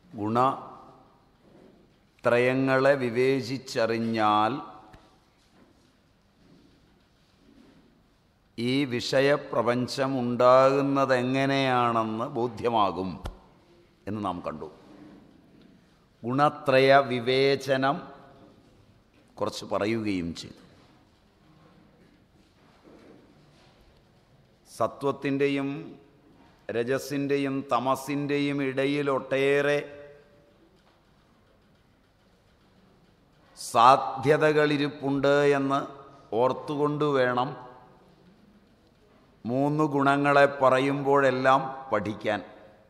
ഗുണത്രയങ്ങളെ വിവേചിച്ചറിഞ്ഞാൽ ഈ വിഷയപ്രപഞ്ചം ഉണ്ടാകുന്നതെങ്ങനെയാണെന്ന് ബോധ്യമാകും എന്ന് നാം കണ്ടു ഗുണത്രയ വിവേചനം കുറച്ച് പറയുകയും ചെയ്തു സത്വത്തിൻ്റെയും രജസിൻ്റെയും തമസിൻ്റെയും ഇടയിൽ ഒട്ടേറെ സാധ്യതകളിരിപ്പുണ്ട് എന്ന് ഓർത്തുകൊണ്ട് വേണം മൂന്ന് ഗുണങ്ങളെ പറയുമ്പോഴെല്ലാം പഠിക്കാൻ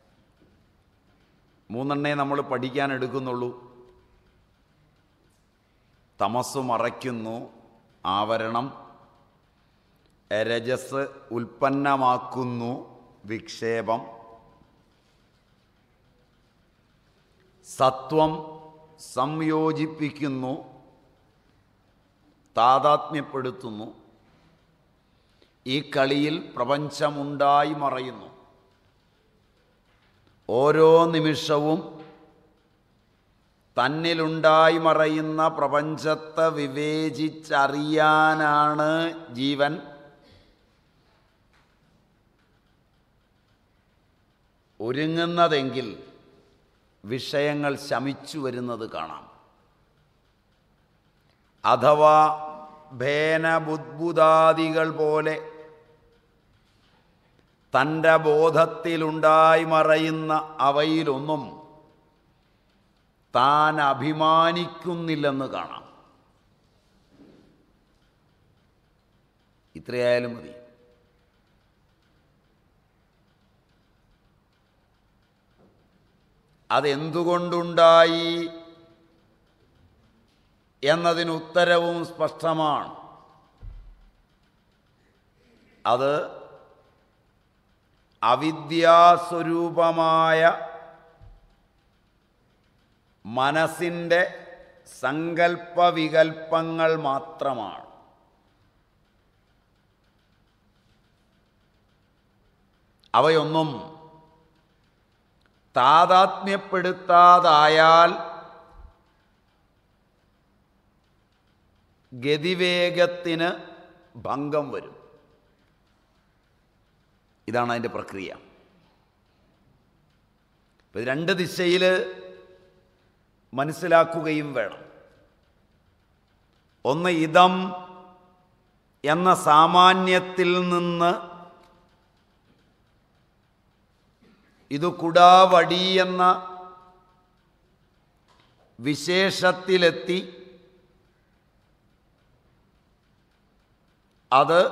മൂന്നെണ്ണേ നമ്മൾ പഠിക്കാൻ എടുക്കുന്നുള്ളൂ തമസ് മറയ്ക്കുന്നു ആവരണം രജസ് ഉൽപ്പന്നമാക്കുന്നു വിക്ഷേപം സത്വം സംയോജിപ്പിക്കുന്നു താതാത്മ്യപ്പെടുത്തുന്നു ഈ കളിയിൽ പ്രപഞ്ചമുണ്ടായി മറയുന്നു ഓരോ നിമിഷവും തന്നിലുണ്ടായി മറയുന്ന പ്രപഞ്ചത്തെ വിവേചിച്ചറിയാനാണ് ജീവൻ ഒരുങ്ങുന്നതെങ്കിൽ വിഷയങ്ങൾ ശമിച്ചു വരുന്നത് കാണാം അഥവാ ഭേനബുദ്ബുദാദികൾ പോലെ തൻ്റെ ബോധത്തിലുണ്ടായി മറയുന്ന അവയിലൊന്നും താൻ അഭിമാനിക്കുന്നില്ലെന്ന് കാണാം ഇത്രയായാലും മതി അതെന്തുകൊണ്ടുണ്ടായി എന്നതിന് ഉത്തരവും സ്പഷ്ടമാണ് അത് അവിദ്യാസ്വരൂപമായ മനസ്സിൻ്റെ സങ്കല്പവികൽപ്പങ്ങൾ മാത്രമാണ് അവയൊന്നും താതാത്മ്യപ്പെടുത്താതായാൽ ഗതിവേഗത്തിന് ഭംഗം വരും ഇതാണ് അതിൻ്റെ പ്രക്രിയ ഇപ്പം രണ്ട് ദിശയിൽ മനസ്സിലാക്കുകയും വേണം ഒന്ന് ഇതം എന്ന സാമാന്യത്തിൽ നിന്ന് ഇത് കുടാവടി എന്ന വിശേഷത്തിലെത്തി അത്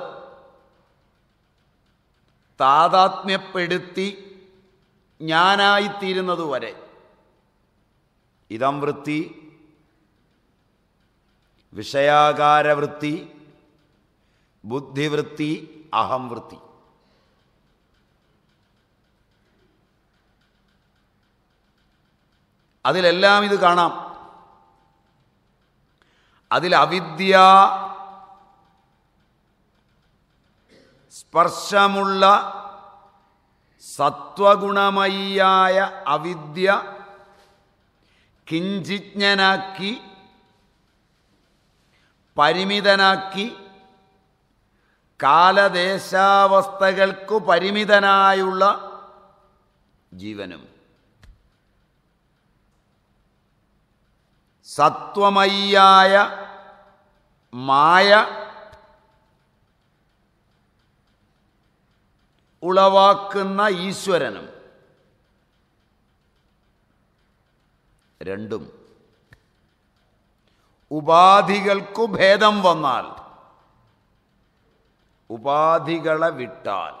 താതാത്മ്യപ്പെടുത്തി ഞാനായിത്തീരുന്നതുവരെ ഇതം വൃത്തി വിഷയാകാരവൃത്തി ബുദ്ധിവൃത്തി അഹം വൃത്തി അതിലെല്ലാം ഇത് കാണാം അതിൽ അവിദ്യ സ്പർശമുള്ള സത്വഗുണമയ്യായ അവിദ്യ കിഞ്ചിജ്ഞനാക്കി പരിമിതനാക്കി കാലദേശാവസ്ഥകൾക്കു പരിമിതനായുള്ള ജീവനും സത്വമയ്യായ മായ ഉളവാക്കുന്ന ഈശ്വരനും രണ്ടും ഉപാധികൾക്കു ഭേദം വന്നാൽ ഉപാധികളെ വിട്ടാൽ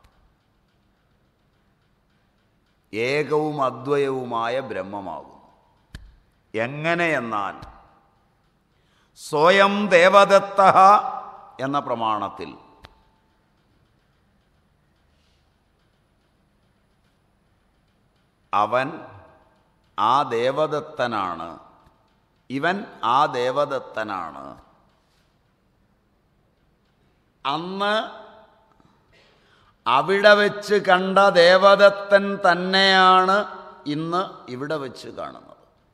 ഏകവും അദ്വയവുമായ ബ്രഹ്മമാകും എങ്ങനെയെന്നാൽ സ്വയം ദേവദത്ത എന്ന പ്രമാണത്തിൽ അവൻ ആ ദേവദത്തനാണ് ഇവൻ ആ ദേവദത്തനാണ് അന്ന് അവിടെ വെച്ച് കണ്ട ദേവദത്തൻ തന്നെയാണ് ഇന്ന് ഇവിടെ വെച്ച് കാണുന്നത്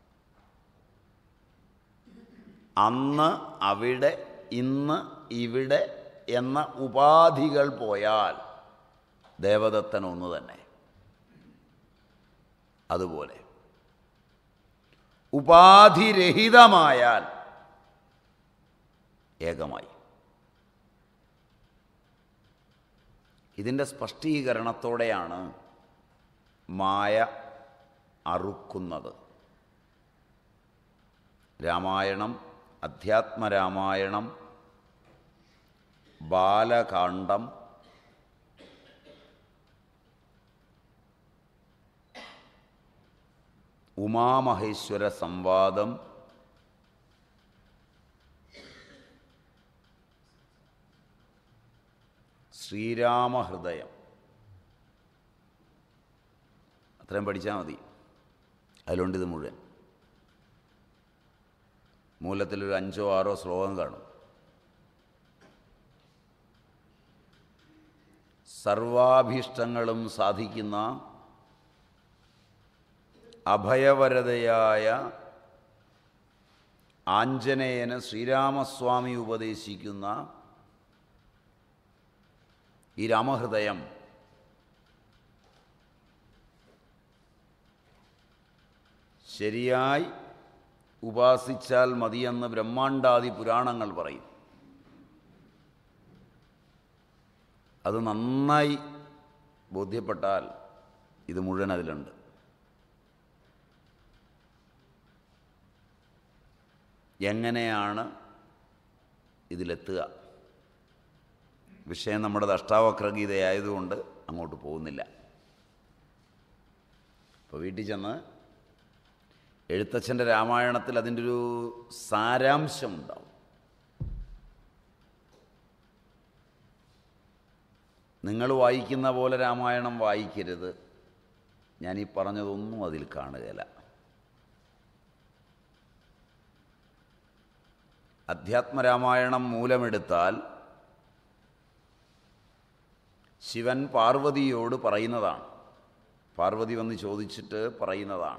അന്ന് അവിടെ ഇന്ന് ഇവിടെ എന്ന ഉപാധികൾ പോയാൽ ദേവദത്തൻ ഒന്ന് തന്നെ അതുപോലെ ഉപാധിരഹിതമായാൽ ഏകമായി ഇതിൻ്റെ സ്പഷ്ടീകരണത്തോടെയാണ് മായ അറുക്കുന്നത് രാമായണം അധ്യാത്മരാമായണം ബാലകാണ്ഡം ഉമാമഹേശ്വര സംവാദം ശ്രീരാമഹൃദയം അത്രയും പഠിച്ചാൽ മതി അതിലുണ്ട് ഇത് മുഴുവൻ മൂലത്തിലൊരു അഞ്ചോ ആറോ ശ്ലോകം കാണും സർവാഭീഷ്ടങ്ങളും സാധിക്കുന്ന അഭയവരതയായ ആഞ്ജനേയന് ശ്രീരാമസ്വാമി ഉപദേശിക്കുന്ന ഈ രാമഹൃദയം ശരിയായി ഉപാസിച്ചാൽ മതിയെന്ന് ബ്രഹ്മാണ്ടാദി പുരാണങ്ങൾ പറയും അത് നന്നായി ബോധ്യപ്പെട്ടാൽ ഇത് മുഴുവൻ അതിലുണ്ട് എങ്ങനെയാണ് ഇതിലെത്തുക വിഷയം നമ്മുടെ അഷ്ടാവക്രഗീതയായതുകൊണ്ട് അങ്ങോട്ട് പോകുന്നില്ല ഇപ്പോൾ വീട്ടിൽ ചെന്ന് എഴുത്തച്ഛൻ്റെ രാമായണത്തിൽ അതിൻ്റെ ഒരു സാരാംശമുണ്ടാവും നിങ്ങൾ വായിക്കുന്ന പോലെ രാമായണം വായിക്കരുത് ഞാൻ ഈ പറഞ്ഞതൊന്നും അതിൽ കാണുകയില്ല അധ്യാത്മരാമായണം മൂലമെടുത്താൽ ശിവൻ പാർവതിയോട് പറയുന്നതാണ് പാർവതി വന്ന് ചോദിച്ചിട്ട് പറയുന്നതാണ്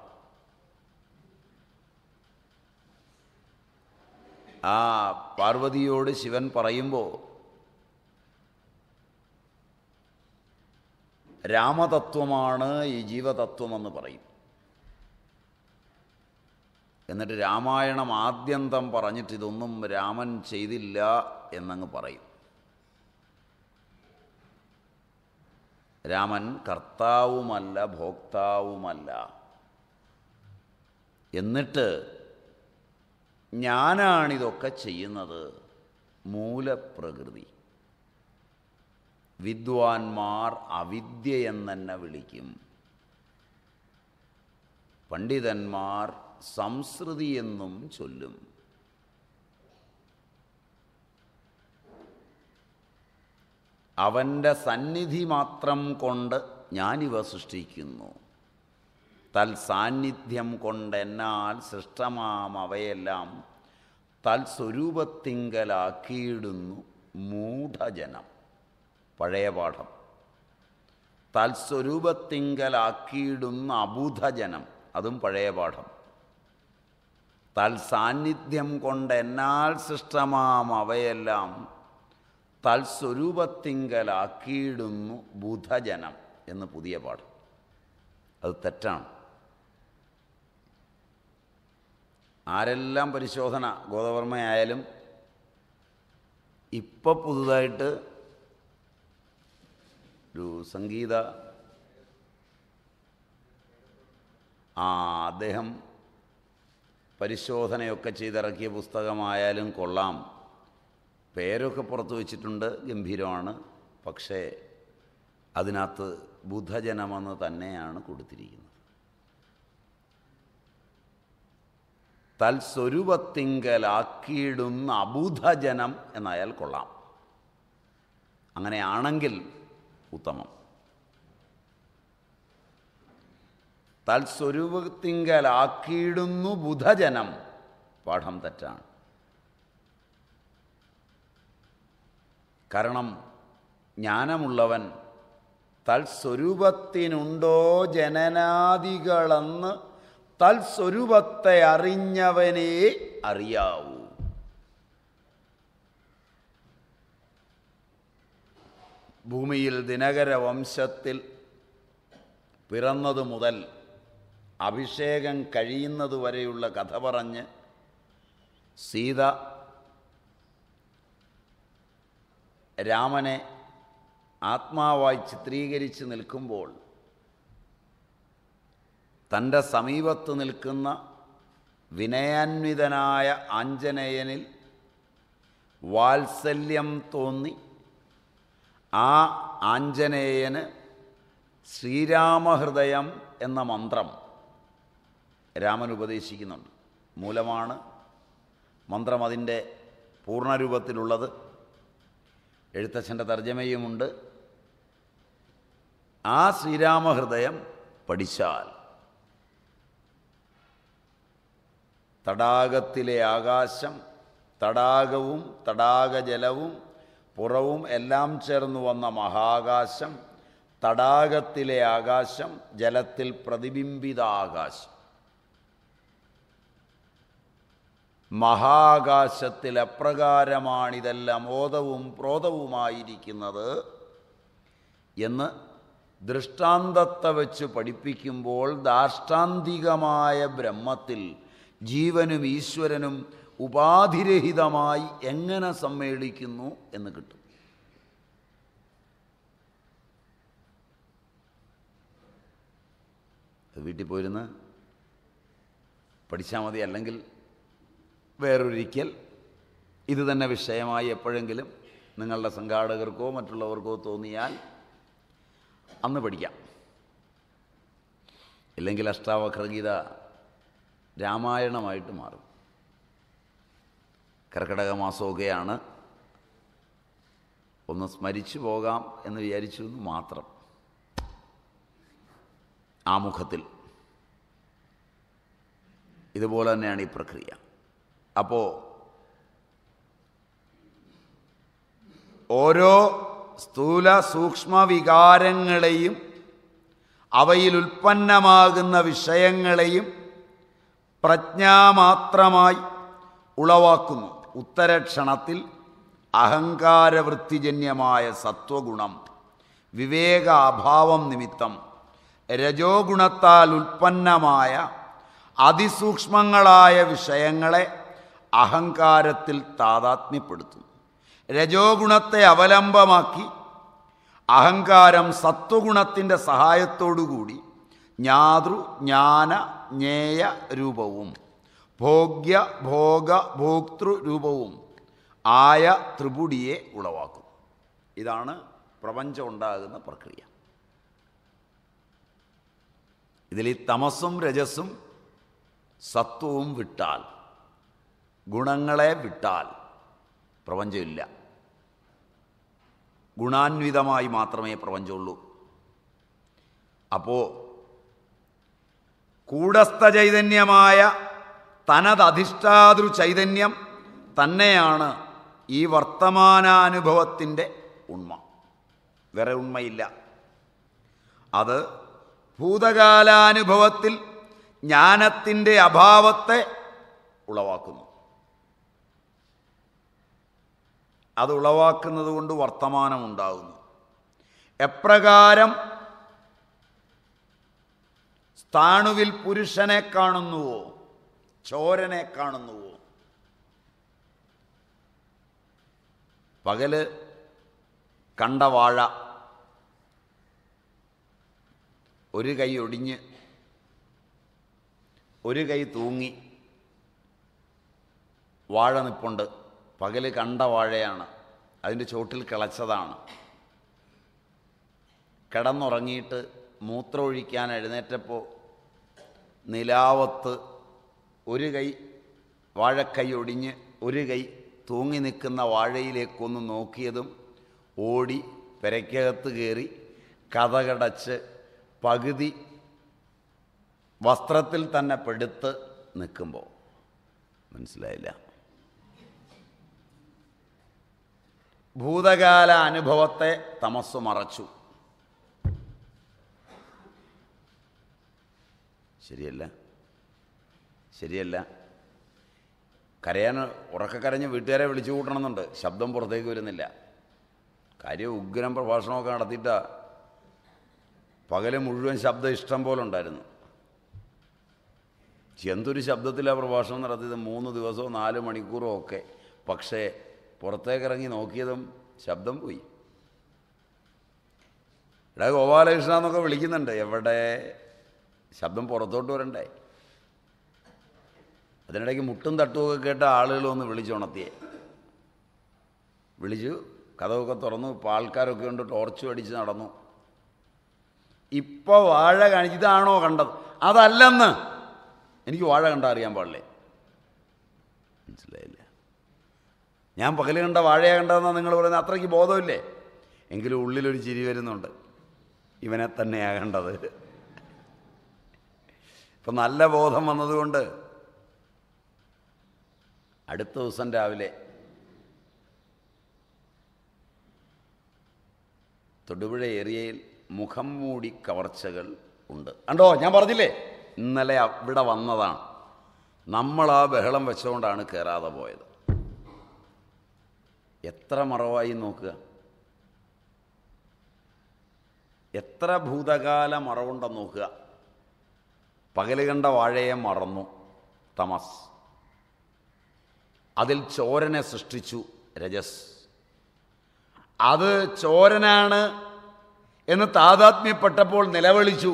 ആ പാർവതിയോട് ശിവൻ പറയുമ്പോൾ രാമതത്വമാണ് ഈ ജീവതത്വമെന്ന് പറയും എന്നിട്ട് രാമായണം ആദ്യന്തം പറഞ്ഞിട്ട് ഇതൊന്നും രാമൻ ചെയ്തില്ല എന്നങ്ങ് പറയും രാമൻ കർത്താവുമല്ല ഭോക്താവുമല്ല എന്നിട്ട് ഞാനാണിതൊക്കെ ചെയ്യുന്നത് മൂലപ്രകൃതി വിദ്വാൻമാർ അവിദ്യ എന്നെ വിളിക്കും പണ്ഡിതന്മാർ സംസ്കൃതി എന്നും ചൊല്ലും അവൻ്റെ സന്നിധി മാത്രം കൊണ്ട് ഞാനിവ സൃഷ്ടിക്കുന്നു തൽ സാന്നിധ്യം കൊണ്ടെന്നാൽ സൃഷ്ടമാം അവയെല്ലാം തൽസ്വരൂപത്തിങ്കലാക്കിയിടുന്നു മൂഢജനം പഴയ പാഠം തൽസ്വരൂപത്തിങ്കലാക്കിയിടുന്ന അബുധജനം അതും പഴയ പാഠം തൽസാന്നിധ്യം കൊണ്ടെന്നാൽ സൃഷ്ടമാം അവയെല്ലാം തൽസ്വരൂപത്തിങ്കലാക്കിയിടുന്നു ബുധജനം എന്ന് പുതിയ പാഠം അത് തെറ്റാണ് ആരെല്ലാം പരിശോധന ഗോദവർമ്മയായാലും ഇപ്പം പുതുതായിട്ട് ഒരു സംഗീത ആ അദ്ദേഹം പരിശോധനയൊക്കെ ചെയ്തിറക്കിയ പുസ്തകമായാലും കൊള്ളാം പേരൊക്കെ പുറത്തു വച്ചിട്ടുണ്ട് ഗംഭീരമാണ് പക്ഷേ അതിനകത്ത് ബുധജനമെന്ന് തന്നെയാണ് കൊടുത്തിരിക്കുന്നത് തൽസ്വരൂപത്തിങ്കലാക്കിയിടുന്ന അബുധജനം എന്നായാൽ കൊള്ളാം അങ്ങനെയാണെങ്കിൽ ഉത്തമം തൽസ്വരൂപത്തിങ്കലാക്കിയിടുന്നു ബുധജനം പാഠം തെറ്റാണ് കാരണം ജ്ഞാനമുള്ളവൻ തൽസ്വരൂപത്തിനുണ്ടോ ജനനാദികളെന്ന് തൽസ്വരൂപത്തെ അറിഞ്ഞവനെ അറിയാവൂ ഭൂമിയിൽ ദിനകര വംശത്തിൽ പിറന്നതു മുതൽ അഭിഷേകം കഴിയുന്നതുവരെയുള്ള കഥ പറഞ്ഞ് സീത രാമനെ ആത്മാവായി ചിത്രീകരിച്ച് നിൽക്കുമ്പോൾ തൻ്റെ സമീപത്ത് നിൽക്കുന്ന വിനയാന്വിതനായ ആഞ്ജനേയനിൽ വാത്സല്യം തോന്നി ആ ആഞ്ജനേയന് ശ്രീരാമഹൃദയം എന്ന മന്ത്രം രാമൻ ഉപദേശിക്കുന്നുണ്ട് മൂലമാണ് മന്ത്രം അതിൻ്റെ പൂർണ്ണരൂപത്തിലുള്ളത് എഴുത്തച്ഛൻ്റെ തർജ്ജമയുമുണ്ട് ആ ശ്രീരാമഹൃദയം പഠിച്ചാൽ തടാകത്തിലെ ആകാശം തടാകവും തടാകജലവും പുറവും എല്ലാം ചേർന്ന് വന്ന മഹാകാശം തടാകത്തിലെ ആകാശം ജലത്തിൽ പ്രതിബിംബിത ആകാശം മഹാകാശത്തിൽ എപ്രകാരമാണിതെല്ലാം ഓതവും പ്രോതവുമായിരിക്കുന്നത് എന്ന് ദൃഷ്ടാന്തത്തെ വെച്ച് പഠിപ്പിക്കുമ്പോൾ ദാഷ്ടാന്തികമായ ബ്രഹ്മത്തിൽ ജീവനും ഈശ്വരനും ഉപാധിരഹിതമായി എങ്ങനെ സമ്മേളിക്കുന്നു എന്ന് കിട്ടും അത് വീട്ടിൽ പോയിരുന്ന് പഠിച്ചാൽ മതി അല്ലെങ്കിൽ വേറൊരിക്കൽ ഇത് തന്നെ വിഷയമായി എപ്പോഴെങ്കിലും നിങ്ങളുടെ സംഘാടകർക്കോ മറ്റുള്ളവർക്കോ തോന്നിയാൽ അന്ന് പഠിക്കാം ഇല്ലെങ്കിൽ അഷ്ടാവക്രഗീത രാമായണമായിട്ട് മാറും കർക്കിടക മാസമൊക്കെയാണ് ഒന്ന് സ്മരിച്ചു പോകാം എന്ന് വിചാരിച്ചു എന്ന് മാത്രം ആമുഖത്തിൽ ഇതുപോലെ തന്നെയാണ് ഈ പ്രക്രിയ അപ്പോൾ ഓരോ സ്ഥൂല സൂക്ഷ്മ വികാരങ്ങളെയും അവയിൽ ഉൽപ്പന്നമാകുന്ന വിഷയങ്ങളെയും പ്രജ്ഞാമാത്രമായി ഉളവാക്കുന്നു ഉത്തരക്ഷണത്തിൽ അഹങ്കാരവൃത്തിജന്യമായ സത്വഗുണം വിവേക അഭാവം നിമിത്തം രജോ ഗുണത്താൽ ഉൽപ്പന്നമായ അതിസൂക്ഷ്മങ്ങളായ വിഷയങ്ങളെ അഹങ്കാരത്തിൽ താതാത്മ്യപ്പെടുത്തുന്നു രജോ ഗുണത്തെ അവലംബമാക്കി അഹങ്കാരം സത്വഗുണത്തിൻ്റെ സഹായത്തോടുകൂടി ജ്ഞാതൃ ജ്ഞാന ജ്ഞേയ രൂപവും ഭോഗ്യ ഭോഗ ഭോക്തൃ രൂപവും ആയ ത്രിപുടിയെ ഉളവാക്കും ഇതാണ് പ്രപഞ്ചം ഉണ്ടാകുന്ന പ്രക്രിയ ഇതിൽ ഈ തമസും രജസും സത്വവും വിട്ടാൽ ഗുണങ്ങളെ വിട്ടാൽ പ്രപഞ്ചമില്ല ഗുണാന്വിതമായി മാത്രമേ പ്രപഞ്ചമുള്ളൂ അപ്പോൾ കൂടസ്ഥ ചൈതന്യമായ തനതധിഷ്ഠാതൃ ചൈതന്യം തന്നെയാണ് ഈ വർത്തമാനാനുഭവത്തിൻ്റെ ഉണ്മ വേറെ ഉണ്മയില്ല അത് ഭൂതകാലാനുഭവത്തിൽ ജ്ഞാനത്തിൻ്റെ അഭാവത്തെ ഉളവാക്കുന്നു അത് ഉളവാക്കുന്നത് കൊണ്ട് വർത്തമാനമുണ്ടാകുന്നു എപ്രകാരം സ്ഥാണുവിൽ പുരുഷനെ കാണുന്നുവോ ചോരനെ കാണുന്നുവോ പകല് കണ്ട വാഴ ഒരു കൈ ഒടിഞ്ഞ് ഒരു കൈ തൂങ്ങി വാഴ നിപ്പുണ്ട് പകല് കണ്ട വാഴയാണ് അതിൻ്റെ ചോട്ടിൽ കിളച്ചതാണ് കിടന്നുറങ്ങിയിട്ട് മൂത്രമൊഴിക്കാൻ എഴുന്നേറ്റപ്പോൾ നിലാവത്ത് ഒരു കൈ വാഴക്കൈ ഒടിഞ്ഞ് ഒരു കൈ തൂങ്ങി നിൽക്കുന്ന വാഴയിലേക്കൊന്ന് നോക്കിയതും ഓടി പെരയ്ക്കകത്ത് കയറി കഥകടച്ച് പകുതി വസ്ത്രത്തിൽ തന്നെ പെടുത്ത് നിൽക്കുമ്പോൾ മനസ്സിലായില്ല ഭൂതകാല അനുഭവത്തെ തമസ് മറച്ചു ശരിയല്ല ശരിയല്ല കരയാൻ ഉറക്കക്കരഞ്ഞ് വീട്ടുകാരെ വിളിച്ചു കൂട്ടണമെന്നുണ്ട് ശബ്ദം പുറത്തേക്ക് വരുന്നില്ല കാര്യം ഉഗ്രം പ്രഭാഷണമൊക്കെ നടത്തിയിട്ടാ പകല് മുഴുവൻ ശബ്ദം ഇഷ്ടം പോലെ ഉണ്ടായിരുന്നു എന്തൊരു ശബ്ദത്തിലാണ് പ്രഭാഷണം നടത്തിയത് മൂന്ന് ദിവസവും നാല് മണിക്കൂറോ ഒക്കെ പക്ഷേ പുറത്തേക്കിറങ്ങി നോക്കിയതും ശബ്ദം പോയി ഇവിടെ ഗോപാലകൃഷ്ണ എന്നൊക്കെ വിളിക്കുന്നുണ്ട് എവിടെ ശബ്ദം പുറത്തോട്ട് വരണ്ടേ അതിനിടയ്ക്ക് മുട്ടും തട്ടുമൊക്കെ കേട്ട ആളുകൾ ഒന്ന് വിളിച്ചുണർത്തിയേ വിളിച്ചു കഥമൊക്കെ തുറന്നു ഇപ്പോൾ ആൾക്കാരൊക്കെ ഉണ്ട് ടോർച്ച് അടിച്ച് നടന്നു ഇപ്പോൾ വാഴ കാണിച്ച് ഇതാണോ കണ്ടത് അതല്ലെന്ന് എനിക്ക് വാഴ കണ്ട അറിയാൻ പാടില്ലേ മനസ്സിലായില്ല ഞാൻ പകല് കണ്ട വാഴയെ കണ്ടതെന്നാണ് നിങ്ങൾ പറയുന്നത് അത്രയ്ക്ക് ബോധമില്ലേ എങ്കിലും ഉള്ളിലൊരു ചിരി വരുന്നുണ്ട് ഇവനെ തന്നെയാണ് കണ്ടത് ഇപ്പം നല്ല ബോധം വന്നതുകൊണ്ട് അടുത്ത ദിവസം രാവിലെ തൊടുപുഴ ഏരിയയിൽ മുഖം മൂടി കവർച്ചകൾ ഉണ്ട് കണ്ടോ ഞാൻ പറഞ്ഞില്ലേ ഇന്നലെ അവിടെ വന്നതാണ് നമ്മൾ ആ ബഹളം വെച്ചുകൊണ്ടാണ് കയറാതെ പോയത് എത്ര മറവായി നോക്കുക എത്ര ഭൂതകാല മറവുണ്ടെന്ന് നോക്കുക പകല് കണ്ട വാഴയെ മറന്നു തമസ് അതിൽ ചോരനെ സൃഷ്ടിച്ചു രജസ് അത് ചോരനാണ് എന്ന് താതാത്മ്യപ്പെട്ടപ്പോൾ നിലവിളിച്ചു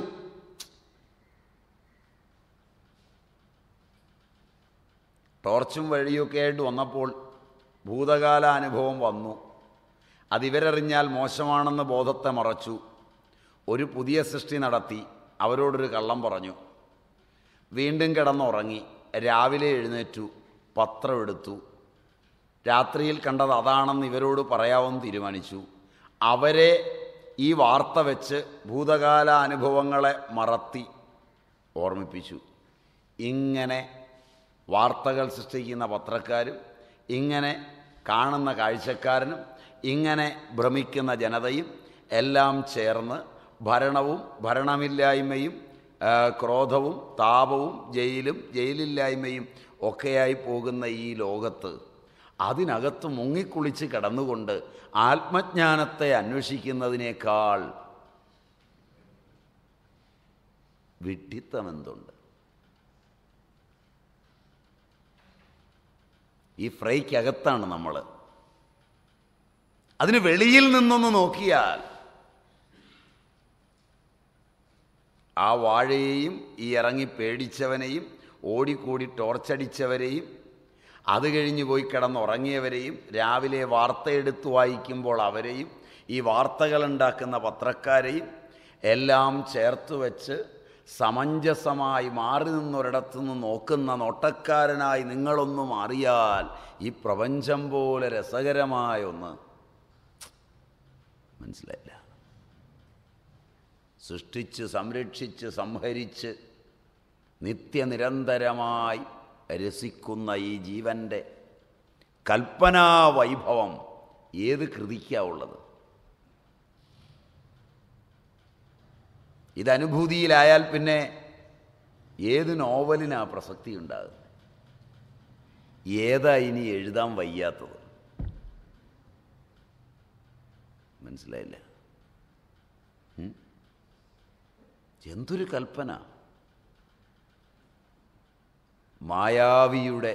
ടോർച്ചും വഴിയൊക്കെ ആയിട്ട് വന്നപ്പോൾ ഭൂതകാല അനുഭവം വന്നു അതിവരറിഞ്ഞാൽ മോശമാണെന്ന് ബോധത്തെ മറച്ചു ഒരു പുതിയ സൃഷ്ടി നടത്തി അവരോടൊരു കള്ളം പറഞ്ഞു വീണ്ടും കിടന്നുറങ്ങി രാവിലെ എഴുന്നേറ്റു പത്രം എടുത്തു രാത്രിയിൽ കണ്ടത് അതാണെന്ന് ഇവരോട് പറയാമെന്ന് തീരുമാനിച്ചു അവരെ ഈ വാർത്ത വെച്ച് ഭൂതകാല അനുഭവങ്ങളെ മറത്തി ഓർമ്മിപ്പിച്ചു ഇങ്ങനെ വാർത്തകൾ സൃഷ്ടിക്കുന്ന പത്രക്കാരും ഇങ്ങനെ കാണുന്ന കാഴ്ചക്കാരനും ഇങ്ങനെ ഭ്രമിക്കുന്ന ജനതയും എല്ലാം ചേർന്ന് ഭരണവും ഭരണമില്ലായ്മയും ആ, ക്രോധവും താപവും ജയിലും ജയിലില്ലായ്മയും ഒക്കെയായി പോകുന്ന ഈ ലോകത്ത് അതിനകത്ത് മുങ്ങിക്കുളിച്ച് കിടന്നുകൊണ്ട് ആത്മജ്ഞാനത്തെ അന്വേഷിക്കുന്നതിനേക്കാൾ വിഡ്ഢിത്തമെന്തുണ്ട് ഈ ഫ്രൈക്കകത്താണ് നമ്മൾ അതിന് വെളിയിൽ നിന്നൊന്ന് നോക്കിയാൽ ആ വാഴയെയും ഈ ഇറങ്ങി പേടിച്ചവനെയും ഓടിക്കൂടി ടോർച്ചടിച്ചവരെയും അത് കഴിഞ്ഞ് പോയി കിടന്നുറങ്ങിയവരെയും രാവിലെ വാർത്തയെടുത്ത് വായിക്കുമ്പോൾ അവരെയും ഈ വാർത്തകളുണ്ടാക്കുന്ന പത്രക്കാരെയും എല്ലാം ചേർത്ത് വെച്ച് സമഞ്ജസമായി മാറി നിന്നൊരിടത്തു നിന്ന് നോക്കുന്ന നോട്ടക്കാരനായി നിങ്ങളൊന്ന് മാറിയാൽ ഈ പ്രപഞ്ചം പോലെ രസകരമായ ഒന്ന് മനസ്സിലായില്ല സൃഷ്ടിച്ച് സംരക്ഷിച്ച് സംഹരിച്ച് നിത്യനിരന്തരമായി രസിക്കുന്ന ഈ ജീവൻ്റെ കൽപ്പനാവൈഭവം ഏത് കൃതിക്കാവുള്ളത് ഇതനുഭൂതിയിലായാൽ പിന്നെ ഏത് നോവലിനാ പ്രസക്തി ഉണ്ടാകുന്നത് ഏതാ ഇനി എഴുതാൻ വയ്യാത്തത് മനസ്സിലായില്ല ഉം? എന്തൊരു കൽപ്പന മായാവിയുടെ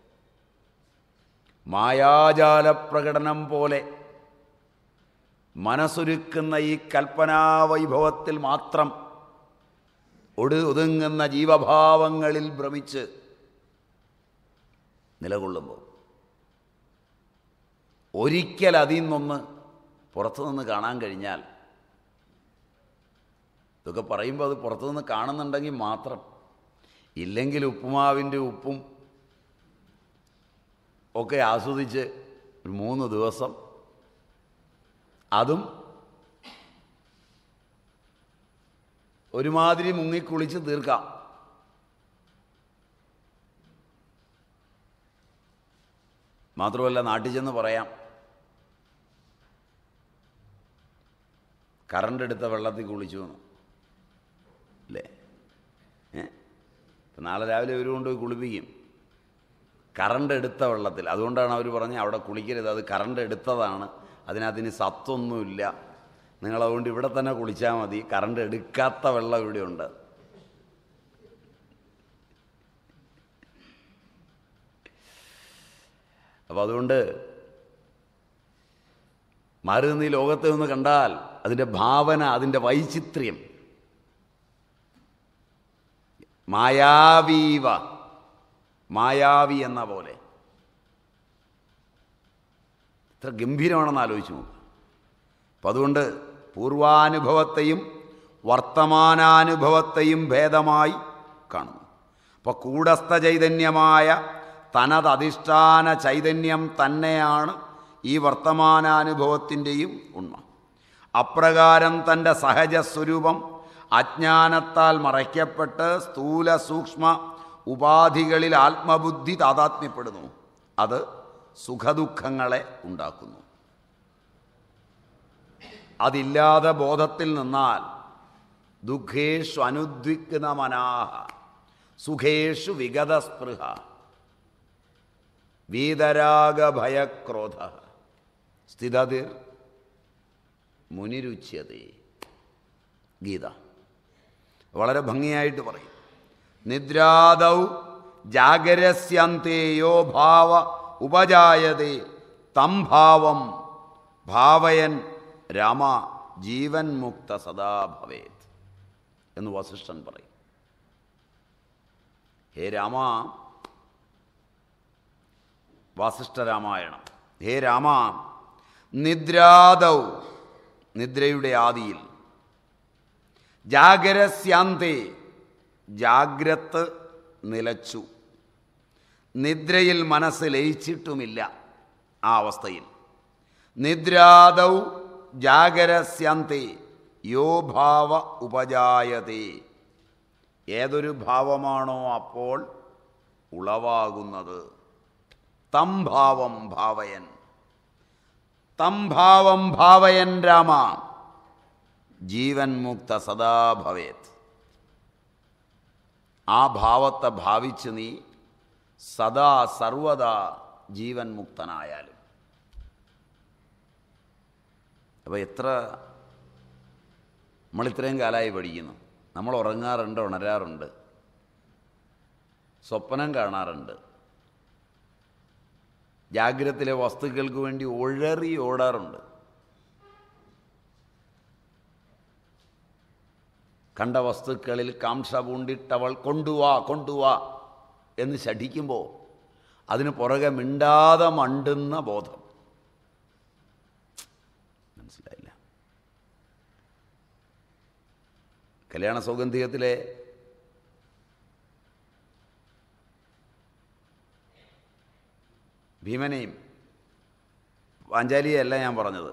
മായാജാല പ്രകടനം പോലെ മനസ്സൊരുക്കുന്ന ഈ കൽപ്പനാവൈഭവത്തിൽ മാത്രം ഒടു ഒതുങ്ങുന്ന ജീവഭാവങ്ങളിൽ ഭ്രമിച്ച് നിലകൊള്ളുമ്പോൾ ഒരിക്കൽ അതിൽ നിന്നൊന്ന് പുറത്തുനിന്ന് കാണാൻ കഴിഞ്ഞാൽ ഇതൊക്കെ പറയുമ്പോൾ അത് പുറത്തുനിന്ന് കാണുന്നുണ്ടെങ്കിൽ മാത്രം ഇല്ലെങ്കിൽ ഉപ്പുമാവിൻ്റെ ഉപ്പും ഒക്കെ ആസ്വദിച്ച് ഒരു മൂന്ന് ദിവസം അതും ഒരുമാതിരി മുങ്ങിക്കുളിച്ച് തീർക്കാം മാത്രമല്ല നാട്ടിൽ ചെന്ന് പറയാം കറണ്ട് എടുത്ത വെള്ളത്തിൽ കുളിച്ചു എന്ന് അല്ലേ ഏ നാളെ രാവിലെ ഇവർ കൊണ്ടുപോയി കുളിപ്പിക്കും കറണ്ട് എടുത്ത വെള്ളത്തിൽ അതുകൊണ്ടാണ് അവർ പറഞ്ഞത് അവിടെ കുളിക്കരുത് അത് കറണ്ട് എടുത്തതാണ് അതിനകത്തിന് സത്തൊന്നുമില്ല നിങ്ങളതുകൊണ്ട് ഇവിടെ തന്നെ കുളിച്ചാൽ മതി കറണ്ട് എടുക്കാത്ത വെള്ളം ഇവിടെയുണ്ട് അപ്പോൾ അതുകൊണ്ട് മാരുതി ലോകത്തെ ഒന്ന് കണ്ടാൽ അതിൻ്റെ ഭാവന അതിൻ്റെ വൈചിത്ര്യം മായാവീവ മായാവി എന്ന പോലെ ഇത്ര ഗംഭീരമാണെന്ന് ആലോചിച്ചു നോക്കുക അപ്പം അതുകൊണ്ട് പൂർവാനുഭവത്തെയും വർത്തമാനാനുഭവത്തെയും ഭേദമായി കാണുന്നു അപ്പോൾ കൂടസ്ഥ ചൈതന്യമായ തനതധിഷ്ഠാന ചൈതന്യം തന്നെയാണ് ഈ വർത്തമാനാനുഭവത്തിൻ്റെയും ഉണ്മ അപ്രകാരം തൻ്റെ സഹജ സ്വരൂപം അജ്ഞാനത്താൽ മറയ്ക്കപ്പെട്ട് സ്ഥൂല സൂക്ഷ്മ ഉപാധികളിൽ ആത്മബുദ്ധി താതാത്മ്യപ്പെടുന്നു അത് സുഖദുഃഖങ്ങളെ ഉണ്ടാക്കുന്നു അതില്ലാതെ ബോധത്തിൽ നിന്നാൽ ദുഃഖേഷു അനുദ്വിഗ്ന മനാഹ സുഖേഷു വിഗതസ്പൃഹ വീതരാഗഭയക്രോധ സ്ഥിതതിർ മുനിരുച്യതേ ഗീത വളരെ ഭംഗിയായിട്ട് പറയും നിദ്രാദൗ ജാഗരസ്യന്തേയോ ഭാവ ഉപജായതേ തം ഭാവം ഭാവയൻ രാമ ജീവൻ മുക്ത സദാ ഭവേത് എന്ന് വസിഷ്ഠൻ പറയും ഹേ രാമ വാസിഷ്ഠരാമായണം ഹേ രാമ നിദ്രാദൗ നിദ്രയുടെ ആദിയിൽ ജാഗരസ്യാന്തേ ജാഗ്രത് നിലച്ചു നിദ്രയിൽ മനസ്സ് ലയിച്ചിട്ടുമില്ല ആ അവസ്ഥയിൽ നിദ്രാദൗ ജാഗരസ്യന്തേ യോ ഭാവ ഉപജായതേ ഏതൊരു ഭാവമാണോ അപ്പോൾ ഉളവാകുന്നത് തം ഭാവം ഭാവയൻ തം ഭാവം ഭാവയൻ രാമ ജീവൻ മുക്ത സദാ ഭവേത് ആ ഭാവത്തെ ഭാവിച്ച് നീ സദാ സർവദാ ജീവൻ മുക്തനായാലും അപ്പോൾ എത്ര നമ്മളിത്രയും കാലമായി പഠിക്കുന്നു നമ്മൾ ഉറങ്ങാറുണ്ട് ഉണരാറുണ്ട് സ്വപ്നം കാണാറുണ്ട് ജാഗ്രതത്തിലെ വസ്തുക്കൾക്ക് വേണ്ടി ഉഴറി ഓടാറുണ്ട് കണ്ട വസ്തുക്കളിൽ കാംക്ഷ പൂണ്ടിട്ടവൾ കൊണ്ടുവാ കൊണ്ടുവാ എന്ന് ശഠിക്കുമ്പോൾ അതിന് പുറകെ മിണ്ടാതെ മണ്ടുന്ന ബോധം മനസ്സിലായില്ല കല്യാണ സൗഗന്ധികത്തിലെ ഭീമനെയും പാഞ്ചാലിയല്ല ഞാൻ പറഞ്ഞത്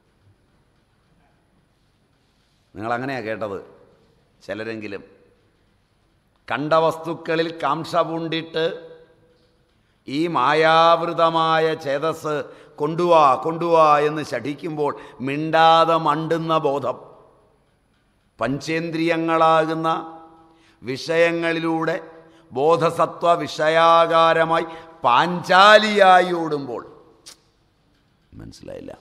നിങ്ങളങ്ങനെയാണ് കേട്ടത് ചിലരെങ്കിലും കണ്ട വസ്തുക്കളിൽ കാംക്ഷ പൂണ്ടിട്ട് ഈ മായാവൃതമായ ചേതസ് കൊണ്ടുവാ കൊണ്ടുവാ എന്ന് ശഠിക്കുമ്പോൾ മിണ്ടാതെ മണ്ടുന്ന ബോധം പഞ്ചേന്ദ്രിയങ്ങളാകുന്ന വിഷയങ്ങളിലൂടെ ബോധസത്വ വിഷയാകാരമായി പാഞ്ചാലിയായി ഓടുമ്പോൾ മനസ്സിലായില്ല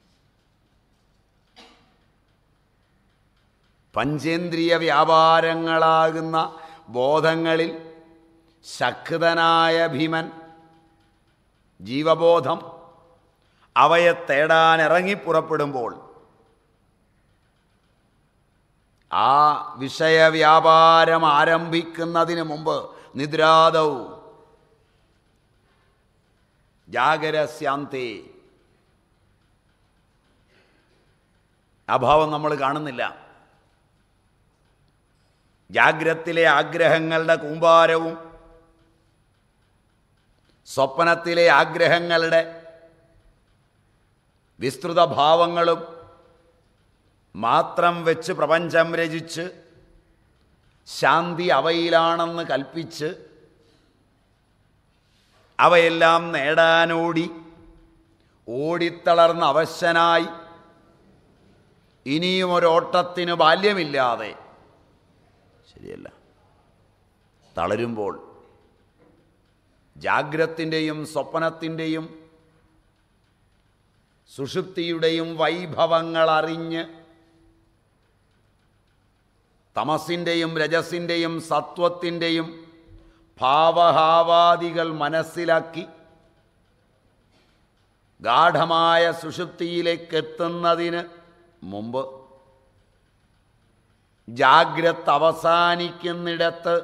പഞ്ചേന്ദ്രിയ വ്യാപാരങ്ങളാകുന്ന ബോധങ്ങളിൽ ശക്തനായ ഭീമൻ ജീവബോധം അവയെ തേടാൻ ഇറങ്ങിപ്പുറപ്പെടുമ്പോൾ ആ വിഷയവ്യാപാരം ആരംഭിക്കുന്നതിന് മുമ്പ് നിദ്രാദവും ജാഗരസ്യാന്തേ അഭാവം നമ്മൾ കാണുന്നില്ല ജാഗ്രത്തിലെ ആഗ്രഹങ്ങളുടെ കൂമ്പാരവും സ്വപ്നത്തിലെ ആഗ്രഹങ്ങളുടെ വിസ്തൃത ഭാവങ്ങളും മാത്രം വെച്ച് പ്രപഞ്ചം രചിച്ച് ശാന്തി അവയിലാണെന്ന് കൽപ്പിച്ച് അവയെല്ലാം നേടാനോടി ഓടിത്തളർന്ന അവശനായി ഇനിയും ഒരോട്ടത്തിന് ബാല്യമില്ലാതെ ശരിയല്ല തളരുമ്പോൾ ജാഗ്രത്തിൻ്റെയും സ്വപ്നത്തിൻ്റെയും സുഷുപ്തിയുടെയും വൈഭവങ്ങൾ അറിഞ്ഞ് തമസിൻ്റെയും രജസിൻ്റെയും സത്വത്തിൻ്റെയും ഭാവഹാവാദികൾ മനസ്സിലാക്കി ഗാഠമായ സുഷുപ്തിയിലേക്ക് എത്തുന്നതിന് മുമ്പ് ജാഗ്രത് അവസാനിക്കുന്നിടത്ത്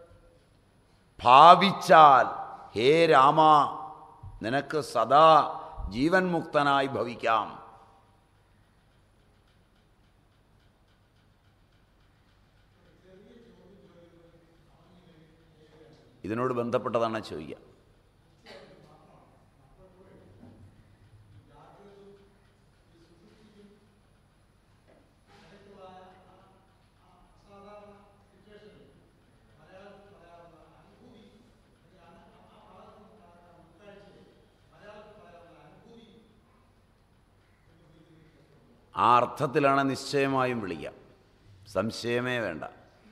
ഭാവിച്ചാൽ ഹേ രാമ നിനക്ക് സദാ ജീവൻ മുക്തനായി ഭവിക്കാം ഇതിനോട് ബന്ധപ്പെട്ടതാണ് ചോദിക്കുക ആ അർത്ഥത്തിലാണ് നിശ്ചയമായും വിളിക്കാം സംശയമേ വേണ്ട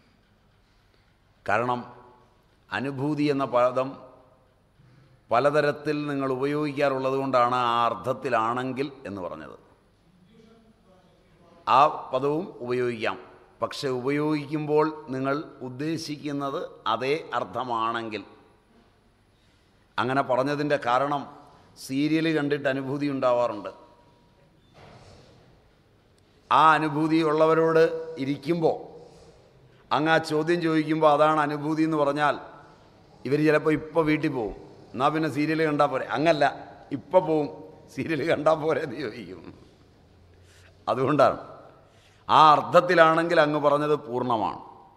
കാരണം അനുഭൂതി എന്ന പദം പലതരത്തിൽ നിങ്ങൾ ഉപയോഗിക്കാറുള്ളത് കൊണ്ടാണ് ആ അർത്ഥത്തിലാണെങ്കിൽ എന്ന് പറഞ്ഞത് ആ പദവും ഉപയോഗിക്കാം പക്ഷെ ഉപയോഗിക്കുമ്പോൾ നിങ്ങൾ ഉദ്ദേശിക്കുന്നത് അതേ അർത്ഥമാണെങ്കിൽ അങ്ങനെ പറഞ്ഞതിൻ്റെ കാരണം സീരിയൽ കണ്ടിട്ട് അനുഭൂതി ഉണ്ടാവാറുണ്ട് ആ അനുഭൂതി ഉള്ളവരോട് ഇരിക്കുമ്പോൾ അങ്ങ് ആ ചോദ്യം ചോദിക്കുമ്പോൾ അതാണ് അനുഭൂതി എന്ന് പറഞ്ഞാൽ ഇവർ ചിലപ്പോൾ ഇപ്പോൾ വീട്ടിൽ പോകും എന്നാൽ പിന്നെ സീരിയൽ കണ്ടാൽ പോരെ അങ്ങല്ല ഇപ്പോൾ പോവും സീരിയൽ കണ്ടാൽ പോരെ എന്ന് ചോദിക്കും അതുകൊണ്ടാണ് ആ അർത്ഥത്തിലാണെങ്കിൽ അങ്ങ് പറഞ്ഞത് പൂർണ്ണമാണ്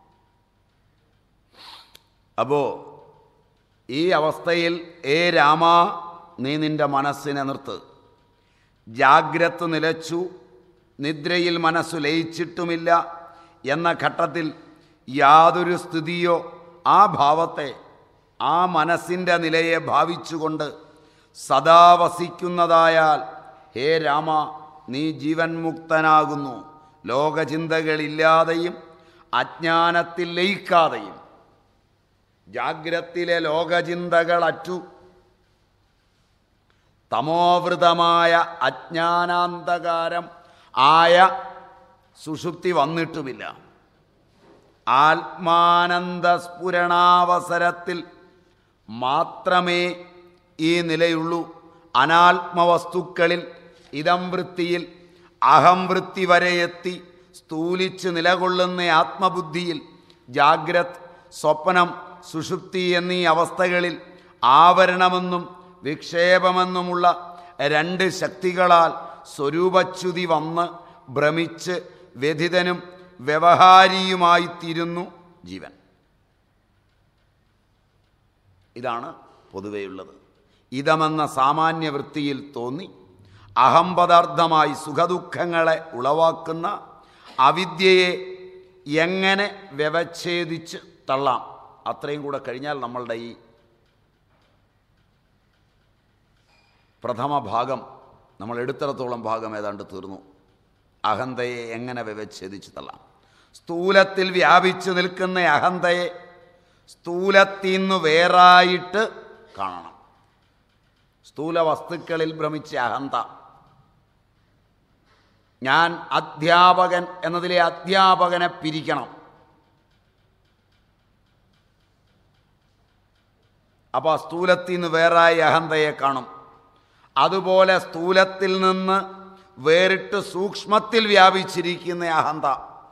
അപ്പോൾ ഈ അവസ്ഥയിൽ ഏ രാമ നീ നിൻ്റെ മനസ്സിനെ നിർത്ത് ജാഗ്രത് നിലച്ചു നിദ്രയിൽ മനസ്സു ലയിച്ചിട്ടുമില്ല എന്ന ഘട്ടത്തിൽ യാതൊരു സ്ഥിതിയോ ആ ഭാവത്തെ ആ മനസ്സിൻ്റെ നിലയെ ഭാവിച്ചുകൊണ്ട് സദാ വസിക്കുന്നതായാൽ ഹേ രാമ നീ ജീവൻ മുക്തനാകുന്നു ലോകചിന്തകളില്ലാതെയും അജ്ഞാനത്തിൽ ലയിക്കാതെയും ജാഗ്രത്തിലെ ലോകചിന്തകൾ അറ്റു തമോവൃതമായ അജ്ഞാനാന്തകാരം ആയ സുഷുപ്തി വന്നിട്ടുമില്ല ആത്മാനന്ദ സ്ഫുരണാവസരത്തിൽ മാത്രമേ ഈ നിലയുള്ളൂ അനാത്മവസ്തുക്കളിൽ ഇതം വൃത്തിയിൽ അഹം വൃത്തി വരെ എത്തി സ്ഥൂലിച്ച് നിലകൊള്ളുന്ന ആത്മബുദ്ധിയിൽ ജാഗ്രത് സ്വപ്നം സുഷുപ്തി എന്നീ അവസ്ഥകളിൽ ആവരണമെന്നും വിക്ഷേപമെന്നുമുള്ള രണ്ട് ശക്തികളാൽ സ്വരൂപച്യുതി വന്ന് ഭ്രമിച്ച് വ്യഥിതനും വ്യവഹാരിയുമായിത്തീരുന്നു ജീവൻ ഇതാണ് പൊതുവെയുള്ളത് ഇതമെന്ന സാമാന്യ വൃത്തിയിൽ തോന്നി അഹംപദാർത്ഥമായി സുഖദുഃഖങ്ങളെ ഉളവാക്കുന്ന അവിദ്യയെ എങ്ങനെ വ്യവച്ഛേദിച്ച് തള്ളാം അത്രയും കൂടെ കഴിഞ്ഞാൽ നമ്മളുടെ ഈ പ്രഥമ ഭാഗം നമ്മൾ എടുത്തിടത്തോളം ഭാഗം ഏതാണ്ട് തീർന്നു അഹന്തയെ എങ്ങനെ വ്യവച്ഛേദിച്ച് തള്ളാം സ്ഥൂലത്തിൽ വ്യാപിച്ചു നിൽക്കുന്ന അഹന്തയെ സ്ഥൂലത്തിൽ നിന്ന് വേറായിട്ട് കാണണം സ്ഥൂല വസ്തുക്കളിൽ ഭ്രമിച്ച അഹന്ത ഞാൻ അധ്യാപകൻ എന്നതിലെ അധ്യാപകനെ പിരിക്കണം അപ്പോൾ ആ സ്ഥൂലത്തിൽ നിന്ന് വേറായി അഹന്തയെ കാണും അതുപോലെ സ്ഥൂലത്തിൽ നിന്ന് വേറിട്ട് സൂക്ഷ്മത്തിൽ വ്യാപിച്ചിരിക്കുന്ന അഹന്ത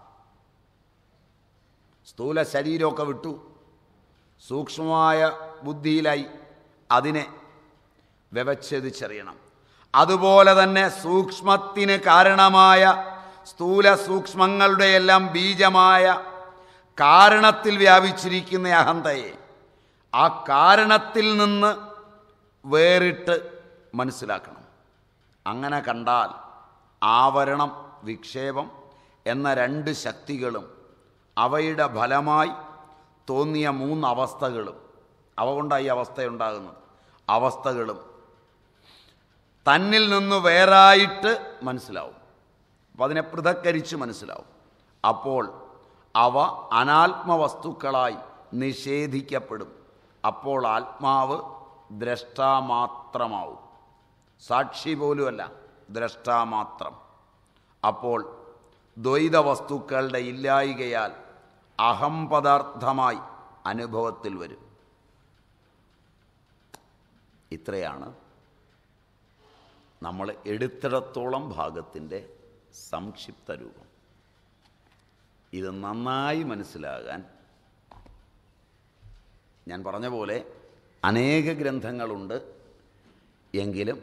സ്ഥൂല ശരീരമൊക്കെ വിട്ടു സൂക്ഷ്മമായ ബുദ്ധിയിലായി അതിനെ വ്യവച്ഛേദിച്ചറിയണം അതുപോലെ തന്നെ സൂക്ഷ്മത്തിന് കാരണമായ സ്ഥൂല സൂക്ഷ്മങ്ങളുടെയെല്ലാം ബീജമായ കാരണത്തിൽ വ്യാപിച്ചിരിക്കുന്ന അഹന്തയെ ആ കാരണത്തിൽ നിന്ന് വേറിട്ട് മനസ്സിലാക്കണം അങ്ങനെ കണ്ടാൽ ആവരണം വിക്ഷേപം എന്ന രണ്ട് ശക്തികളും അവയുടെ ഫലമായി തോന്നിയ മൂന്ന് അവസ്ഥകളും അവ കൊണ്ടാണ് ഈ അവസ്ഥയുണ്ടാകുന്നത് അവസ്ഥകളും തന്നിൽ നിന്ന് വേറായിട്ട് മനസ്സിലാവും അപ്പം അതിനെ പൃഥക്കരിച്ച് മനസ്സിലാവും അപ്പോൾ അവ അനാത്മവസ്തുക്കളായി നിഷേധിക്കപ്പെടും അപ്പോൾ ആത്മാവ് ദ്രഷ്ടാമാത്രമാവും സാക്ഷി പോലുമല്ല ദ്രഷ്ടാമാത്രം അപ്പോൾ ദ്വൈത വസ്തുക്കളുടെ ഇല്ലായികയാൽ അഹം പദാർത്ഥമായി അനുഭവത്തിൽ വരും ഇത്രയാണ് നമ്മൾ എടുത്തിടത്തോളം ഭാഗത്തിൻ്റെ സംക്ഷിപ്ത രൂപം ഇത് നന്നായി മനസ്സിലാകാൻ ഞാൻ പറഞ്ഞ പോലെ അനേക ഗ്രന്ഥങ്ങളുണ്ട് എങ്കിലും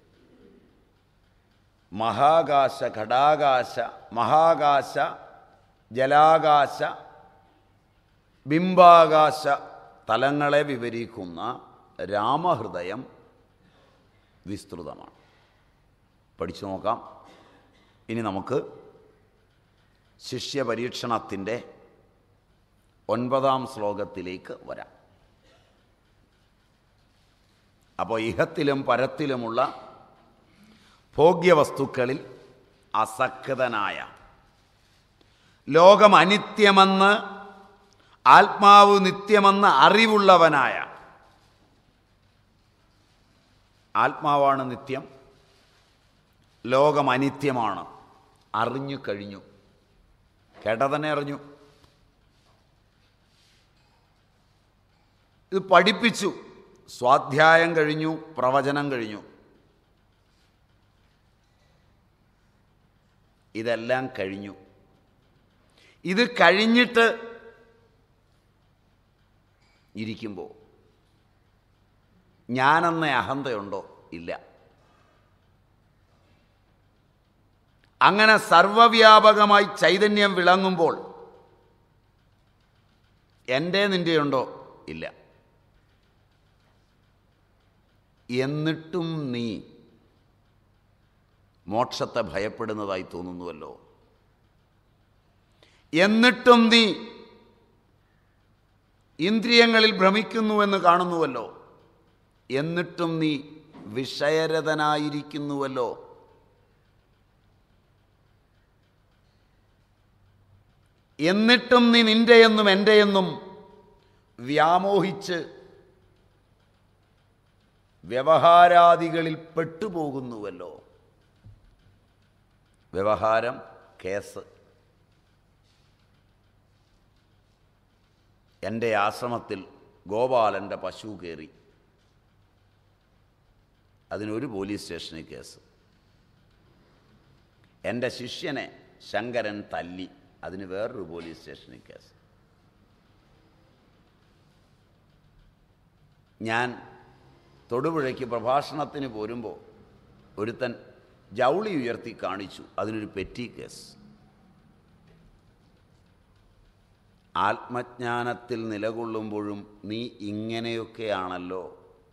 മഹാകാശ ഘടാകാശ മഹാകാശ ജലാകാശ ബിംബാകാശ തലങ്ങളെ വിവരിക്കുന്ന രാമഹൃദയം വിസ്തൃതമാണ് പഠിച്ചു നോക്കാം ഇനി നമുക്ക് ശിഷ്യപരീക്ഷണത്തിൻ്റെ ഒൻപതാം ശ്ലോകത്തിലേക്ക് വരാം അപ്പോൾ ഇഹത്തിലും പരത്തിലുമുള്ള ഭോഗ്യവസ്തുക്കളിൽ അസക്തനായ ലോകം അനിത്യമെന്ന് ആത്മാവ് നിത്യമെന്ന് അറിവുള്ളവനായ ആത്മാവാണ് നിത്യം ലോകം അനിത്യമാണ് അറിഞ്ഞു കഴിഞ്ഞു കേട്ട തന്നെ അറിഞ്ഞു ഇത് പഠിപ്പിച്ചു സ്വാധ്യായം കഴിഞ്ഞു പ്രവചനം കഴിഞ്ഞു ഇതെല്ലാം കഴിഞ്ഞു ഇത് കഴിഞ്ഞിട്ട് ഇരിക്കുമ്പോൾ ഞാനെന്ന അഹന്തയുണ്ടോ ഇല്ല അങ്ങനെ സർവവ്യാപകമായി ചൈതന്യം വിളങ്ങുമ്പോൾ എൻ്റെ നിൻ്റെയുണ്ടോ ഇല്ല എന്നിട്ടും നീ മോക്ഷത്തെ ഭയപ്പെടുന്നതായി തോന്നുന്നുവല്ലോ എന്നിട്ടും നീ ഇന്ദ്രിയങ്ങളിൽ ഭ്രമിക്കുന്നുവെന്ന് കാണുന്നുവല്ലോ എന്നിട്ടും നീ വിഷയരതനായിരിക്കുന്നുവല്ലോ എന്നിട്ടും നീ നിന്റെയെന്നും എൻ്റെയെന്നും വ്യാമോഹിച്ച് വ്യവഹാരാദികളിൽ പെട്ടുപോകുന്നുവല്ലോ വ്യവഹാരം കേസ് എൻ്റെ ആശ്രമത്തിൽ ഗോപാലൻ്റെ പശു കയറി അതിനൊരു പോലീസ് സ്റ്റേഷനിൽ കേസ് എൻ്റെ ശിഷ്യനെ ശങ്കരൻ തല്ലി അതിന് വേറൊരു പോലീസ് സ്റ്റേഷനിൽ കേസ് ഞാൻ തൊടുപുഴയ്ക്ക് പ്രഭാഷണത്തിന് പോരുമ്പോൾ ഒരുത്തൻ ജൗളി ഉയർത്തി കാണിച്ചു അതിനൊരു പെറ്റി കേസ് ആത്മജ്ഞാനത്തിൽ നിലകൊള്ളുമ്പോഴും നീ ഇങ്ങനെയൊക്കെയാണല്ലോ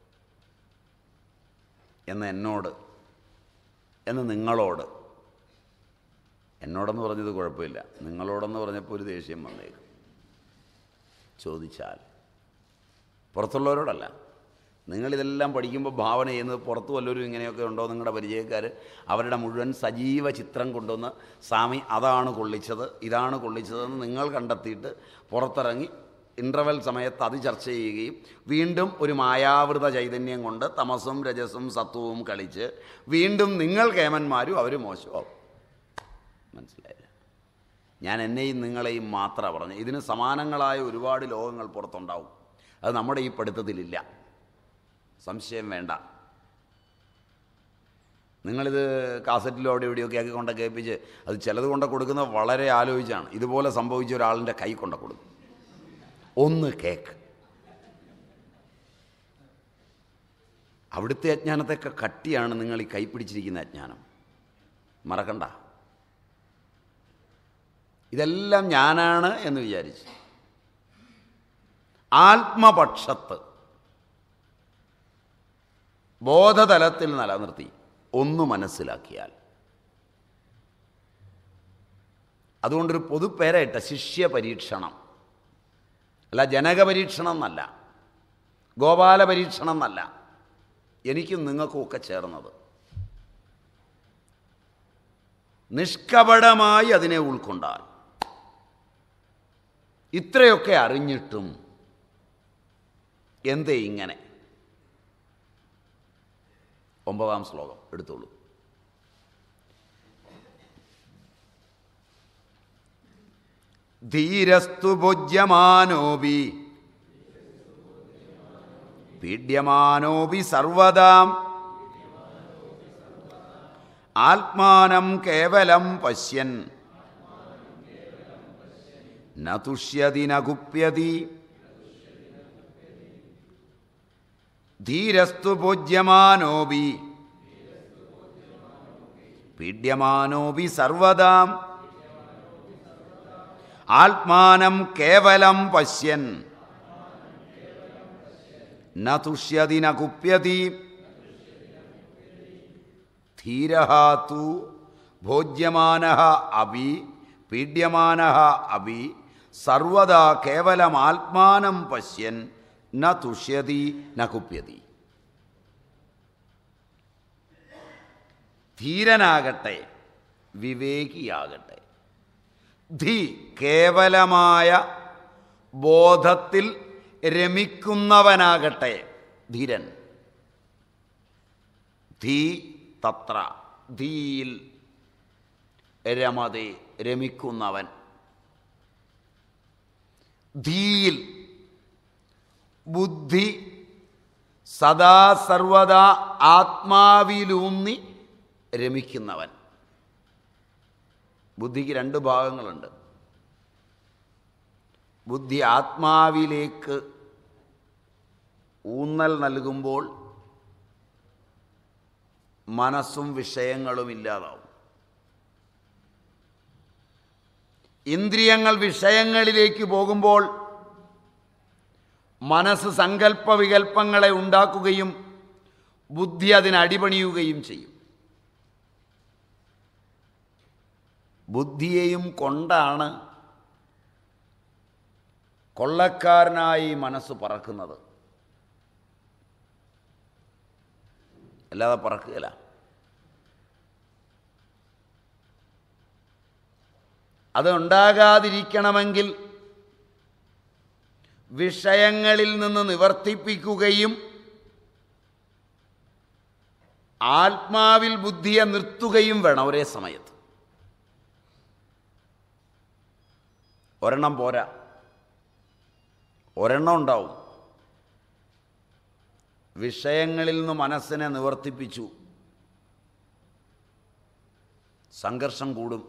എന്ന് എന്നോട് എന്ന് നിങ്ങളോട് എന്നോടെന്ന് പറഞ്ഞത് കുഴപ്പമില്ല നിങ്ങളോടെന്ന് പറഞ്ഞപ്പോൾ ഒരു ദേഷ്യം വന്നേക്കും ചോദിച്ചാൽ പുറത്തുള്ളവരോടല്ല നിങ്ങളിതെല്ലാം പഠിക്കുമ്പോൾ ഭാവന ചെയ്യുന്നത് പുറത്തു വല്ലവരും ഇങ്ങനെയൊക്കെ ഉണ്ടോ നിങ്ങളുടെ പരിചയക്കാർ അവരുടെ മുഴുവൻ സജീവ ചിത്രം കൊണ്ടുവന്ന് സ്വാമി അതാണ് കൊള്ളിച്ചത് ഇതാണ് കൊള്ളിച്ചതെന്ന് നിങ്ങൾ കണ്ടെത്തിയിട്ട് പുറത്തിറങ്ങി ഇൻ്റർവെൽ സമയത്ത് അത് ചർച്ച ചെയ്യുകയും വീണ്ടും ഒരു മായാവൃത ചൈതന്യം കൊണ്ട് തമസും രജസും സത്വവും കളിച്ച് വീണ്ടും നിങ്ങൾ കേമന്മാരും അവർ മോശമാവും മനസ്സിലായില്ല ഞാൻ എന്നെയും നിങ്ങളെയും മാത്രമാണ് പറഞ്ഞു ഇതിന് സമാനങ്ങളായ ഒരുപാട് ലോകങ്ങൾ പുറത്തുണ്ടാവും അത് നമ്മുടെ ഈ പഠിത്തത്തിലില്ല സംശയം വേണ്ട നിങ്ങളിത് കാസറ്റിലോ അവിടെ എവിടെയൊക്കെ ആക്കി കൊണ്ട് കേൾപ്പിച്ച് അത് ചിലത് കൊണ്ട് കൊടുക്കുന്നത് വളരെ ആലോചിച്ചാണ് ഇതുപോലെ സംഭവിച്ച ഒരാളിൻ്റെ കൈ കൊണ്ട് കൊടുക്കും ഒന്ന് കേക്ക് അവിടുത്തെ അജ്ഞാനത്തെയൊക്കെ കട്ടിയാണ് നിങ്ങൾ ഈ കൈപ്പിടിച്ചിരിക്കുന്ന അജ്ഞാനം മറക്കണ്ട ഇതെല്ലാം ഞാനാണ് എന്ന് വിചാരിച്ചു ആത്മപക്ഷത്ത് ബോധതലത്തിൽ നിലനിർത്തി ഒന്ന് മനസ്സിലാക്കിയാൽ അതുകൊണ്ടൊരു പൊതുപ്പേരായിട്ട ശിഷ്യ പരീക്ഷണം അല്ല ജനക പരീക്ഷണം എന്നല്ല ഗോപാല പരീക്ഷണം എന്നല്ല എനിക്കും നിങ്ങൾക്കും ഒക്കെ ചേർന്നത് നിഷ്കപടമായി അതിനെ ഉൾക്കൊണ്ടാൽ ഇത്രയൊക്കെ അറിഞ്ഞിട്ടും എന്തേ ഇങ്ങനെ ഒമ്പതാം ശ്ലോകം എടുത്തോളൂ ധീരസ്തു ഭുജ്യമാനോപി പീഡ്യമാനോപി സർവദാം ആത്മാനം കേവലം പശ്യൻ ന തുഷ്യതി ന കുപ്യതി ധീരസ്തു പൂജ്യമാനോപി പീഡ്യമാനോപി സർവദാം ആത്മാനം കേവലം പശ്യൻ ന തുഷ്യതി ന കുപ്യതി ധീര തു ഭോജ്യമാന അപി പീഡ്യമാന അപി സർവദാ കേവലം ആത്മാനം പശ്യൻ ന തുഷ്യതി ന കുപ്യതി ധീരനാകട്ടെ വിവേകിയാകട്ടെ ധി കേവലമായ ബോധത്തിൽ രമിക്കുന്നവനാകട്ടെ ധീരൻ ധീ തത്ര ധീയിൽ രമതെ രമിക്കുന്നവൻ ധീയിൽ ബുദ്ധി സദാ സർവദാ ആത്മാവിലൂന്നി രമിക്കുന്നവൻ ബുദ്ധിക്ക് രണ്ട് ഭാഗങ്ങളുണ്ട് ബുദ്ധി ആത്മാവിലേക്ക് ഊന്നൽ നൽകുമ്പോൾ മനസ്സും വിഷയങ്ങളും ഇല്ലാതാവും ഇന്ദ്രിയങ്ങൾ വിഷയങ്ങളിലേക്ക് പോകുമ്പോൾ മനസ്സ് സങ്കല്പ വികല്പങ്ങളെ ഉണ്ടാക്കുകയും ബുദ്ധി അതിന് അടിപണിയുകയും ചെയ്യും ബുദ്ധിയെയും കൊണ്ടാണ് കൊള്ളക്കാരനായി മനസ്സ് പറക്കുന്നത് അല്ലാതെ പറക്കുകയില്ല അത് ഉണ്ടാകാതിരിക്കണമെങ്കിൽ വിഷയങ്ങളിൽ നിന്ന് നിവർത്തിപ്പിക്കുകയും ആത്മാവിൽ ബുദ്ധിയെ നിർത്തുകയും വേണം ഒരേ സമയത്ത് ഒരെണ്ണം പോരാ ഒരെണ്ണം ഉണ്ടാവും വിഷയങ്ങളിൽ നിന്ന് മനസ്സിനെ നിവർത്തിപ്പിച്ചു സംഘർഷം കൂടും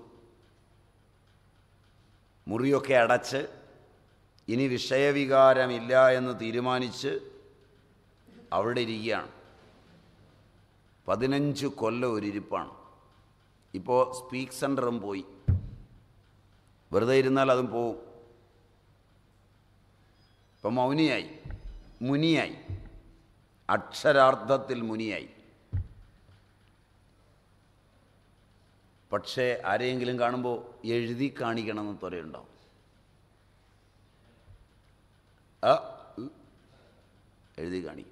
മുറിയൊക്കെ അടച്ച് ഇനി വിഷയവികാരമില്ല എന്ന് തീരുമാനിച്ച് അവിടെ ഇരിക്കുകയാണ് പതിനഞ്ച് കൊല്ലം ഒരിരിപ്പാണ് ഇപ്പോൾ സ്പീക്ക് സെൻറ്ററും പോയി വെറുതെ ഇരുന്നാൽ അതും പോവും ഇപ്പം മൗനിയായി മുനിയായി അക്ഷരാർത്ഥത്തിൽ മുനിയായി പക്ഷേ ആരെയെങ്കിലും കാണുമ്പോൾ എഴുതി കാണിക്കണമെന്ന് ത്വരയുണ്ടാവും ആ ഉ, എഴുതി കാണിക്കും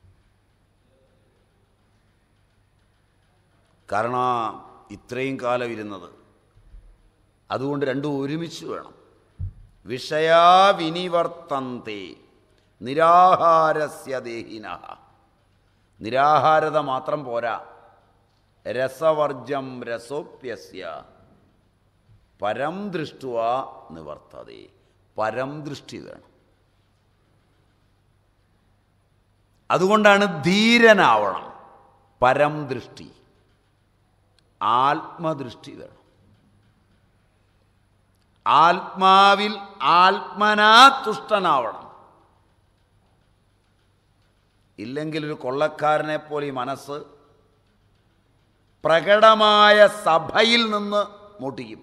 കാരണം ഇത്രയും കാലം ഇരുന്നത് അതുകൊണ്ട് രണ്ടും ഒരുമിച്ച് വേണം വിഷയാവിനിവർത്തന്തി നിരാഹാരസ്യ ദേഹിന നിരാഹാരത മാത്രം പോരാ രസവർജം രസോപ്യസ്യ പരം ദൃഷ്ടുവ നിവർത്തതേ പരം ദൃഷ്ടി വേണം അതുകൊണ്ടാണ് ധീരനാവണം പരം ദൃഷ്ടി ആത്മദൃഷ്ടി വേണം ആത്മാവിൽ ആത്മനാ തുഷ്ടനാവണം ഇല്ലെങ്കിൽ ഒരു കൊള്ളക്കാരനെ പോലെ ഈ മനസ്സ് പ്രകടമായ സഭയിൽ നിന്ന് മുട്ടിക്കും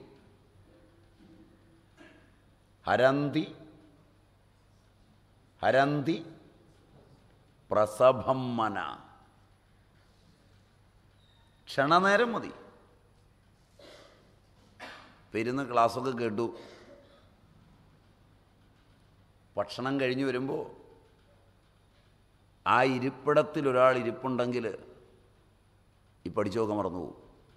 ഹരന്തി ഹരന്തി പ്രസഭം മന ക്ഷണനേരം മതി പെരുന്ന് ക്ലാസ്സൊക്കെ കേട്ടു ഭക്ഷണം കഴിഞ്ഞ് വരുമ്പോൾ ആ ഇരിപ്പിടത്തിൽ ഒരാൾ ഇരിപ്പുണ്ടെങ്കിൽ ഈ പഠിച്ചൊക്കെ മറന്നു പോകും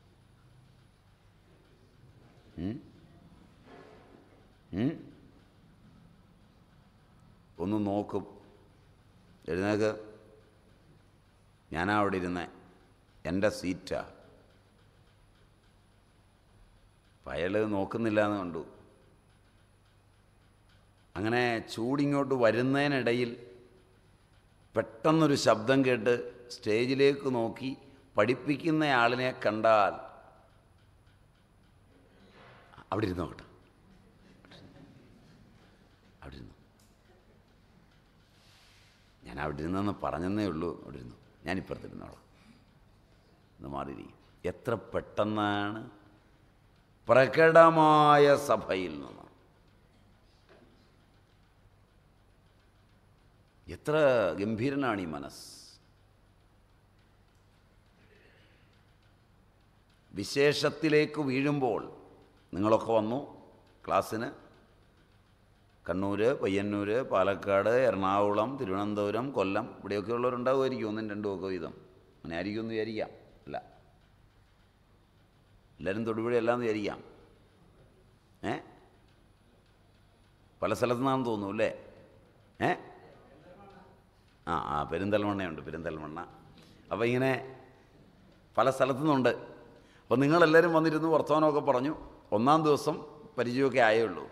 ഉം? ഉം? ഒന്ന് നോക്കും എഴുന്നേക്ക് ഞാനാ അവിടെ ഇരുന്നേ എൻ്റെ സീറ്റാ അയാൾ നോക്കുന്നില്ല എന്ന് കണ്ടു അങ്ങനെ ചൂടിങ്ങോട്ട് വരുന്നതിനിടയിൽ പെട്ടെന്നൊരു ശബ്ദം കേട്ട് സ്റ്റേജിലേക്ക് നോക്കി പഠിപ്പിക്കുന്ന ആളിനെ കണ്ടാൽ അവിടെ ഇരുന്നോ കേട്ടോ അവിടെ ഇരുന്നു ഞാൻ അവിടെ ഇരുന്നെന്ന് പറഞ്ഞെന്നേ ഉള്ളൂ അവിടെ ഇരുന്നു ഞാൻ ഇപ്പുറത്തിരുന്നോളാം എന്ന് മാറിയിരിക്കും എത്ര പെട്ടെന്നാണ് പ്രകടമായ സഭയിൽ നിന്ന് എത്ര ഗംഭീരനാണ് ഈ മനസ്സ് വിശേഷത്തിലേക്ക് വീഴുമ്പോൾ നിങ്ങളൊക്കെ വന്നു ക്ലാസ്സിന് കണ്ണൂർ പയ്യന്നൂർ പാലക്കാട് എറണാകുളം തിരുവനന്തപുരം കൊല്ലം ഇവിടെയൊക്കെ ഉള്ളവരുണ്ടാവുമായിരിക്കും ഒന്നും രണ്ടും ഒക്കെ വീതം അങ്ങനെ ആയിരിക്കും എന്ന് വിചാരിക്കാം അല്ല എല്ലാവരും തൊടുപുഴ എല്ലാം വിചാരിക്കാം ഏ പല സ്ഥലത്തു നിന്നാണെന്ന് തോന്നുന്നു അല്ലേ ഏ ആ ആ പെരിന്തൽമണ്ണയുണ്ട് പെരിന്തൽമണ്ണ അപ്പോൾ ഇങ്ങനെ പല സ്ഥലത്തു നിന്നുണ്ട് അപ്പോൾ നിങ്ങളെല്ലാവരും വന്നിരുന്നു വർത്തമാനമൊക്കെ പറഞ്ഞു ഒന്നാം ദിവസം പരിചയമൊക്കെ ആയേ ഉള്ളൂ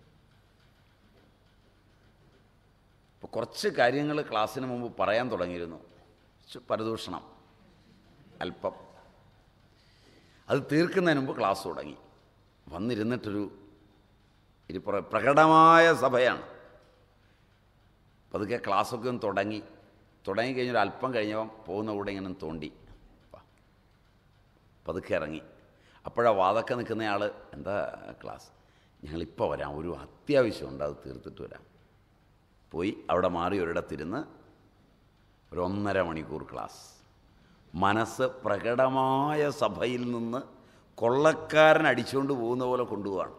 അപ്പോൾ കുറച്ച് കാര്യങ്ങൾ ക്ലാസ്സിന് മുമ്പ് പറയാൻ തുടങ്ങിയിരുന്നു ചു- പരദൂഷണം അല്പം അത് തീർക്കുന്നതിന് മുമ്പ് ക്ലാസ് തുടങ്ങി വന്നിരുന്നിട്ടൊരു ഇരിപ്പുറ പ്രകടമായ സഭയാണ് പതുക്കെ ക്ലാസ്സൊക്കെ ഒന്ന് തുടങ്ങി തുടങ്ങി കഴിഞ്ഞൊരു അല്പം കഴിഞ്ഞപ്പം പോകുന്ന കൂടെ ഇങ്ങനെ ഒന്ന് തോണ്ടി വാ. പതുക്കെ ഇറങ്ങി അപ്പോഴാ വാതൊക്കെ നിൽക്കുന്നയാൾ എന്താ ക്ലാസ് ഞങ്ങളിപ്പോൾ വരാം ഒരു അത്യാവശ്യമുണ്ട് അത് തീർത്തിട്ട് വരാം പോയി അവിടെ മാറി ഒരിടത്തിരുന്ന് ഒരു ഒന്നര മണിക്കൂർ ക്ലാസ് മനസ്സ് പ്രകടമായ സഭയിൽ നിന്ന് കൊള്ളക്കാരൻ അടിച്ചുകൊണ്ട് പോകുന്ന പോലെ കൊണ്ടുപോവാണ്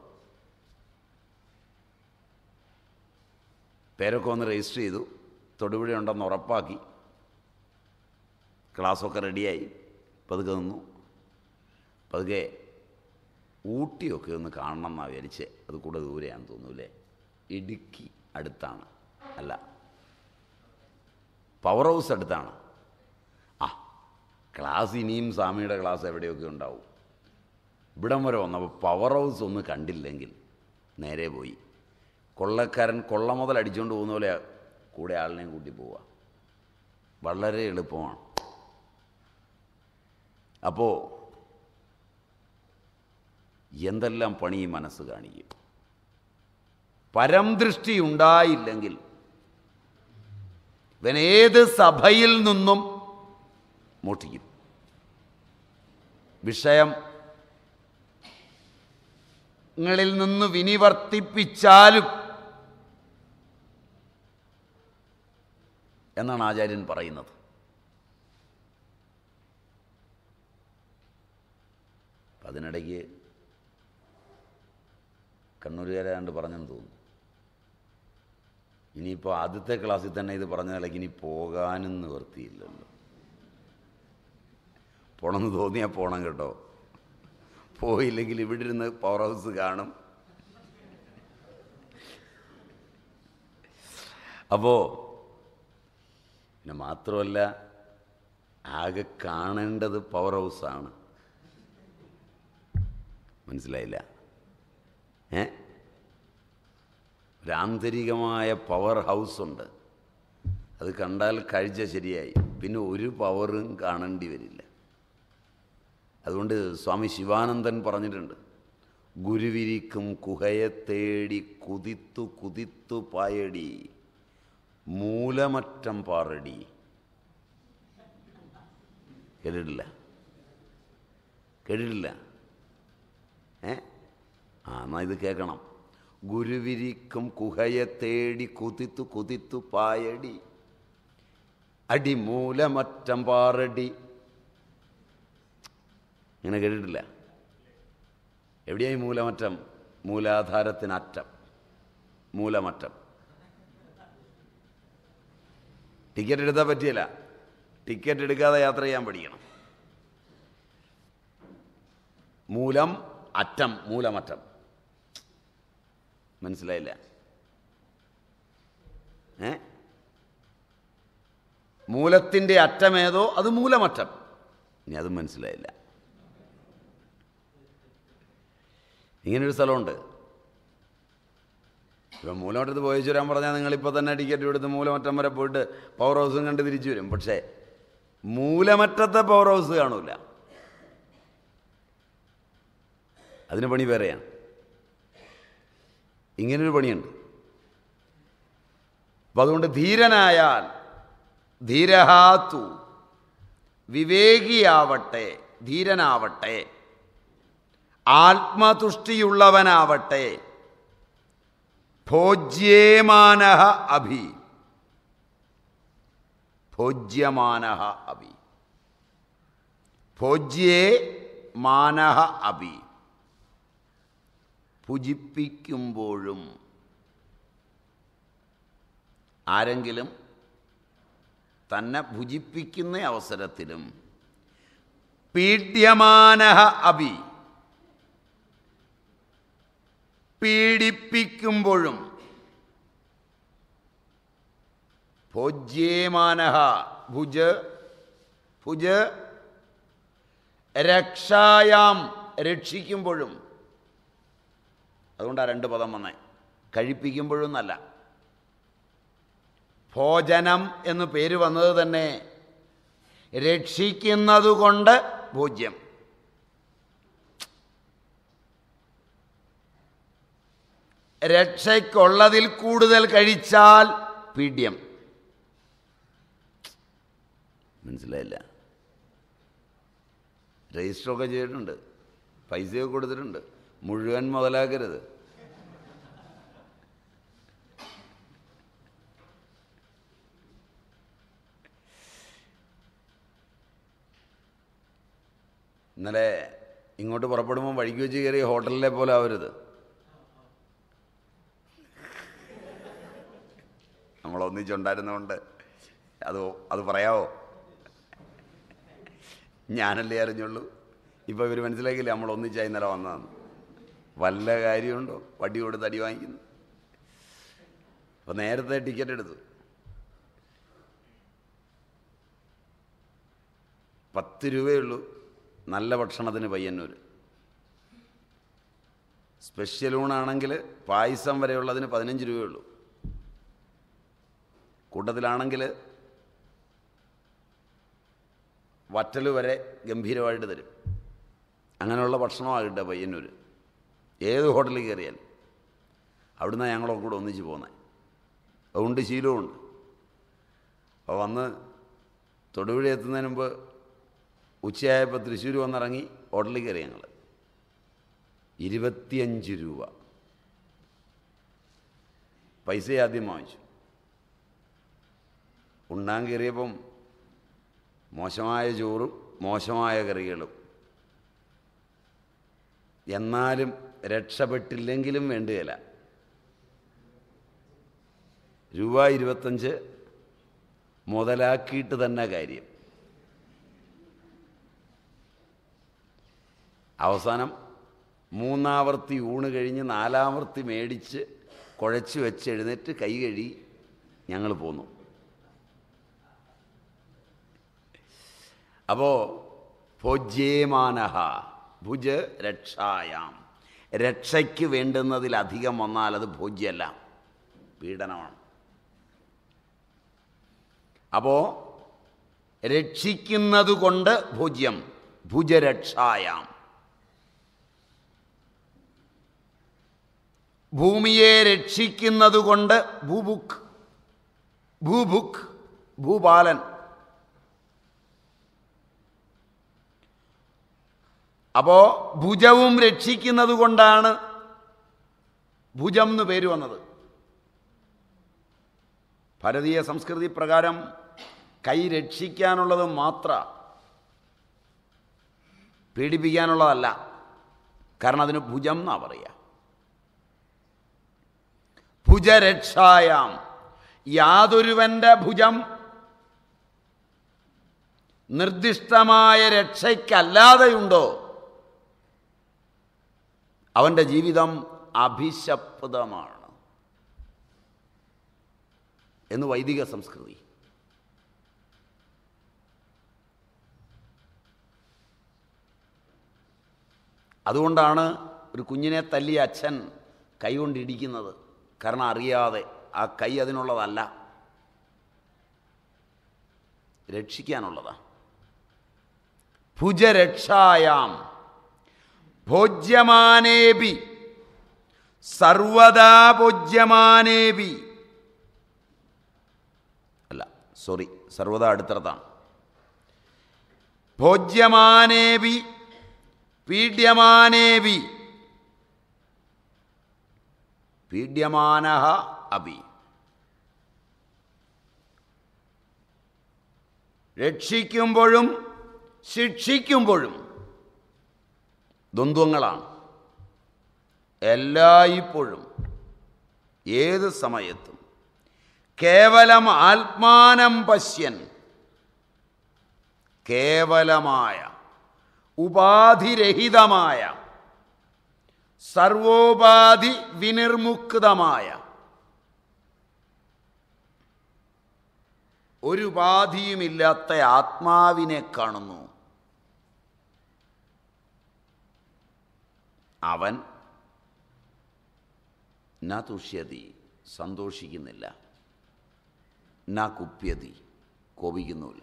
പേരൊക്കെ ഒന്ന് രജിസ്റ്റർ ചെയ്തു തൊടുപുഴ ഉണ്ടെന്ന് ഉറപ്പാക്കി ക്ലാസ്സൊക്കെ റെഡിയായി പതുക്കെ നിന്നു പതുക്കെ ഊട്ടിയൊക്കെ ഒന്ന് കാണണം എന്നാണ് വിചാരിച്ച് അത് കൂടെ ദൂരെയാണെന്ന് തോന്നുന്നു അല്ലേ ഇടുക്കി അടുത്താണ് അല്ല പവർ ഹൗസ് അടുത്താണ് ആ ക്ലാസ് ഇനിയും സ്വാമിയുടെ ക്ലാസ് എവിടെയൊക്കെ ഉണ്ടാവും ഇവിടം വരെ വന്നപ്പോൾ പവർ ഹൗസ് ഒന്ന് കണ്ടില്ലെങ്കിൽ നേരെ പോയി കൊള്ളക്കാരൻ കൊള്ള മുതൽ അടിച്ചുകൊണ്ട് പോകുന്ന പോലെ കൂടെ ആളിനെയും കൂട്ടി പോവുക വളരെ എളുപ്പമാണ് അപ്പോൾ എന്തെല്ലാം പണി ഈ മനസ്സ് കാണിക്കും പരംദൃഷ്ടി ഉണ്ടായില്ലെങ്കിൽ ഇവൻ ഏത് സഭയിൽ നിന്നും മോഷ്ടിക്കും വിഷയം ങ്ങളിൽ നിന്ന് വിനിവർത്തിപ്പിച്ചാലും എന്നാണ് ആചാര്യൻ പറയുന്നത് അപ്പം അതിനിടയ്ക്ക് കണ്ണൂരുകാരാണ്ട് പറഞ്ഞെന്ന് തോന്നുന്നു ഇനിയിപ്പോൾ ആദ്യത്തെ ക്ലാസ്സിൽ തന്നെ ഇത് പറഞ്ഞ നിലയ്ക്ക് ഇനി പോകാനും നിവർത്തിയില്ലല്ലോ പോണമെന്ന് തോന്നിയാൽ പോണം കേട്ടോ പോയില്ലെങ്കിൽ ഇവിടെ ഇരുന്ന് പവർ ഹൗസ് കാണും അപ്പോൾ പിന്നെ മാത്രമല്ല ആകെ കാണേണ്ടത് പവർ ഹൗസാണ് മനസ്സിലായില്ല ഏ ഒരു ആന്തരികമായ പവർ ഹൗസ് ഉണ്ട് അത് കണ്ടാൽ കാഴ്ച ശരിയായി പിന്നെ ഒരു പവറും കാണേണ്ടി വരില്ല അതുകൊണ്ട് സ്വാമി ശിവാനന്ദൻ പറഞ്ഞിട്ടുണ്ട് ഗുരുവിരിക്കും കുഹയെ തേടി കുതിത്തു കുതിത്തു പായടി മൂലമറ്റം പാറടി കേട്ടിട്ടില്ല കേട്ടിട്ടില്ല ഏ ആ എന്നാൽ ഇത് കേൾക്കണം ഗുരുവിരിക്കും കുഹയെ തേടി കുതിത്തു കുതിത്തു പായടി അടി മൂലമറ്റം പാറടി ഇങ്ങനെ കേട്ടിട്ടില്ല എവിടെയായി മൂലമറ്റം മൂലാധാരത്തിനറ്റം മൂലമറ്റം ടിക്കറ്റ് എടുത്താൽ പറ്റിയല്ല ടിക്കറ്റ് എടുക്കാതെ യാത്ര ചെയ്യാൻ പഠിക്കണം മൂലം അറ്റം മൂലമറ്റം മനസ്സിലായില്ല ഏ മൂലത്തിൻ്റെ അറ്റമേതോ അത് മൂലമറ്റം ഇനി അതും മനസ്സിലായില്ല ഇങ്ങനൊരു സ്ഥലമുണ്ട് ഇപ്പം മൂലമറ്റത്ത് പോയി വരാൻ പറഞ്ഞാൽ നിങ്ങളിപ്പോൾ തന്നെ ടിക്കറ്റ് എടുത്ത് മൂലമറ്റം വരെ പോയിട്ട് പവർ ഹൗസും കണ്ട് തിരിച്ചു വരും പക്ഷേ മൂലമറ്റത്തെ പവർ ഹൗസ് കാണൂല അതിന് പണി വേറെയാണ് ഇങ്ങനൊരു പണിയുണ്ട് അപ്പം അതുകൊണ്ട് ധീരനായാൽ ധീരഹാത്തു വിവേകിയാവട്ടെ ധീരനാവട്ടെ ആത്മതുഷ്ടിയുള്ളവനാവട്ടെ ഭോജ്യേമാന അഭി ഭോജ്യമാന അഭി ഭോജ്യേ മാനഹ അഭി ഭുജിപ്പിക്കുമ്പോഴും ആരെങ്കിലും തന്നെ ഭുജിപ്പിക്കുന്ന അവസരത്തിലും പീഡ്യമാന അഭി പീഡിപ്പിക്കുമ്പോഴും ഭോജ്യേമാന ഭുജ് ഭുജ് രക്ഷായാം രക്ഷിക്കുമ്പോഴും അതുകൊണ്ടാണ് രണ്ട് പദം വന്നേ കഴിപ്പിക്കുമ്പോഴും എന്നല്ല ഭോജനം എന്ന് പേര് വന്നത് തന്നെ രക്ഷിക്കുന്നതുകൊണ്ട് ഭോജ്യം രക്ഷയ്ക്കുള്ളതിൽ കൂടുതൽ കഴിച്ചാൽ പീഡ്യം മനസ്സിലായില്ല രജിസ്റ്ററൊക്കെ ചെയ്തിട്ടുണ്ട് പൈസയൊക്കെ കൊടുത്തിട്ടുണ്ട് മുഴുവൻ മുതലാക്കരുത് ഇന്നലെ ഇങ്ങോട്ട് പുറപ്പെടുമ്പോൾ വഴിക്ക് വെച്ച് കയറിയ ഹോട്ടലിലെ പോലെ ആവരുത് നമ്മൾ ഒന്നിച്ചുണ്ടായിരുന്നതുകൊണ്ട് അത് അത് പറയാവോ ഞാനല്ലേ അറിഞ്ഞുള്ളൂ ഇപ്പോൾ ഇവർ മനസ്സിലാക്കിയില്ല നമ്മൾ ഒന്നിച്ചായി ഇന്നലെ വന്നതാണ് വല്ല കാര്യമുണ്ടോ വടി കൊടുത്ത് അടി വാങ്ങിക്കുന്നു അപ്പോൾ നേരത്തെ ടിക്കറ്റ് എടുത്തു പത്ത് രൂപയുള്ളൂ നല്ല ഭക്ഷണത്തിന് പയ്യന്നൂർ സ്പെഷ്യൽ ഊണാണെങ്കിൽ പായസം വരെയുള്ളതിന് പതിനഞ്ച് രൂപയുള്ളൂ കൂട്ടത്തിലാണെങ്കിൽ വറ്റൽ വരെ ഗംഭീരമായിട്ട് തരും അങ്ങനെയുള്ള ഭക്ഷണമാണ് കിട്ടുക പയ്യന്നൂർ ഏത് ഹോട്ടലിൽ കയറിയാലും അവിടുന്ന് ഞങ്ങളൊക്കെ കൂടെ ഒന്നിച്ച് പോകുന്നത് അതുകൊണ്ട് ശീലവുമുണ്ട് അപ്പോൾ വന്ന് തൊടുപുഴ എത്തുന്നതിന് മുമ്പ് ഉച്ചയായപ്പോൾ തൃശ്ശൂർ വന്നിറങ്ങി ഹോട്ടലിൽ കയറി ഞങ്ങൾ ഇരുപത്തിയഞ്ച് രൂപ പൈസ ആദ്യം വാങ്ങിച്ചു ഉണ്ണാൻ കയറിയപ്പം മോശമായ ചോറും മോശമായ കറികളും എന്നാലും രക്ഷപ്പെട്ടില്ലെങ്കിലും വേണ്ടുകയില്ല രൂപ ഇരുപത്തഞ്ച് മുതലാക്കിയിട്ട് തന്നെ കാര്യം അവസാനം മൂന്നാവർത്തി ഊണ് കഴിഞ്ഞ് നാലാവർത്തി മേടിച്ച് കുഴച്ച് വെച്ച് എഴുന്നേറ്റ് കൈ കഴുകി ഞങ്ങൾ പോന്നു അപ്പോൾ ഭോജ്യേമാനഹ ഭുജ് രക്ഷായാം രക്ഷയ്ക്ക് വേണ്ടുന്നതിലധികം വന്നാൽ അത് ഭോജ്യമല്ല പീഡനമാണ് അപ്പോൾ രക്ഷിക്കുന്നത് കൊണ്ട് ഭുജ്യം ഭുജരക്ഷായാം ഭൂമിയെ രക്ഷിക്കുന്നത് കൊണ്ട് ഭൂബുക്ക് ഭൂബുക്ക് ഭൂപാലൻ അപ്പോ ഭുജവും രക്ഷിക്കുന്നത് കൊണ്ടാണ് ഭുജം എന്ന് പേര് വന്നത് ഭാരതീയ സംസ്കൃതി പ്രകാരം കൈ രക്ഷിക്കാനുള്ളത് മാത്ര പീഡിപ്പിക്കാനുള്ളതല്ല കാരണം അതിന് ഭുജം എന്നാ പറയുക ഭുജരക്ഷായാം യാതൊരുവന്റെ ഭുജം നിർദ്ദിഷ്ടമായ രക്ഷയ്ക്കല്ലാതെയുണ്ടോ അവൻ്റെ ജീവിതം അഭിശപ്തമാണ് എന്ന് വൈദിക സംസ്കൃതി അതുകൊണ്ടാണ് ഒരു കുഞ്ഞിനെ തല്ലിയ അച്ഛൻ കൈ കൊണ്ടിടിക്കുന്നത് കാരണം അറിയാതെ ആ കൈ അതിനുള്ളതല്ല രക്ഷിക്കാനുള്ളതാണ് ഭുജരക്ഷായാം ഭോജ്യമാനേപി സർവദാ ഭോജ്യമാനേപി അല്ല സോറി സർവദാ അടുത്തതാണ് ഭോജ്യമാനേപി പീഡ്യമാനേപി പീഡ്യമാന അപി രക്ഷിക്കുമ്പോഴും ശിക്ഷിക്കുമ്പോഴും ദ്വന്ദ്വങ്ങളാണ് എല്ലായ്പ്പോഴും ഏത് സമയത്തും കേവലം ആത്മാനം പശ്യൻ കേവലമായ ഉപാധിരഹിതമായ സർവോപാധി വിനിർമുക്തമായ ഒരു ഉപാധിയുമില്ലാത്ത ആത്മാവിനെ കാണുന്നു അവൻ ന തുഷ്യതി സന്തോഷിക്കുന്നില്ല ന കുപ്യതി കോപിക്കുന്നുമില്ല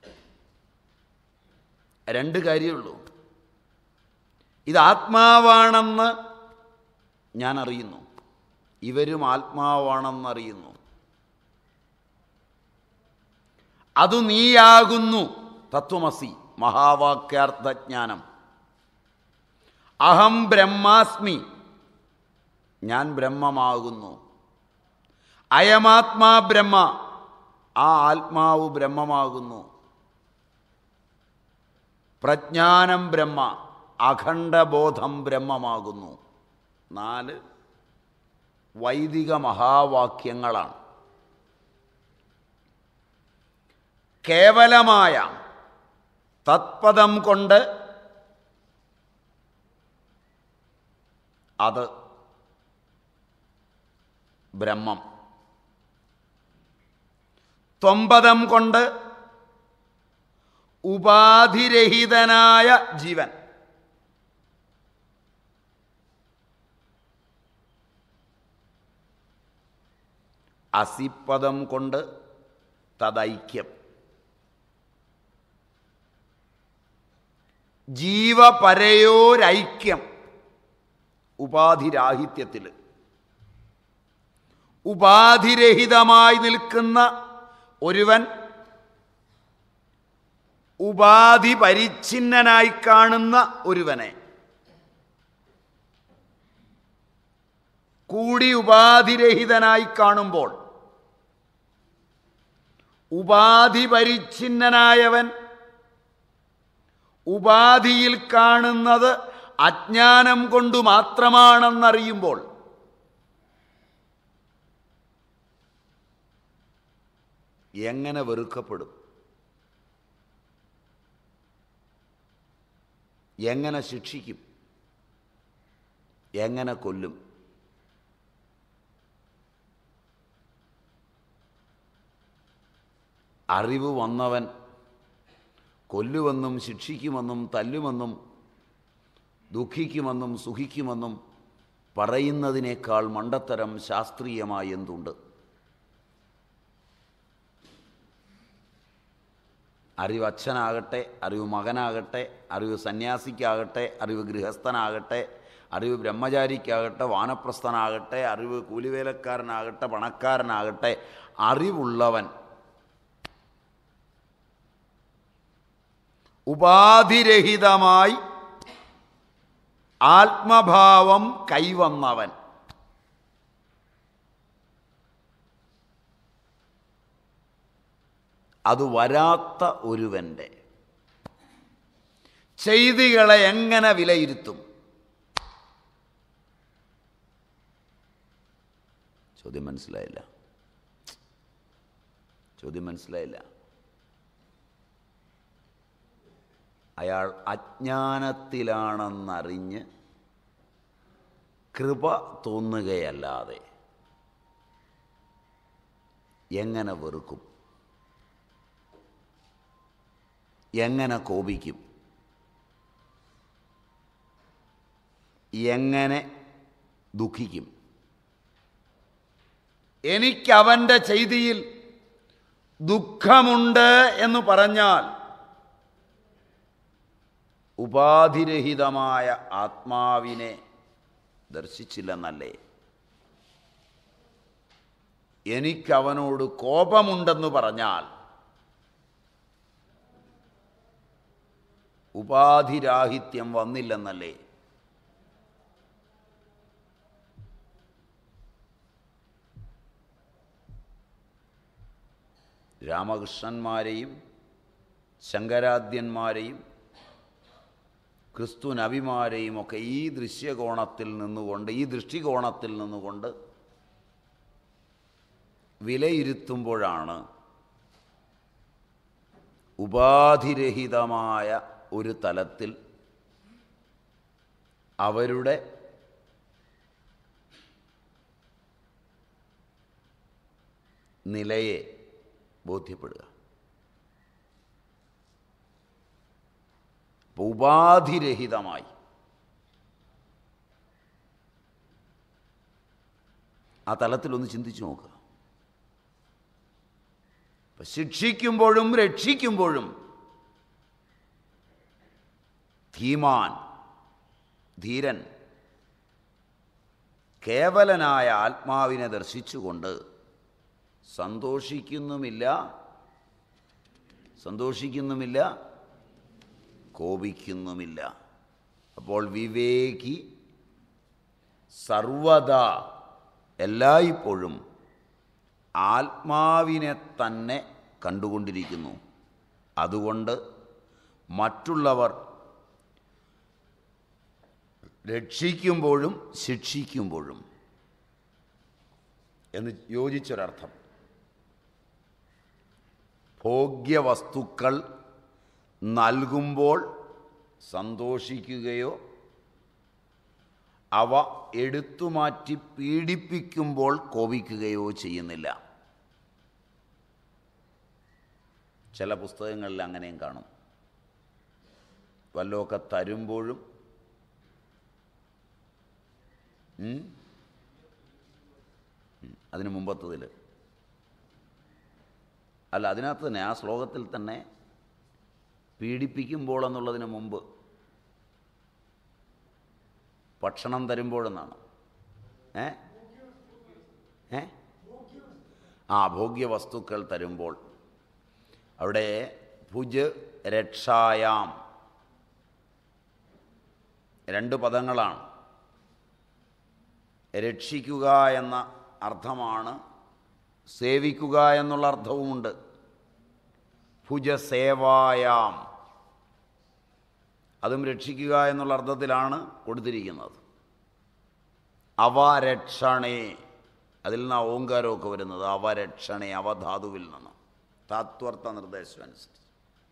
രണ്ട് കാര്യമുള്ളൂ ഇത് ആത്മാവാണെന്ന് ഞാൻ അറിയുന്നു ഇവരും ആത്മാവാണെന്നറിയുന്നു അതു നീയാകുന്നു തത്വമസി മഹാവാക്യാർത്ഥജ്ഞാനം അഹം ബ്രഹ്മാസ്മി ഞാൻ ബ്രഹ്മമാകുന്നു അയമാത്മാ ബ്രഹ്മ ആ ആത്മാവ് ബ്രഹ്മമാകുന്നു പ്രജ്ഞാനം ബ്രഹ്മ അഖണ്ഡബോധം ബ്രഹ്മമാകുന്നു നാല് വൈദിക മഹാവാക്യങ്ങളാണ് കേവലമായ തത്പദം കൊണ്ട് അത് ബ്രഹ്മം ത്വമ്പദം കൊണ്ട് ഉപാധിരഹിതനായ ജീവൻ അസിപ്പദം കൊണ്ട് തദൈക്യം ജീവപരയോരൈക്യം ഉപാധിരാഹിത്യത്തിൽ ഉപാധിരഹിതമായി നിൽക്കുന്ന ഒരുവൻ ഉപാധി പരിച്ഛിന്നനായി കാണുന്ന ഒരുവനെ കൂടി ഉപാധിരഹിതനായി കാണുമ്പോൾ ഉപാധി പരിച്ഛിന്നനായവൻ ഉപാധിയിൽ കാണുന്നത് അജ്ഞാനം കൊണ്ടു മാത്രമാണെന്നറിയുമ്പോൾ എങ്ങനെ വെറുക്കപ്പെടും എങ്ങനെ ശിക്ഷിക്കും എങ്ങനെ കൊല്ലും അറിവ് വന്നവൻ കൊല്ലുമെന്നും ശിക്ഷിക്കുമെന്നും തല്ലുമെന്നും ദുഃഖിക്കുമെന്നും സുഖിക്കുമെന്നും പറയുന്നതിനേക്കാൾ മണ്ടത്തരം ശാസ്ത്രീയമായി എന്തുണ്ട് അറിവ് അച്ഛനാകട്ടെ അറിവ് മകനാകട്ടെ അറിവ് സന്യാസിക്കാകട്ടെ അറിവ് ഗൃഹസ്ഥനാകട്ടെ അറിവ് ബ്രഹ്മചാരിക്കാകട്ടെ വാനപ്രസ്ഥനാകട്ടെ അറിവ് കൂലിവേലക്കാരനാകട്ടെ പണക്കാരനാകട്ടെ അറിവുള്ളവൻ ഉപാധിരഹിതമായി ആത്മഭാവം കൈവന്നവൻ അത് വരാത്ത ഒരുവൻ്റെ ചെയ്തികളെ എങ്ങനെ വിലയിരുത്തും ചോദ്യം മനസ്സിലായില്ല ചോദ്യം മനസ്സിലായില്ല അയാൾ അജ്ഞാനത്തിലാണെന്നറിഞ്ഞ് കൃപ തോന്നുകയല്ലാതെ എങ്ങനെ വെറുക്കും എങ്ങനെ കോപിക്കും എങ്ങനെ ദുഃഖിക്കും എനിക്കവൻ്റെ ചെയ്തിയിൽ ദുഃഖമുണ്ട് എന്ന് പറഞ്ഞാൽ ഉപാധിരഹിതമായ ആത്മാവിനെ ദർശിച്ചില്ലെന്നല്ലേ എനിക്കവനോട് കോപമുണ്ടെന്ന് പറഞ്ഞാൽ ഉപാധിരാഹിത്യം വന്നില്ലെന്നല്ലേ രാമകൃഷ്ണന്മാരെയും ശങ്കരാദ്യന്മാരെയും ക്രിസ്തു നബിമാരെയും ഒക്കെ ഈ ദൃശ്യകോണത്തിൽ നിന്നുകൊണ്ട് ഈ ദൃഷ്ടികോണത്തിൽ നിന്നുകൊണ്ട് വിലയിരുത്തുമ്പോഴാണ് ഉപാധിരഹിതമായ ഒരു തലത്തിൽ അവരുടെ നിലയെ ബോധ്യപ്പെടുക അപ്പോൾ ഉപാധിരഹിതമായി ആ തലത്തിലൊന്ന് ചിന്തിച്ചു നോക്കുക അപ്പം ശിക്ഷിക്കുമ്പോഴും രക്ഷിക്കുമ്പോഴും ധീമാൻ ധീരൻ കേവലനായ ആത്മാവിനെ ദർശിച്ചുകൊണ്ട് സന്തോഷിക്കുന്നുമില്ല സന്തോഷിക്കുന്നുമില്ല കോപിക്കുന്നുമില്ല അപ്പോൾ വിവേകി സർവദാ എല്ലായ്പ്പോഴും ആത്മാവിനെ തന്നെ കണ്ടുകൊണ്ടിരിക്കുന്നു അതുകൊണ്ട് മറ്റുള്ളവർ രക്ഷിക്കുമ്പോഴും ശിക്ഷിക്കുമ്പോഴും എന്ന് യോജിച്ചൊരർത്ഥം ഭോഗ്യവസ്തുക്കൾ നൽകുമ്പോൾ സന്തോഷിക്കുകയോ അവ എടുത്തുമാറ്റി പീഡിപ്പിക്കുമ്പോൾ കോപിക്കുകയോ ചെയ്യുന്നില്ല ചില പുസ്തകങ്ങളിൽ അങ്ങനെയും കാണും വല്ലതൊക്കെ തരുമ്പോഴും ഉം? ഉം. അതിന് മുമ്പത്തതിൽ അല്ല അതിനകത്ത് തന്നെ ആ ശ്ലോകത്തിൽ തന്നെ പീഡിപ്പിക്കുമ്പോൾ എന്നുള്ളതിന് മുമ്പ് ഭക്ഷണം തരുമ്പോഴെന്നാണ് ഏ ഏ ആ ഭോഗ്യവസ്തുക്കൾ തരുമ്പോൾ അവിടെ ഭുജ് രക്ഷായാം രണ്ട് പദങ്ങളാണ് രക്ഷിക്കുക എന്ന അർത്ഥമാണ് സേവിക്കുക എന്നുള്ള അർത്ഥവുമുണ്ട് ഭുജസേവായാം അതും രക്ഷിക്കുക എന്നുള്ള അർത്ഥത്തിലാണ് കൊടുത്തിരിക്കുന്നത് അവരക്ഷണേ അതിൽ നിന്ന് ഓങ്കാരമൊക്കെ വരുന്നത് അവരക്ഷണേ അവധാതുവിൽ നിന്ന് താത്വർത്ഥ നിർദ്ദേശം അനുസരിച്ച്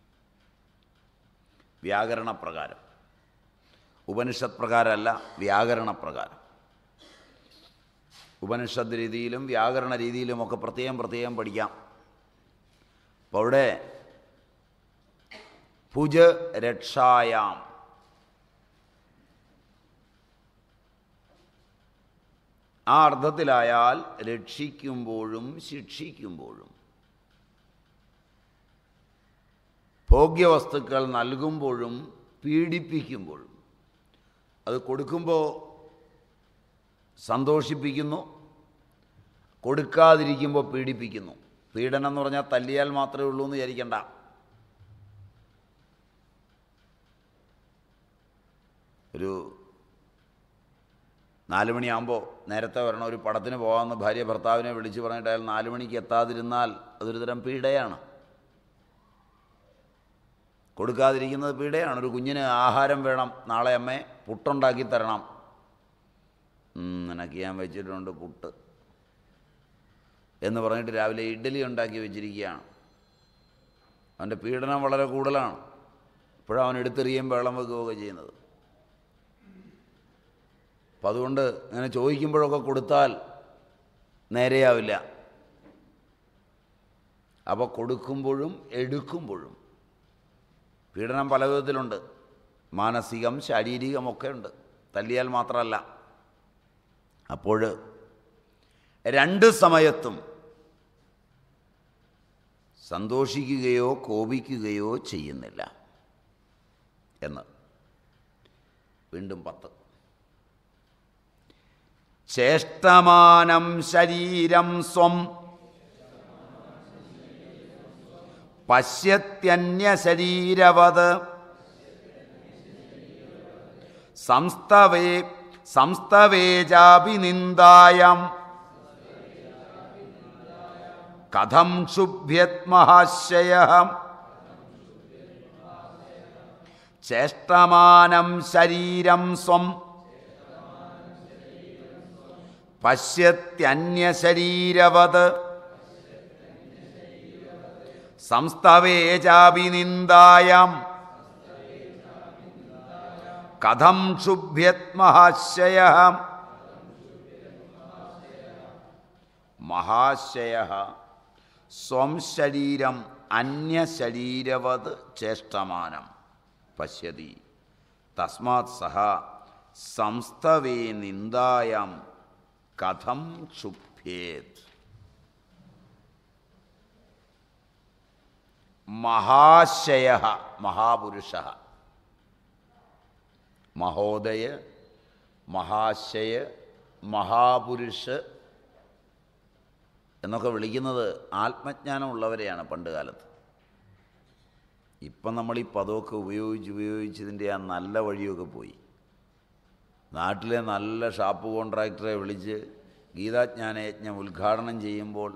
വ്യാകരണപ്രകാരം ഉപനിഷത് പ്രകാരമല്ല വ്യാകരണപ്രകാരം ഉപനിഷത്ത് രീതിയിലും വ്യാകരണ രീതിയിലുമൊക്കെ പ്രത്യേകം പ്രത്യേകം പഠിക്കാം അപ്പോൾ അവിടെ ഭുജ രക്ഷായാം ആ അർത്ഥത്തിലായാൽ രക്ഷിക്കുമ്പോഴും ശിക്ഷിക്കുമ്പോഴും ഭോഗ്യവസ്തുക്കൾ നൽകുമ്പോഴും പീഡിപ്പിക്കുമ്പോഴും അത് കൊടുക്കുമ്പോൾ സന്തോഷിപ്പിക്കുന്നു കൊടുക്കാതിരിക്കുമ്പോൾ പീഡിപ്പിക്കുന്നു പീഡനം എന്ന് പറഞ്ഞാൽ തല്ലിയാൽ മാത്രമേ ഉള്ളൂ എന്ന് വിചാരിക്കണ്ട ഒരു നാല് മണിയാകുമ്പോൾ നേരത്തെ വരണം ഒരു പടത്തിന് പോകാമെന്ന് ഭാര്യ ഭർത്താവിനെ വിളിച്ച് പറഞ്ഞിട്ട് അയാൾ നാല് മണിക്ക് എത്താതിരുന്നാൽ അതൊരു തരം പീഡയാണ് കൊടുക്കാതിരിക്കുന്നത് പീഡയാണ് ഒരു കുഞ്ഞിന് ആഹാരം വേണം നാളെ അമ്മേ പുട്ടുണ്ടാക്കി തരണം ഉം, നിനക്ക് ഞാൻ വെച്ചിട്ടുണ്ട് പുട്ട് എന്ന് പറഞ്ഞിട്ട് രാവിലെ ഇഡ്ഡലി ഉണ്ടാക്കി വെച്ചിരിക്കുകയാണ് അവൻ്റെ പീഡനം വളരെ കൂടുതലാണ് ഇപ്പോഴും അവൻ എടുത്തെറിയും വെള്ളം വെക്കുകയൊക്കെ ചെയ്യുന്നത് അപ്പം അതുകൊണ്ട് ഇങ്ങനെ ചോദിക്കുമ്പോഴൊക്കെ കൊടുത്താൽ നേരെയാവില്ല അപ്പോൾ കൊടുക്കുമ്പോഴും എടുക്കുമ്പോഴും പീഡനം പല വിധത്തിലുണ്ട് മാനസികം ശാരീരികമൊക്കെ ഉണ്ട് തല്ലിയാൽ മാത്രമല്ല അപ്പോൾ രണ്ട് സമയത്തും സന്തോഷിക്കുകയോ കോപിക്കുകയോ ചെയ്യുന്നില്ല എന്ന് വീണ്ടും പത്ത് ചേഷ്ടമാനം ശരീരം സ്വം പശ്യത്യന്യശരീരവത് സംസ്തവേ സംസ്തവേജാഭിനിന്ദായം കഥം ക്ഷുഭ്യത്മഹാശയ ചേഷ്ടമാനം ശരീരം സ്വം പശ്യത്യന്യശരീരവത് സംസ്തവേജാഭിനിന്ദായം കഥം ക്ഷുഭ്യത്മഹാശയ മഹാശയ സ്വം ശരീരം അന്യശരീരവത് ചേഷ്ടമാനം പശ്യതി തസ്മാത് സഹ സംസ്ഥവേ നിന്ദായം കഥം ക്ഷുഭ്യേത് മഹാശയ മഹാപുരുഷ മഹോദയ മഹാശയ മഹാപുരുഷ് എന്നൊക്കെ വിളിക്കുന്നത് ആത്മജ്ഞാനമുള്ളവരെയാണ് പണ്ട് കാലത്ത് ഇപ്പം നമ്മൾ ഈ പദമൊക്കെ ഉപയോഗിച്ച് ഉപയോഗിച്ചതിൻ്റെ ആ നല്ല വഴിയൊക്കെ പോയി നാട്ടിലെ നല്ല ഷാപ്പ് കോൺട്രാക്ടറെ വിളിച്ച് ഗീതാജ്ഞാനയജ്ഞം ഉദ്ഘാടനം ചെയ്യുമ്പോൾ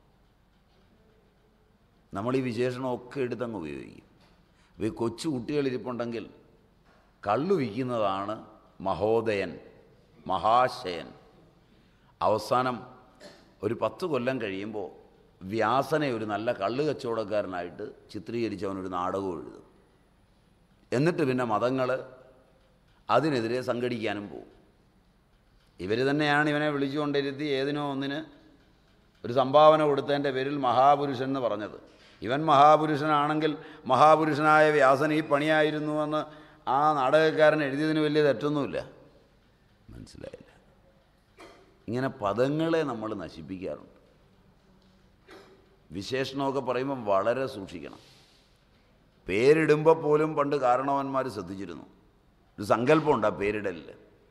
നമ്മൾ ഈ വിശേഷണമൊക്കെ എടുത്തങ്ങ് ഉപയോഗിക്കും അപ്പോൾ ഈ കൊച്ചു കുട്ടികളിരിപ്പുണ്ടെങ്കിൽ കള്ളു വിൽക്കുന്നതാണ് മഹോദയൻ മഹാശയൻ അവസാനം ഒരു പത്ത് കൊല്ലം കഴിയുമ്പോൾ വ്യാസനെ ഒരു നല്ല കള്ള് കച്ചവടക്കാരനായിട്ട് ചിത്രീകരിച്ച് അവനൊരു നാടകം എഴുതും എന്നിട്ട് പിന്നെ മതങ്ങൾ അതിനെതിരെ സംഘടിക്കാനും പോകും ഇവർ തന്നെയാണ് ഇവനെ വിളിച്ചുകൊണ്ടിരുത്തി ഏതിനോ ഒന്നിന് ഒരു സംഭാവന കൊടുത്തതിൻ്റെ പേരിൽ മഹാപുരുഷൻ എന്ന് പറഞ്ഞത് ഇവൻ മഹാപുരുഷനാണെങ്കിൽ മഹാപുരുഷനായ വ്യാസൻ ഈ പണിയായിരുന്നുവെന്ന് ആ നാടകക്കാരൻ എഴുതിയതിന് വലിയ തെറ്റൊന്നുമില്ല മനസ്സിലായില്ല ഇങ്ങനെ പദങ്ങളെ നമ്മൾ നശിപ്പിക്കാറുണ്ട് വിശേഷണമൊക്കെ പറയുമ്പം വളരെ സൂക്ഷിക്കണം പേരിടുമ്പോൾ പോലും പണ്ട് കാരണവന്മാർ ശ്രദ്ധിച്ചിരുന്നു ഒരു സങ്കല്പമുണ്ട് ആ പേരിടലിൽ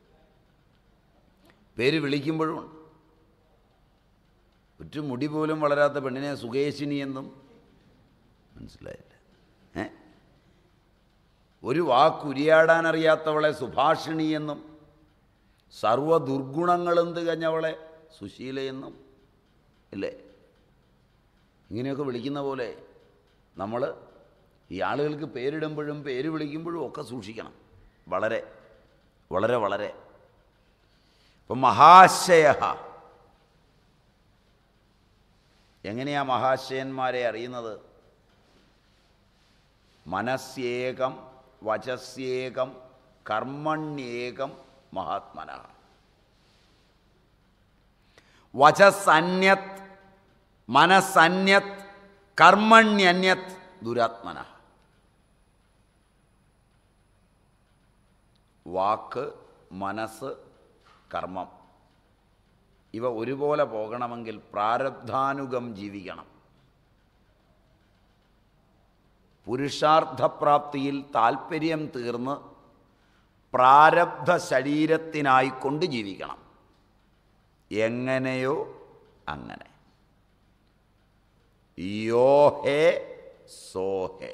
പേര് വിളിക്കുമ്പോഴും ഉണ്ട് ഒറ്റ മുടി പോലും വളരാത്ത പെണ്ണിനെ സുകേശിനി എന്നും മനസ്സിലായില്ല ഏ ഒരു വാക്കുരിയാടാൻ അറിയാത്തവളെ സുഭാഷിണി എന്നും സർവ ദുർഗുണങ്ങളും തികഞ്ഞവളെ സുശീലയെന്നും ഇല്ലേ ഇങ്ങനെയൊക്കെ വിളിക്കുന്ന പോലെ നമ്മൾ ഈ ആളുകൾക്ക് പേരിടുമ്പോഴും പേര് വിളിക്കുമ്പോഴും ഒക്കെ സൂക്ഷിക്കണം വളരെ വളരെ വളരെ ഇപ്പം മഹാശയ എങ്ങനെയാ മഹാശയന്മാരെ അറിയുന്നത് മനസ്യേകം വചസ്യേകം കർമ്മണ്യേകം മഹാത്മന വചസന്യത് മനസ്സന്യത് കർമ്മണ്യന്യത് ദുരാത്മന വാക്ക് മനസ്സ് കർമ്മം ഇവ ഒരുപോലെ പോകണമെങ്കിൽ പ്രാരബ്ധാനുഗം ജീവിക്കണം പുരുഷാർത്ഥപ്രാപ്തിയിൽ താൽപ്പര്യം തീർന്ന് പ്രാരബ്ധ ശരീരത്തിനായിക്കൊണ്ട് ജീവിക്കണം എങ്ങനെയോ അങ്ങനെ യോഹേ സോഹേ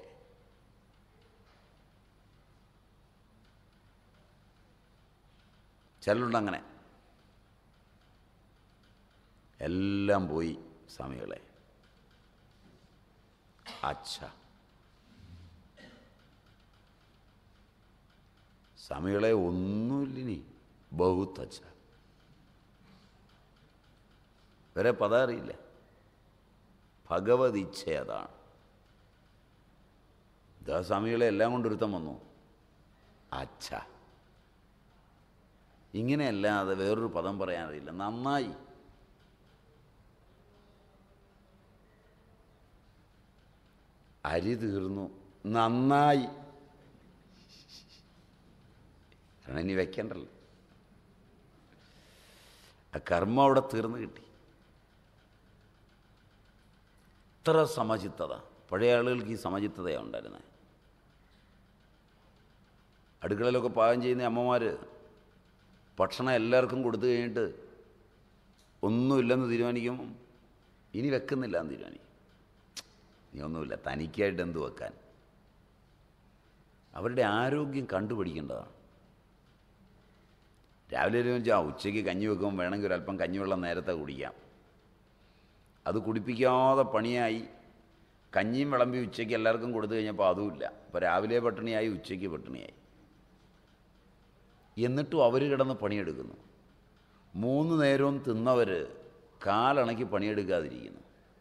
ചിലരുണ്ടങ്ങനെ എല്ലാം പോയി സ്വാമികളെ അച്ഛ സ്വാമികളെ ഒന്നുമില്ലിനി ബഹുത്ത് അച്ഛ വേറെ പദം അറിയില്ല ഭഗവത് ഇച്ഛ അതാണ് ഇതാ സ്വാമികളെ എല്ലാം കൊണ്ടൊരുത്തം വന്നു അച്ഛ ഇങ്ങനെയല്ലാതെ വേറൊരു പദം പറയാനറിയില്ല നന്നായി അരി തീർന്നു നന്നായി കാരണം ഇനി വെക്കണ്ടല്ലോ ആ കർമ്മം അവിടെ തീർന്നു കിട്ടി ഇത്ര സമചിത്തത പഴയ ആളുകൾക്ക് ഈ സമചിത്തതയാണ് ഉണ്ടായിരുന്നത് അടുക്കളയിലൊക്കെ പാകം ചെയ്യുന്ന അമ്മമാർ ഭക്ഷണം എല്ലാവർക്കും കൊടുത്തു കഴിഞ്ഞിട്ട് ഒന്നുമില്ലെന്ന് തീരുമാനിക്കുമ്പം ഇനി വെക്കുന്നില്ല എന്ന് തീരുമാനിക്കും ഇനി ഒന്നുമില്ല തനിക്കായിട്ട് എന്ത് വെക്കാൻ അവരുടെ ആരോഗ്യം കണ്ടുപിടിക്കേണ്ടതാണ് രാവിലെ ഒരു വെച്ചാൽ ഉച്ചയ്ക്ക് കഞ്ഞി വെക്കുമ്പോൾ വേണമെങ്കിൽ ഒരല്പം കഞ്ഞിവെള്ളം നേരത്തെ കുടിക്കാം അത് കുടിപ്പിക്കാതെ പണിയായി കഞ്ഞിയും വിളമ്പി ഉച്ചയ്ക്ക് എല്ലാവർക്കും കൊടുത്തു കഴിഞ്ഞപ്പോൾ അതുമില്ല അപ്പോൾ രാവിലെ പട്ടിണിയായി ഉച്ചയ്ക്ക് പട്ടിണിയായി എന്നിട്ടും അവർ കിടന്ന് പണിയെടുക്കുന്നു മൂന്ന് നേരവും തിന്നവർ കാലണക്കി പണിയെടുക്കാതിരിക്കുന്നു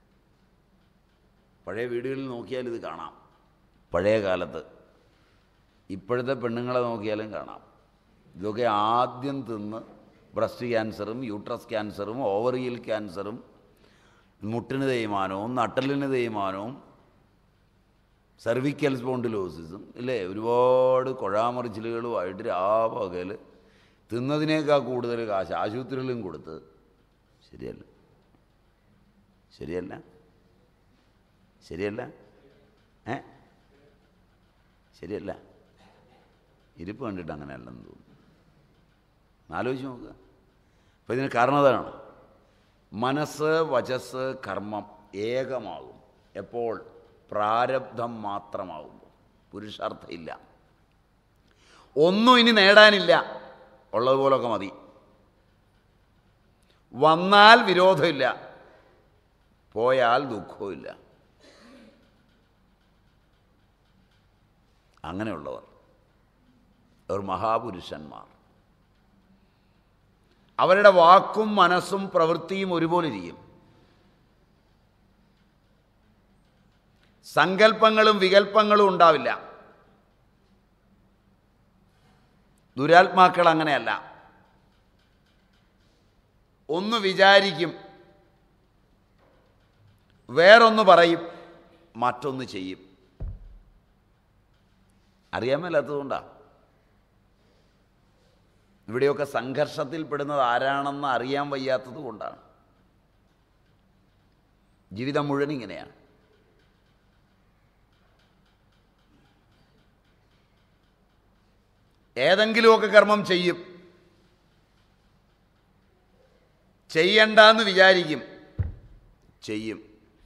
പഴയ വീടുകളിൽ നോക്കിയാൽ ഇത് കാണാം പഴയ കാലത്ത് ഇപ്പോഴത്തെ പെണ്ണുങ്ങളെ നോക്കിയാലും കാണാം ഇതൊക്കെ ആദ്യം തിന്ന് ബ്രസ്റ്റ് ക്യാൻസറും യൂട്രസ് ക്യാൻസറും ഓവറിയൽ ക്യാൻസറും മുട്ടിന് തേയ്മാനവും നട്ടലിന് തേയ്മാനവും സെർവിക്കൽ സ്പോണ്ടിലോസിസും ഇല്ലേ ഒരുപാട് കുഴാമറിച്ചിലുകളുമായിട്ട് രാപകൽ തിന്നതിനേക്കാൾ കൂടുതൽ കാശ് ആശുപത്രിയിലും കൊടുത്ത് ശരിയല്ല ശരിയല്ല ശരിയല്ല ഏ ശരിയല്ല ഇരിപ്പ് കണ്ടിട്ട് അങ്ങനെയല്ലെന്ന് തോന്നുന്നു ആലോചിച്ച് നോക്കുക അപ്പം ഇതിന് കാരണം അതാണ് മനസ്സ് വചസ് കർമ്മം ഏകമാകും എപ്പോൾ പ്രാരബ്ധം മാത്രമാകുമ്പോൾ പുരുഷാർത്ഥം ഇല്ല ഒന്നും ഇനി നേടാനില്ല ഉള്ളതുപോലൊക്കെ മതി വന്നാൽ വിരോധമില്ല പോയാൽ ദുഃഖവുമില്ല അങ്ങനെയുള്ളവർ അവർ മഹാപുരുഷന്മാർ അവരുടെ വാക്കും മനസ്സും പ്രവൃത്തിയും ഒരുപോലെ ഇരിക്കും സങ്കല്പങ്ങളും വികല്പങ്ങളും ഉണ്ടാവില്ല ദുരാത്മാക്കൾ അങ്ങനെയല്ല ഒന്ന് വിചാരിക്കും വേറൊന്ന് പറയും മറ്റൊന്ന് ചെയ്യും അറിയാൻ മേലാത്തതുകൊണ്ടാണ് ഇവിടെയൊക്കെ സംഘർഷത്തിൽപ്പെടുന്നത് ആരാണെന്ന് അറിയാൻ വയ്യാത്തത് കൊണ്ടാണ് ജീവിതം മുഴുവൻ ഇങ്ങനെയാണ് ഏതെങ്കിലുമൊക്കെ കർമ്മം ചെയ്യും ചെയ്യണ്ടെന്ന് വിചാരിക്കും ചെയ്യും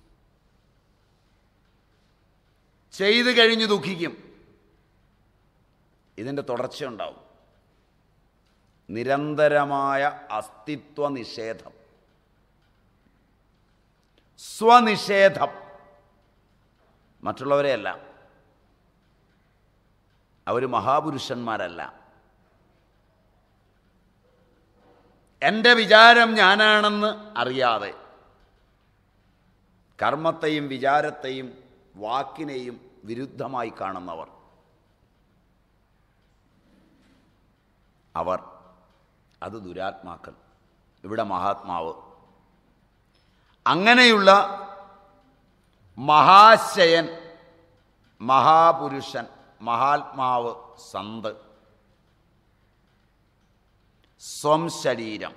ചെയ്തു കഴിഞ്ഞ് ദുഃഖിക്കും ഇതിൻ്റെ തുടർച്ചയുണ്ടാവും നിരന്തരമായ അസ്തിത്വ നിഷേധം സ്വനിഷേധം മറ്റുള്ളവരെയല്ല അവർ മഹാപുരുഷന്മാരല്ല എൻ്റെ വിചാരം ഞാനാണെന്ന് അറിയാതെ കർമ്മത്തെയും വിചാരത്തെയും വാക്കിനെയും വിരുദ്ധമായി കാണുന്നവർ അവർ അത് ദുരാത്മാക്കൾ ഇവിടെ മഹാത്മാവ് അങ്ങനെയുള്ള മഹാശയൻ മഹാപുരുഷൻ മഹാത്മാവ് സന്ത് സ്വം ശരീരം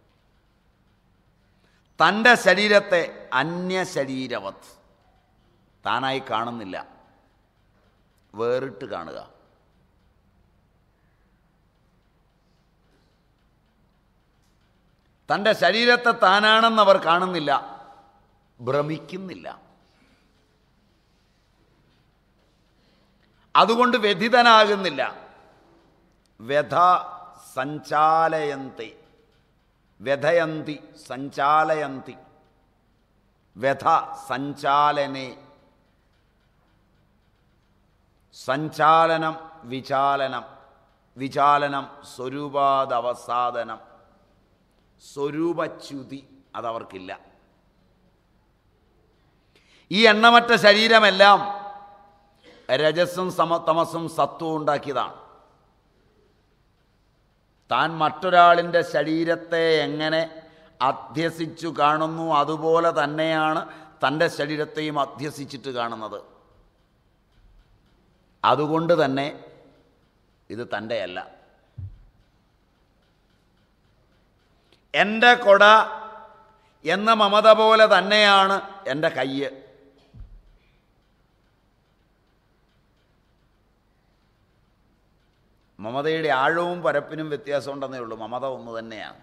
തൻ്റെ ശരീരത്തെ അന്യ ശരീരവത് താനായി കാണുന്നില്ല വേറിട്ട് കാണുക തൻ്റെ ശരീരത്തെ താനാണെന്ന് അവർ കാണുന്നില്ല ഭ്രമിക്കുന്നില്ല അതുകൊണ്ട് വ്യഥിതനാകുന്നില്ല വ്യഥ സഞ്ചാലയന്തി വ്യഥയന്തി സഞ്ചാലയന്തി വ്യഥ സഞ്ചാലനെ സഞ്ചാലനം വിചാലനം വിചാലനം സ്വരൂപാദവസാദനം സ്വരൂപച്യുതി അതവർക്കില്ല ഈ എണ്ണമറ്റ ശരീരമെല്ലാം രജസ്സും സമ തമസും സത്വവും ഉണ്ടാക്കിയതാണ് താൻ മറ്റൊരാളിൻ്റെ ശരീരത്തെ എങ്ങനെ അധ്യസിച്ചു കാണുന്നു അതുപോലെ തന്നെയാണ് തൻ്റെ ശരീരത്തെയും അധ്യസിച്ചിട്ട് കാണുന്നത് അതുകൊണ്ട് തന്നെ ഇത് തൻ്റെയല്ല എൻ്റെ കൊട എന്ന മമത പോലെ തന്നെയാണ് എൻ്റെ കയ്യ് മമതയുടെ ആഴവും പരപ്പിനും വ്യത്യാസമുണ്ടെന്നേ ഉള്ളൂ മമത ഒന്ന് തന്നെയാണ്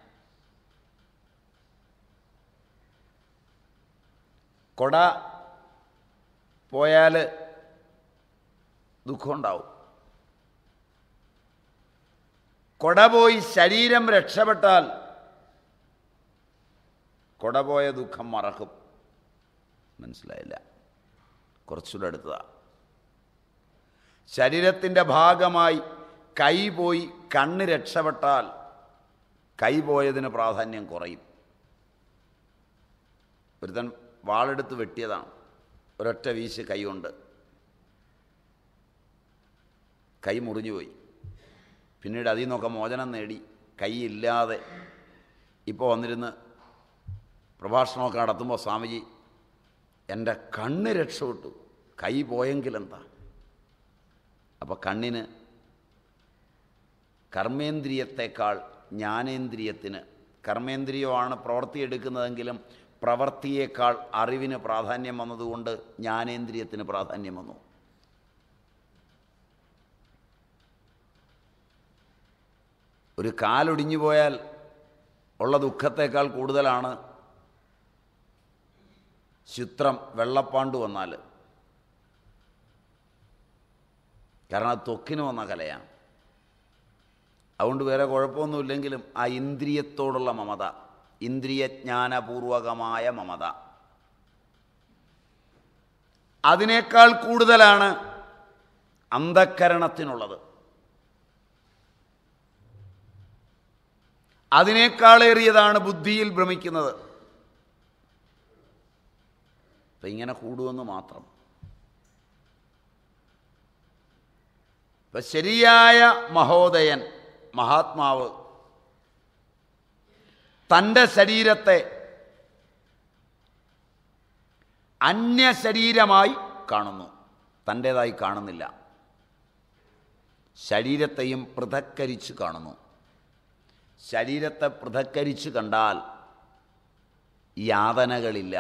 കൊട പോയാൽ ദുഃഖമുണ്ടാവും കൊട പോയി ശരീരം രക്ഷപ്പെട്ടാൽ കൊട പോയ ദുഃഖം മറക്കും മനസ്സിലായില്ല കുറച്ചുകൂടെ അടുത്തതാ ശരീരത്തിൻ്റെ ഭാഗമായി കൈ പോയി കണ്ണ് രക്ഷപ്പെട്ടാൽ കൈ പോയതിന് പ്രാധാന്യം കുറയും ഒരുത്തൻ വാളെടുത്ത് വെട്ടിയതാണ് ഒരൊറ്റ വീശ് കൈ കൊണ്ട് കൈ മുറിഞ്ഞുപോയി പിന്നീട് അതിൽ നിന്നൊക്കെ മോചനം നേടി കൈയില്ലാതെ ഇപ്പോൾ വന്നിരുന്ന് പ്രഭാഷണമൊക്കെ നടത്തുമ്പോൾ സ്വാമിജി എൻ്റെ കണ്ണ് രക്ഷപ്പെട്ടു കൈ പോയെങ്കിലെന്താ അപ്പോൾ കണ്ണിന് കർമ്മേന്ദ്രിയത്തെക്കാൾ ജ്ഞാനേന്ദ്രിയത്തിന് കർമ്മേന്ദ്രിയമാണ് പ്രവൃത്തിയെടുക്കുന്നതെങ്കിലും പ്രവൃത്തിയേക്കാൾ അറിവിന് പ്രാധാന്യം വന്നതുകൊണ്ട് ജ്ഞാനേന്ദ്രിയത്തിന് പ്രാധാന്യം വന്നു ഒരു കാലൊടിഞ്ഞു പോയാൽ ഉള്ള ദുഃഖത്തേക്കാൾ കൂടുതലാണ് ചിത്രം വെള്ളപ്പാണ്ട് വന്നാൽ കാരണം അത് ത്വക്കിന് വന്ന കലയാണ് അതുകൊണ്ട് വേറെ കുഴപ്പമൊന്നുമില്ലെങ്കിലും ആ ഇന്ദ്രിയത്തോടുള്ള മമത ഇന്ദ്രിയജ്ഞാനപൂർവകമായ മമത അതിനേക്കാൾ കൂടുതലാണ് അന്ധക്കരണത്തിനുള്ളത് അതിനേക്കാളേറിയതാണ് ബുദ്ധിയിൽ ഭ്രമിക്കുന്നത് അപ്പം ഇങ്ങനെ കൂടുമെന്ന് മാത്രം ഇപ്പം ശരിയായ മഹോദയൻ മഹാത്മാവ് തൻ്റെ ശരീരത്തെ അന്യശരീരമായി കാണുന്നു തൻ്റേതായി കാണുന്നില്ല ശരീരത്തെയും പൃഥക്കരിച്ച് കാണുന്നു ശരീരത്തെ പൃഥക്കരിച്ച് കണ്ടാൽ യാതനകളില്ല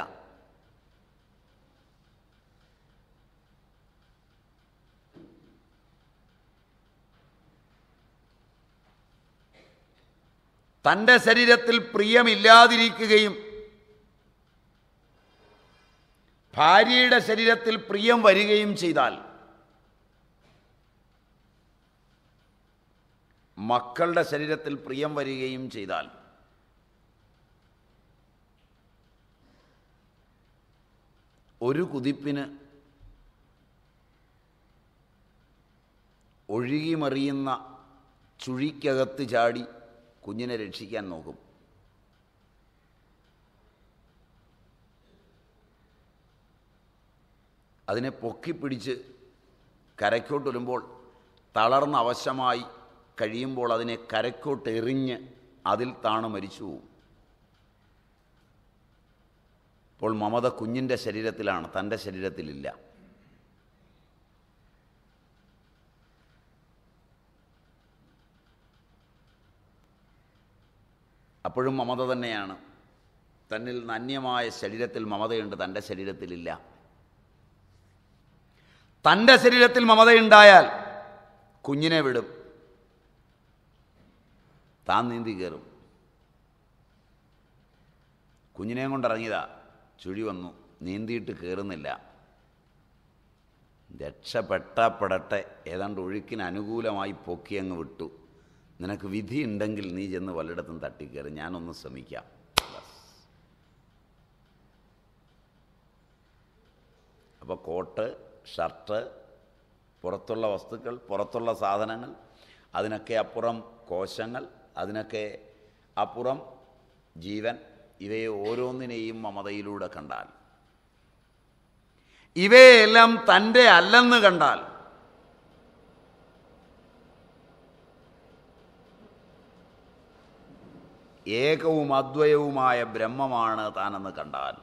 തൻ്റെ ശരീരത്തിൽ പ്രിയമില്ലാതിരിക്കുകയും ഭാര്യയുടെ ശരീരത്തിൽ പ്രിയം വരികയും ചെയ്താൽ മക്കളുടെ ശരീരത്തിൽ പ്രിയം വരികയും ചെയ്താൽ ഒരു കുതിപ്പിന് ഒഴുകിമറിയുന്ന ചുഴിക്കകത്ത് ചാടി കുഞ്ഞിനെ രക്ഷിക്കാൻ നോക്കും അതിനെ പൊക്കിപ്പിടിച്ച് കരയ്ക്കോട്ട് വരുമ്പോൾ തളർന്ന അവശമായി കഴിയുമ്പോൾ അതിനെ കരയ്ക്കോട്ട് എറിഞ്ഞ് അതിൽ താണ് മരിച്ചു പോവും അപ്പോൾ മമത കുഞ്ഞിൻ്റെ ശരീരത്തിലാണ് തൻ്റെ ശരീരത്തിലില്ല അപ്പോഴും മമത തന്നെയാണ് തന്നിൽ നന്യമായ ശരീരത്തിൽ മമതയുണ്ട് തൻ്റെ ശരീരത്തിലില്ല തൻ്റെ ശരീരത്തിൽ മമതയുണ്ടായാൽ കുഞ്ഞിനെ വിടും താൻ നീന്തി കയറും കുഞ്ഞിനെയും കൊണ്ടിറങ്ങിയതാ ചുഴി വന്നു നീന്തിയിട്ട് കയറുന്നില്ല രക്ഷപ്പെട്ടപ്പെടട്ടെ ഏതാണ്ട് ഒഴുക്കിന് അനുകൂലമായി പൊക്കി അങ്ങ് വിട്ടു നിനക്ക് വിധി ഉണ്ടെങ്കിൽ നീ ചെന്ന് വല്ലയിടത്തും തട്ടിക്കയറി ഞാനൊന്ന് ശ്രമിക്കാം ബസ്. അപ്പോൾ കോട്ട് ഷർട്ട് പുറത്തുള്ള വസ്തുക്കൾ പുറത്തുള്ള സാധനങ്ങൾ അതിനൊക്കെ അപ്പുറം കോശങ്ങൾ അതിനൊക്കെ അപ്പുറം ജീവൻ ഇവയെ ഓരോന്നിനെയും മമതയിലൂടെ കണ്ടാൽ ഇവയെല്ലാം തൻ്റെ അല്ലെന്ന് കണ്ടാൽ ഏകവും അദ്വയവുമായ ബ്രഹ്മമാണ് താനെന്ന് കണ്ടാൽ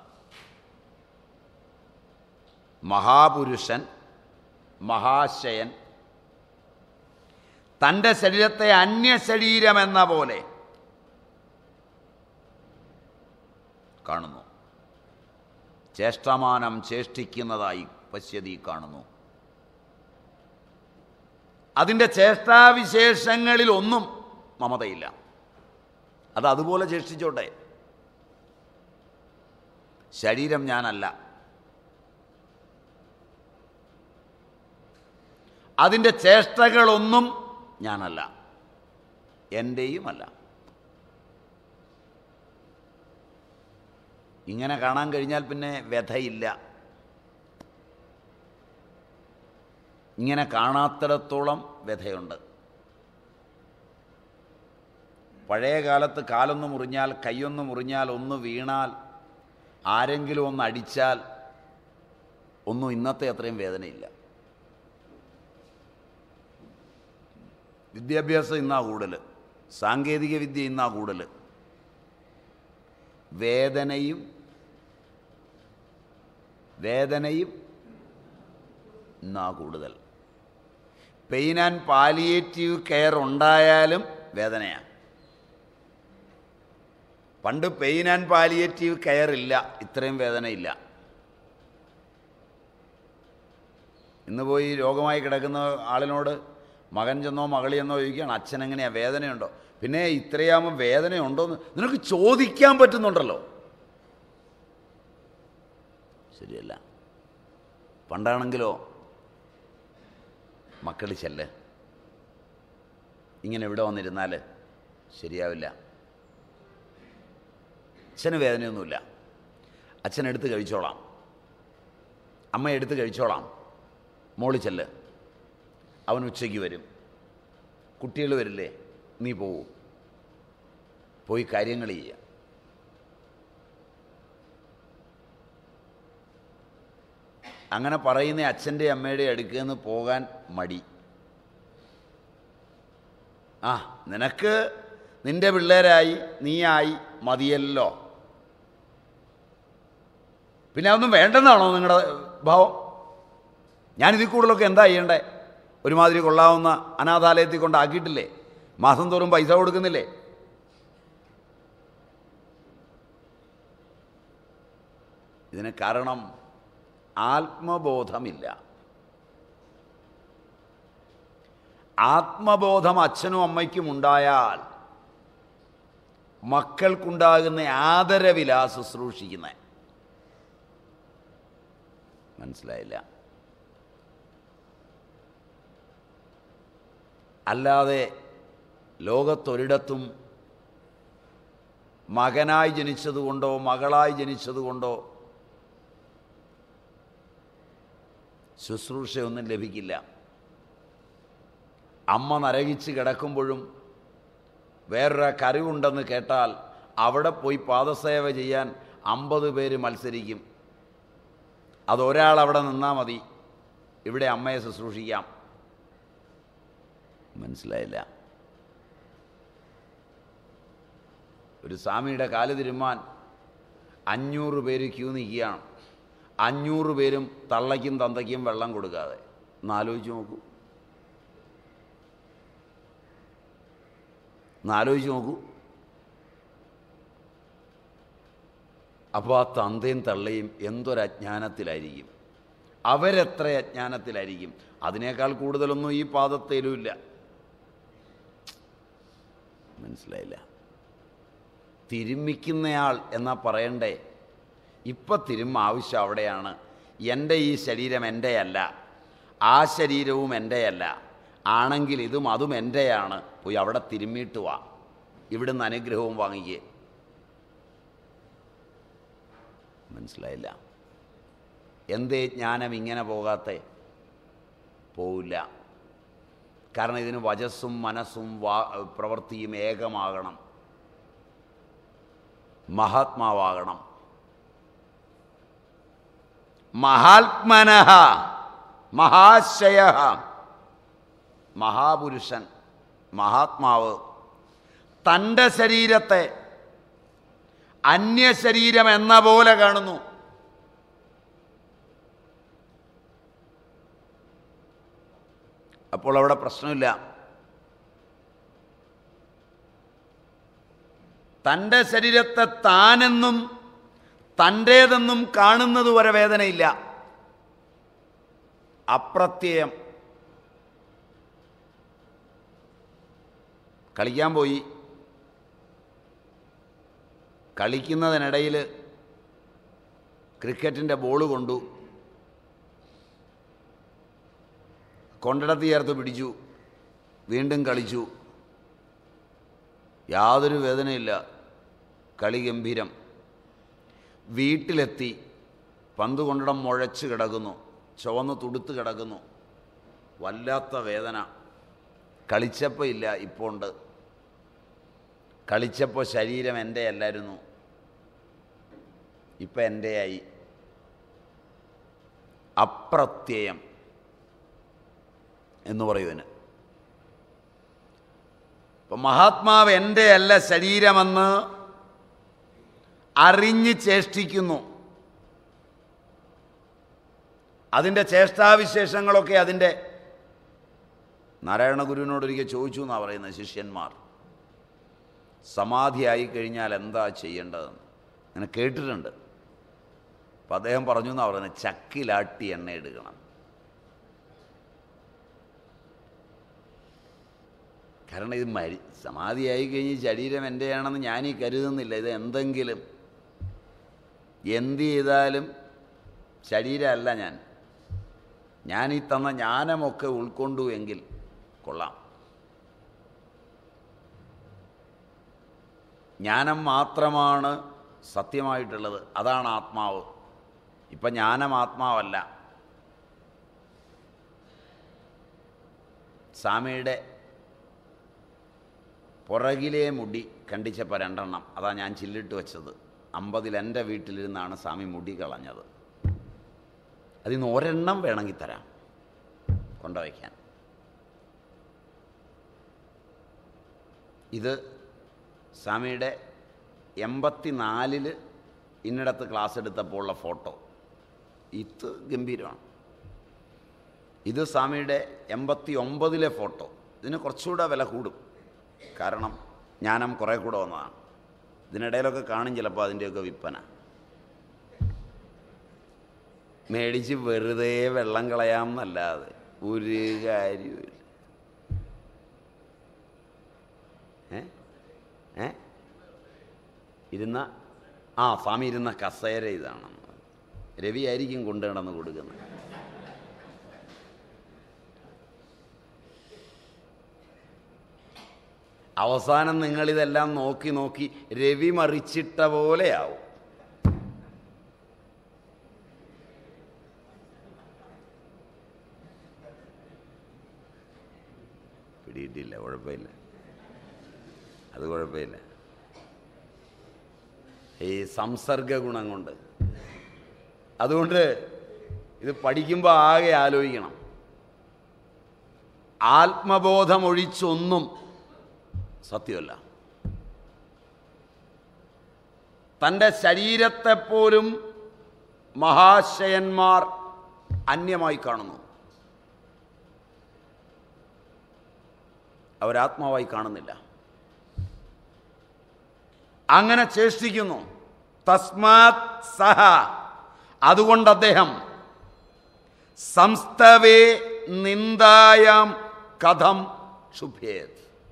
മഹാപുരുഷൻ മഹാശയൻ തൻ്റെ ശരീരത്തെ അന്യശരീരമെന്ന പോലെ കാണുന്നു ചേഷ്ടമാനം ചേഷ്ടിക്കുന്നതായി പശ്യതി കാണുന്നു അതിൻ്റെ ചേഷ്ടാവിശേഷങ്ങളിൽ ഒന്നും മമതയില്ല അത് അതുപോലെ ചേഷ്ടിച്ചോട്ടെ ശരീരം ഞാനല്ല അതിൻ്റെ ചേഷ്ടകളൊന്നും ഞാനല്ല എൻ്റെയുമല്ല ഇങ്ങനെ കാണാൻ കഴിഞ്ഞാൽ പിന്നെ വ്യഥയില്ല ഇങ്ങനെ കാണാത്തിടത്തോളം വ്യഥയുണ്ട് പഴയ കാലത്ത് കാലൊന്ന് മുറിഞ്ഞാൽ കൈയൊന്ന് മുറിഞ്ഞാൽ ഒന്ന് വീണാൽ ആരെങ്കിലും ഒന്ന് അടിച്ചാൽ ഒന്നും ഇന്നത്തെ അത്രയും വേദനയില്ല വിദ്യാഭ്യാസം ഇന്നാ കൂടുതൽ സാങ്കേതിക വിദ്യ ഇന്നാ കൂടുതൽ വേദനയും വേദനയും ഇന്നാ കൂടുതൽ പെയിൻ ആൻഡ് പാലിയേറ്റീവ് കെയർ ഉണ്ടായാലും വേദനയാണ് പണ്ട് പെയിൻ ആൻഡ് പാലിയേറ്റീവ് കെയർ ഇല്ല ഇത്രയും വേദനയില്ല ഇന്ന് പോയി രോഗമായി കിടക്കുന്ന ആളിനോട് മകൻ ചെന്നോ മകളി ചെന്നോ ചോദിക്കുകയാണ് അച്ഛൻ എങ്ങനെയാ വേദനയുണ്ടോ പിന്നെ ഇത്രയാകുമ്പോൾ വേദനയുണ്ടോ എന്ന് നിനക്ക് ചോദിക്കാൻ പറ്റുന്നുണ്ടല്ലോ ശരിയല്ല പണ്ടാണെങ്കിലോ മക്കൾ ചെല്ല് ഇങ്ങനെ ഇവിടെ വന്നിരുന്നാൽ ശരിയാവില്ല അച്ഛന് വേദനയൊന്നുമില്ല അച്ഛൻ എടുത്ത് കഴിച്ചോളാം അമ്മ എടുത്ത് കഴിച്ചോളാം മോളി ചെല്ല് അവൻ ഉച്ചയ്ക്ക് വരും കുട്ടികൾ വരില്ലേ നീ പോവൂ പോയി കാര്യങ്ങൾ ചെയ്യുക അങ്ങനെ പറയുന്ന അച്ഛൻ്റെ അമ്മയുടെ അടുക്കൽ നിന്ന് പോകാൻ മടി ആ നിനക്ക് നിന്റെ പിള്ളേരായി നീയായി മതിയല്ലോ പിന്നെ അതൊന്നും വേണ്ടെന്നാണോ നിങ്ങളുടെ ഭാവം ഞാനിതിൽ കൂടുതലൊക്കെ എന്താ ചെയ്യണ്ടേ ഒരുമാതിരി കൊള്ളാവുന്ന അനാഥാലയത്തിൽ കൊണ്ടാക്കിയിട്ടില്ലേ മാസം തോറും പൈസ കൊടുക്കുന്നില്ലേ ഇതിന് കാരണം ആത്മബോധമില്ല ആത്മബോധം അച്ഛനും അമ്മയ്ക്കും ഉണ്ടായാൽ മക്കൾക്കുണ്ടാകുന്ന ആദരവിലാ ശുശ്രൂഷിക്കുന്നത് മനസ്സിലായില്ല അല്ലാതെ ലോകത്തൊരിടത്തും മകനായി ജനിച്ചതുകൊണ്ടോ മകളായി ജനിച്ചതുകൊണ്ടോ ശുശ്രൂഷയൊന്നും ലഭിക്കില്ല അമ്മ നരകിച്ച് കിടക്കുമ്പോഴും വേറൊരു കറിവുണ്ടെന്ന് കേട്ടാൽ അവിടെ പോയി പാദസേവ ചെയ്യാൻ അമ്പത് പേര് മത്സരിക്കും അതൊരാൾ അവിടെ നിന്നാൽ മതി ഇവിടെ അമ്മയെ ശുശ്രൂഷിക്കാം മനസ്സിലായില്ല ഒരു സ്വാമിയുടെ കാല് തിരുമാൻ അഞ്ഞൂറ് പേര് ക്യൂ നിൽക്കുകയാണ് അഞ്ഞൂറ് പേരും തള്ളയ്ക്കും തന്തയ്ക്കും വെള്ളം കൊടുക്കാതെ ഒന്നാലോചിച്ച് നോക്കൂ ഒന്നാലോചിച്ച് നോക്കൂ അപ്പോൾ ആ തന്തയും തള്ളയും എന്തൊരജ്ഞാനത്തിലായിരിക്കും അവരെത്ര അജ്ഞാനത്തിലായിരിക്കും അതിനേക്കാൾ കൂടുതലൊന്നും ഈ പാദത്തേലുമില്ല മനസ്സിലായില്ല തിരുമ്മിക്കുന്നയാൾ എന്നാ പറയണ്ടേ ഇപ്പം തിരുമ്മ ആവശ്യം അവിടെയാണ് എൻ്റെ ഈ ശരീരം എൻ്റെയല്ല ആ ശരീരവും എൻ്റെയല്ല ആണെങ്കിൽ ഇതും അതും എൻ്റെയാണ് പോയി അവിടെ തിരുമ്മിയിട്ട് വാ ഇവിടുന്ന് അനുഗ്രഹവും വാങ്ങിക്കേ മനസ്സിലായില്ല എന്തേ ജ്ഞാനം ഇങ്ങനെ പോകാത്തെ പോവില്ല കാരണം ഇതിന് വചസ്സും മനസ്സും വാ പ്രവൃത്തിയും ഏകമാകണം മഹാത്മാവാകണം മഹാത്മനഃ മഹാശയ മഹാപുരുഷൻ മഹാത്മാവ് തൻ്റെ ശരീരത്തെ അന്യശരീരം എന്ന പോലെ കാണുന്നു അപ്പോൾ അവിടെ പ്രശ്നമില്ല തൻ്റെ ശരീരത്തെ താനെന്നും തൻ്റേതെന്നും കാണുന്നത് വരെ വേദനയില്ല അപ്രത്യയം കളിക്കാൻ പോയി കളിക്കുന്നതിനിടയിൽ ക്രിക്കറ്റിൻ്റെ ബോൾ കൊണ്ടു കൊണ്ടിടത്ത് ചേർത്ത് പിടിച്ചു വീണ്ടും കളിച്ചു യാതൊരു വേദനയില്ല കളി ഗംഭീരം വീട്ടിലെത്തി പന്ത് കൊണ്ടിടം മുഴച്ച് കിടക്കുന്നു ചുവന്ന് തുടുത്ത് കിടക്കുന്നു വല്ലാത്ത വേദന കളിച്ചപ്പോൾ ഇല്ല ഇപ്പോൾ ഉണ്ട് കളിച്ചപ്പോൾ ശരീരം എൻ്റെ അല്ലായിരുന്നു ഇപ്പം എൻ്റെ ആയി അപ്രത്യയം എന്ന് പറയുവന് ഇപ്പം മഹാത്മാവ് എൻ്റെ അല്ല ശരീരമെന്ന് അറിഞ്ഞ് ചേഷ്ടിക്കുന്നു അതിൻ്റെ ചേഷ്ടാവിശേഷങ്ങളൊക്കെ അതിൻ്റെ നാരായണ ഗുരുവിനോട് ഒരിക്കൽ ചോദിച്ചു എന്നാണ് പറയുന്നത് ശിഷ്യന്മാർ സമാധിയായി കഴിഞ്ഞാൽ എന്താ ചെയ്യേണ്ടതെന്ന് അങ്ങനെ കേട്ടിട്ടുണ്ട് അപ്പം അദ്ദേഹം പറഞ്ഞു എന്നാണ് പറയുന്നത് ചക്കിലാട്ടി എണ്ണ എടുക്കണം കാരണം ഇത് മരി സമാധിയായി കഴിഞ്ഞ് ശരീരം എൻ്റെയാണെന്ന് ഞാനീ കരുതുന്നില്ല ഇത് എന്തെങ്കിലും എന്ത് ചെയ്താലും ശരീരമല്ല ഞാൻ ഞാൻ ഈ തന്ന ജ്ഞാനമൊക്കെ ഉൾക്കൊണ്ടു എങ്കിൽ കൊള്ളാം ജ്ഞാനം മാത്രമാണ് സത്യമായിട്ടുള്ളത് അതാണ് ആത്മാവ് ഇപ്പം ജ്ഞാനം ആത്മാവല്ല സ്വാമിയുടെ പുറകിലെ മുടി കണ്ടിച്ചപ്പോൾ രണ്ടെണ്ണം അതാ ഞാൻ ചില്ലിട്ട് വെച്ചത് അമ്പതിൽ എൻ്റെ വീട്ടിലിരുന്നാണ് സ്വാമി മുടി കളഞ്ഞത് അതിൽ നിന്ന് ഒരെണ്ണം വേണമെങ്കിൽ തരാം കൊണ്ടുവയ്ക്കാൻ ഇത് സ്വാമിയുടെ എൺപത്തി നാലില് ഇന്നിടത്ത് ക്ലാസ് എടുത്തപ്പോൾ ഉള്ള ഫോട്ടോ ഇത് ഗംഭീരമാണ് ഇത് സ്വാമിയുടെ എൺപത്തി ഒമ്പതിലെ ഫോട്ടോ ഇതിന് കുറച്ചുകൂടെ വില കൂടും കാരണം ജ്ഞാനം കുറേ കൂടെ വന്നതാണ് ഇതിനിടയിലൊക്കെ കാണും ചിലപ്പോൾ അതിൻ്റെയൊക്കെ വിൽപ്പന മേടിച്ച് വെറുതെ വെള്ളം കളയാം എന്നല്ലാതെ ഒരു കാര്യമില്ല ഏ ഏ ഇരുന്ന ആ സ്വാമി ഇരുന്ന കസേര ഇതാണ് രവി ആയിരിക്കും കൊണ്ടു നടന്ന് കൊടുക്കുന്നത് അവസാനം നിങ്ങളിതെല്ലാം നോക്കി നോക്കി രവി മറിച്ചിട്ട പോലെയാവും പിടിയിട്ടില്ല കുഴപ്പമില്ല അത് കുഴപ്പമില്ല ഈ സംസർഗ ഗുണം കൊണ്ട് അതുകൊണ്ട് ഇത് പഠിക്കുമ്പോൾ ആകെ ആലോചിക്കണം ആത്മബോധം ഒഴിച്ചൊന്നും സത്യമല്ല തൻ്റെ ശരീരത്തെപ്പോലും മഹാശയന്മാർ അന്യമായി കാണുന്നു അവരാത്മാവായി കാണുന്നില്ല അങ്ങനെ ചേഷ്ടിക്കുന്നു തസ്മാത് സഹ അതുകൊണ്ട് അദ്ദേഹം സംസ്ഥവേ നിന്ദായാം കഥം ശുഭേത്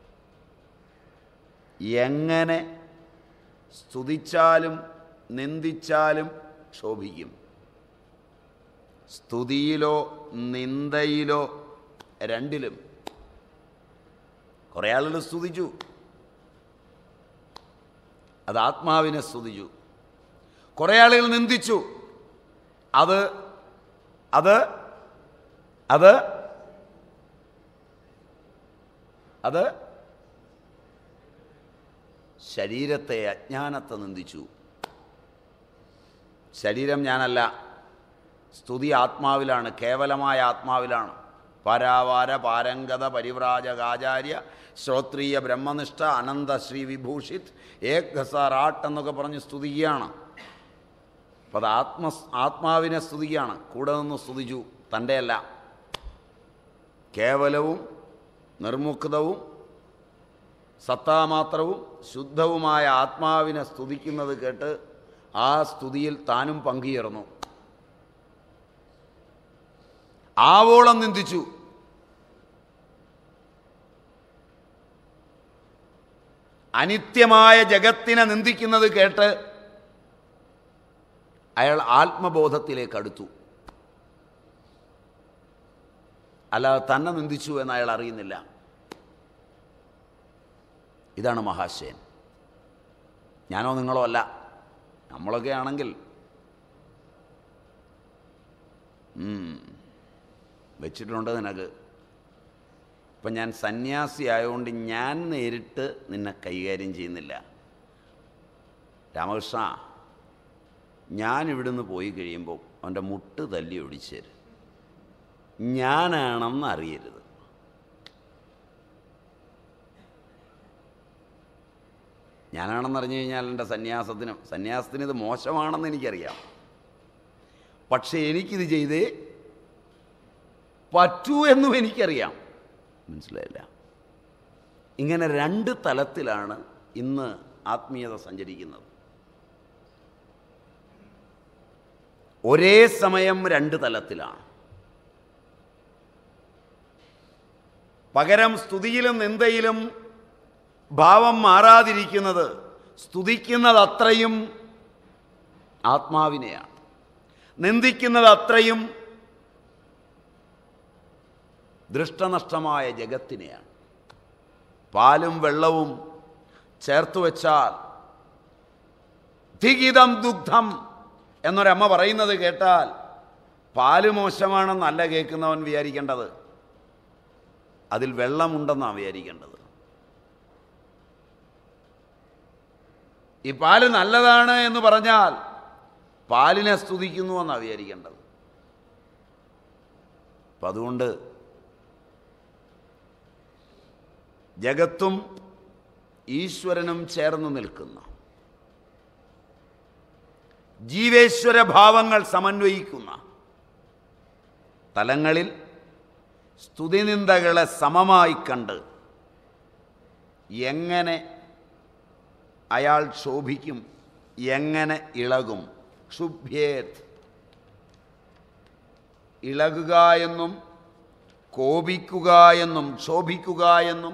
എങ്ങനെ സ്തുതിച്ചാലും നിന്ദിച്ചാലും ശോഭിക്കും സ്തുതിയിലോ നിന്ദയിലോ രണ്ടിലും കുറേ ആളുകൾ സ്തുതിച്ചു അത് ആത്മാവിനെ സ്തുതിച്ചു കുറേ ആളുകൾ നിന്ദിച്ചു അത് അത് അത് അത് ശരീരത്തെ അജ്ഞാനത്തെ നിന്ദിച്ചു ശരീരം ഞാനല്ല സ്തുതി ആത്മാവിലാണ് കേവലമായ ആത്മാവിലാണ് പരാവാര പാരംഗത പരിവ്രാജകാചാര്യ ശ്രോത്രീയ ബ്രഹ്മനിഷ്ഠ അനന്ത ശ്രീ വിഭൂഷിത് ഏക് റാട്ട് എന്നൊക്കെ പറഞ്ഞ് സ്തുതിക്കുകയാണ് അപ്പോൾ അത് ആത്മ ആത്മാവിനെ സ്തുതിക്കുകയാണ് കൂടെ നിന്ന് സ്തുതിച്ചു തൻ്റെ അല്ല കേവലവും നിർമുക്തവും സത്താമാത്രവും ശുദ്ധവുമായ ആത്മാവിനെ സ്തുതിക്കുന്നത് കേട്ട് ആ സ്തുതിയിൽ താനും പങ്കുചേർന്നു ആവോളം നിന്ദിച്ചു അനിത്യമായ ജഗത്തിനെ നിന്ദിക്കുന്നത് കേട്ട് അയാൾ ആത്മബോധത്തിലേക്ക് അടുത്തു അല്ലാതെ തന്നെ നിന്ദിച്ചു എന്ന് അയാൾ അറിയുന്നില്ല ഇതാണ് മഹാശയൻ ഞാനോ നിങ്ങളോ അല്ല നമ്മളൊക്കെ ആണെങ്കിൽ ഉം, വെച്ചിട്ടുണ്ട് നിനക്ക് ഇപ്പം ഞാൻ സന്യാസി ആയതുകൊണ്ട് ഞാൻ നേരിട്ട് നിന്നെ കൈകാര്യം ചെയ്യുന്നില്ല രാമകൃഷ്ണ ഞാൻ ഇവിടുന്ന് പോയി കഴിയുമ്പോൾ അവൻ്റെ മുട്ട് തല്ലി ഒടിച്ചേര് ഞാനാണെന്ന് അറിയരുത് ഞാനാണെന്ന് അറിഞ്ഞു കഴിഞ്ഞാൽ എൻ്റെ സന്യാസത്തിനും സന്യാസത്തിന് ഇത് മോശമാണെന്ന് എനിക്കറിയാം പക്ഷേ എനിക്കിത് ചെയ്തേ പറ്റൂ എന്നും എനിക്കറിയാം മനസ്സിലായില്ല ഇങ്ങനെ രണ്ട് തലത്തിലാണ് ഇന്ന് ആത്മീയത സഞ്ചരിക്കുന്നത് ഒരേ സമയം രണ്ട് തലത്തിലാണ് പകരം സ്തുതിയിലും നിന്ദയിലും ഭാവം മാറാതിരിക്കുന്നത് സ്തുതിക്കുന്നത് അത്രയും ആത്മാവിനെയാണ് നിന്ദിക്കുന്നത് അത്രയും ദൃഷ്ടനഷ്ടമായ ജഗത്തിനെയാണ് പാലും വെള്ളവും ചേർത്ത് വെച്ചാൽ ധിഗിതം ദുഗ്ധം എന്നൊരമ്മ പറയുന്നത് കേട്ടാൽ പാല് മോശമാണെന്നല്ല കേൾക്കുന്നവൻ വിചാരിക്കേണ്ടത് അതിൽ വെള്ളമുണ്ടെന്നാണ് വിചാരിക്കേണ്ടത് ഈ പാല് നല്ലതാണ് എന്ന് പറഞ്ഞാൽ പാലിനെ സ്തുതിക്കുന്നു എന്നാണ് വിചാരിക്കേണ്ടത് അപ്പം അതുകൊണ്ട് ജഗത്തും ഈശ്വരനും ചേർന്ന് നിൽക്കുന്ന ജീവേശ്വര ഭാവങ്ങൾ സമന്വയിക്കുന്ന തലങ്ങളിൽ സ്തുതിനിന്ദകളെ സമമായി കണ്ട് എങ്ങനെ അയാൾ ശോഭിക്കും എങ്ങനെ ഇളകും ക്ഷുഭ്യേത് ഇളകുക എന്നും കോപിക്കുക എന്നും ക്ഷോഭിക്കുക എന്നും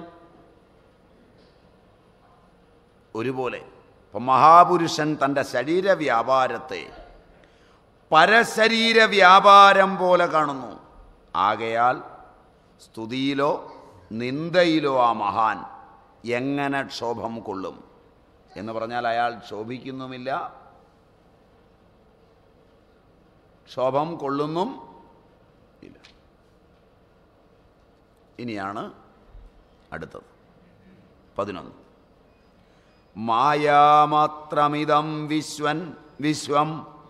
ഒരുപോലെ ഇപ്പം മഹാപുരുഷൻ തൻ്റെ ശരീര വ്യാപാരത്തെ പരശരീര വ്യാപാരം പോലെ കാണുന്നു ആകയാൽ സ്തുതിയിലോ നിന്ദയിലോ ആ മഹാൻ എങ്ങനെ ക്ഷോഭം കൊള്ളും എന്ന് പറഞ്ഞാൽ അയാൾ ക്ഷോഭിക്കുന്നുമില്ല ക്ഷോഭം കൊള്ളുന്നും ഇല്ല ഇനിയാണ് അടുത്തത് പതിനൊന്ന് മായാമാത്രമിതം വിശ്വൻ വിശ്വം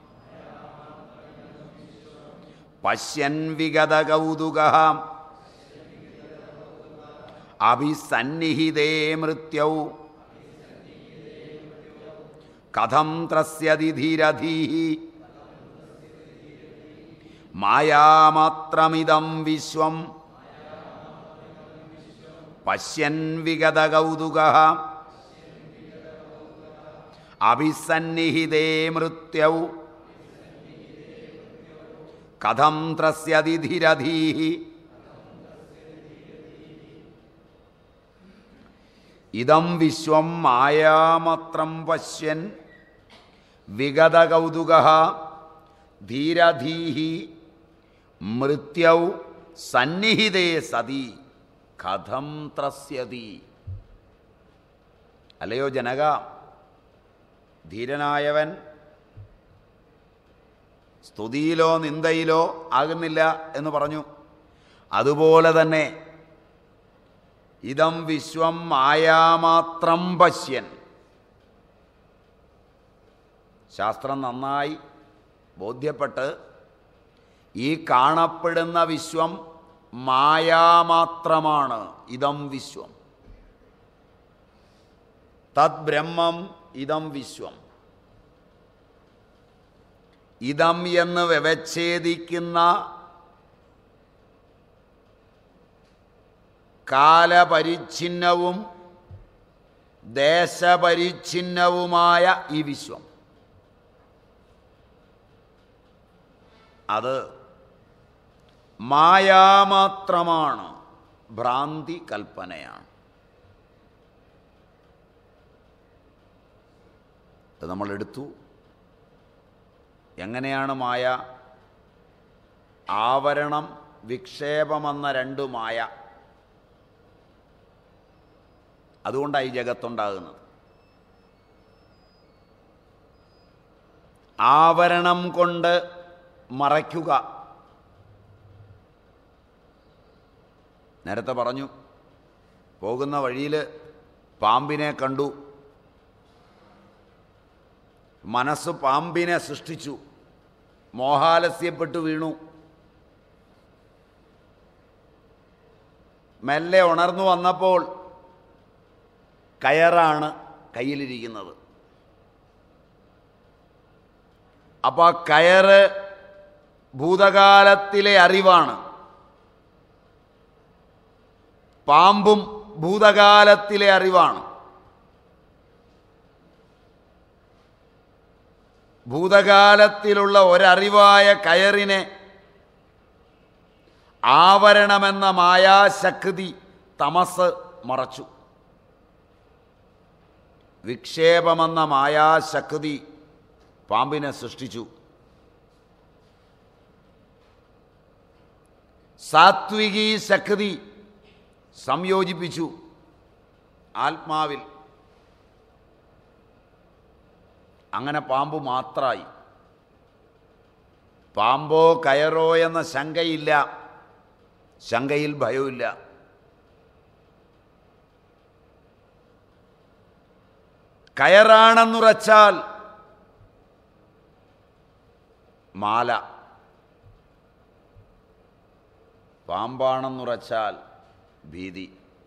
പശ്യൻ വിഗത കൗതുക അഭിസന്നിഹിതേ മൃത്യൗ കഥം ത്രസ്യതി ധീരധീ മായാമാത്രമിതം വിശ്വം പശ്യൻ വിഗത കൗതുക അഭിസന്നിഹിതേ മൃത്യൗ കഥം ത്രസ്യതി ധീരധീ ഇതം വിശ്വം മായാമത്രം പശ്യൻ വിഗത കൗതുക ധീരധീഹി മൃത്യൗ സന്നിഹിതേ സതി കഥം ത്രസ്യതി അല്ലയോ ജനക ധീരനായവൻ സ്തുതിയിലോ നിന്ദയിലോ ആകുന്നില്ല എന്ന് പറഞ്ഞു അതുപോലെ തന്നെ ഇതം വിശ്വം മായാമാത്രം പശ്യൻ ശാസ്ത്രം നന്നായി ബോധ്യപ്പെട്ട് ഈ കാണപ്പെടുന്ന വിശ്വം മായാമാത്രമാണ് ഇതം വിശ്വം തത് ബ്രഹ്മം ഇതം വിശ്വം ഇതം എന്ന് വ്യവച്ഛേദിക്കുന്ന കാലപരിച്ഛിന്നവും ദേശപരിച്ഛിന്നവുമായ ഈ വിശ്വം അത് മായാമാത്രമാണ് ഭ്രാന്തി കൽപ്പനയാണ് അത് നമ്മൾ എടുത്തു എങ്ങനെയാണ് മായ ആവരണം വിക്ഷേപമെന്ന രണ്ട് മായ അതുകൊണ്ടാണ് ഈ ജഗത്തുണ്ടാകുന്നത് ആവരണം കൊണ്ട് മറയ്ക്കുക നേരത്തെ പറഞ്ഞു പോകുന്ന വഴിയിൽ പാമ്പിനെ കണ്ടു മനസ്സ് പാമ്പിനെ സൃഷ്ടിച്ചു മോഹാലസ്യപ്പെട്ടു വീണു മെല്ലെ ഉണർന്നു വന്നപ്പോൾ കയറാണ് കയ്യിലിരിക്കുന്നത് അപ്പോൾ ആ കയറ് ഭൂതകാലത്തിലെ അറിവാണ് പാമ്പും ഭൂതകാലത്തിലെ അറിവാണ് ഭൂതകാലത്തിലുള്ള ഒരറിവായ കയറിനെ ആവരണമെന്ന മായാശക്തി തമസ് മറച്ചു വിക്ഷേപമെന്ന മായാശക്തി പാമ്പിനെ സൃഷ്ടിച്ചു സാത്വികീ ശക്തി സംയോജിപ്പിച്ചു ആത്മാവിൽ അങ്ങനെ പാമ്പ് മാത്രമായി പാമ്പോ കയറോ എന്ന ശങ്കയില്ല ശങ്കയിൽ ഭയമില്ല കയറാണെന്നുറച്ചാൽ മാല പാമ്പാണെന്നുറച്ചാൽ ഭീതി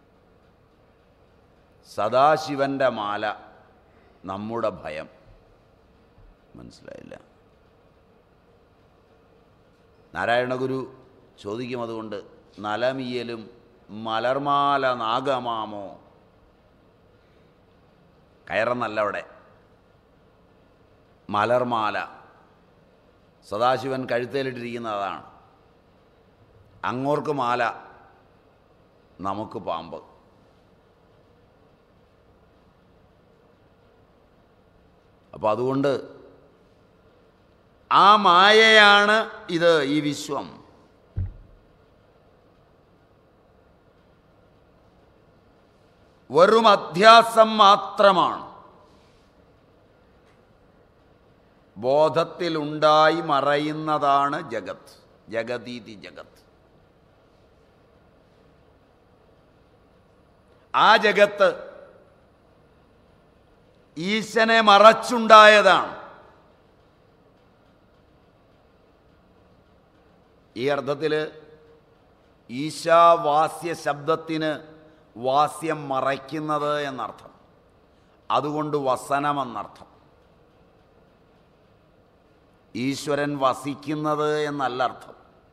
സദാശിവന്റെ മാല നമ്മുടെ ഭയം മനസ്സിലായില്ല നാരായണഗുരു ചോദിക്കും അതുകൊണ്ട് നലമിയലും മലർമാല നാഗമാമോ കയറന്നല്ല അവിടെ മലർമാല സദാശിവൻ കഴുത്തേലിട്ടിരിക്കുന്ന അതാണ് അങ്ങോർക്ക് മാല നമുക്ക് പാമ്പ് അപ്പോൾ അതുകൊണ്ട് ആ മായയാണ് ഇത് ഈ വിശ്വം വെറും അധ്യാസം മാത്രമാണ് ബോധത്തിലുണ്ടായി മറയുന്നതാണ് ജഗത് ജഗതീതി ജഗത് ആ ജഗത്ത് ഈശനെ മറച്ചുണ്ടായതാണ് ഈ അർത്ഥത്തിൽ ഈശാവാസ്യ ശബ്ദത്തിന് വാസ്യം മറയ്ക്കുന്നത് എന്നർത്ഥം അതുകൊണ്ട് വസനമെന്നർത്ഥം ഈശ്വരൻ വസിക്കുന്നത് എന്നല്ല അർത്ഥം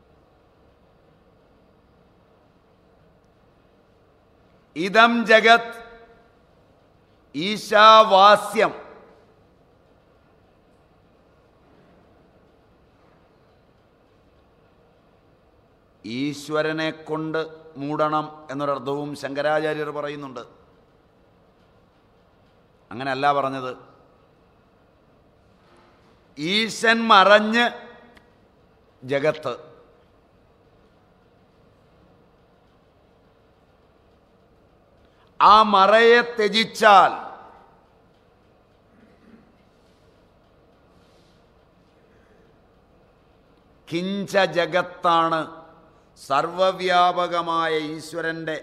ഇതം ജഗത് ഈശാവാസ്യം ഈശ്വരനെ കൊണ്ട് മൂടണം എന്നൊരർത്ഥവും ശങ്കരാചാര്യർ പറയുന്നുണ്ട് അങ്ങനെയല്ല പറഞ്ഞത് ഈശൻ മറഞ്ഞ് ജഗത്ത് ആ മറയെ ത്യജിച്ചാൽ കിഞ്ച ജഗത്താണ് സർവവ്യാപകമായ ഈശ്വരൻ്റെ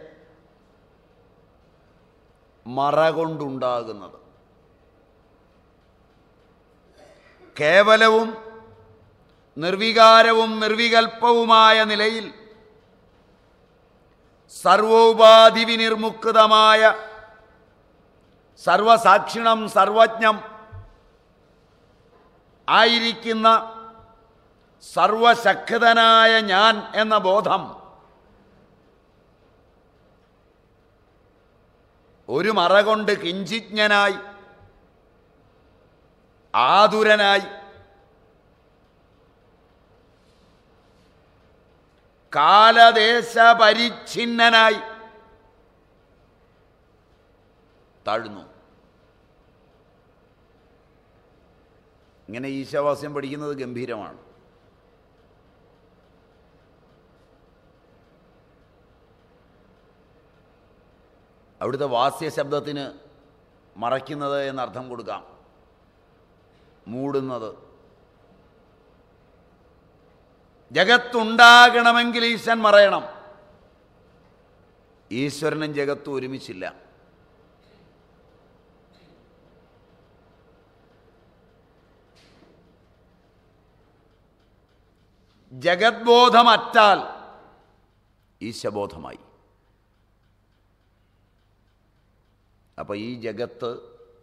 മറ കൊണ്ടുണ്ടാകുന്നത് കേവലവും നിർവികാരവും നിർവികൽപ്പവുമായ നിലയിൽ സർവോപാധി വിനിർമുക്തമായ സർവസാക്ഷിണം സർവജ്ഞം ആയിരിക്കുന്ന സർവശക്തനായ ഞാൻ എന്ന ബോധം ഒരു മറ കൊണ്ട് കിഞ്ചിജ്ഞനായി ആതുരനായി കാലദേശ പരിച്ഛിന്നനായി താഴ്ന്നു ഇങ്ങനെ ഈശാവാസ്യം പഠിക്കുന്നത് ഗംഭീരമാണ് അവിടുത്തെ വാസ്യ ശബ്ദത്തിന് മറയ്ക്കുന്നത് എന്നർത്ഥം കൊടുക്കാം മൂടുന്നത് ജഗത്തുണ്ടാകണമെങ്കിൽ ഈശ്വരൻ മറയണം ഈശ്വരനും ജഗത്തും ഒരുമിച്ചില്ല ജഗത്ബോധമറ്റാൽ ഈശബോധമായി അപ്പോൾ ഈ ജഗത്ത്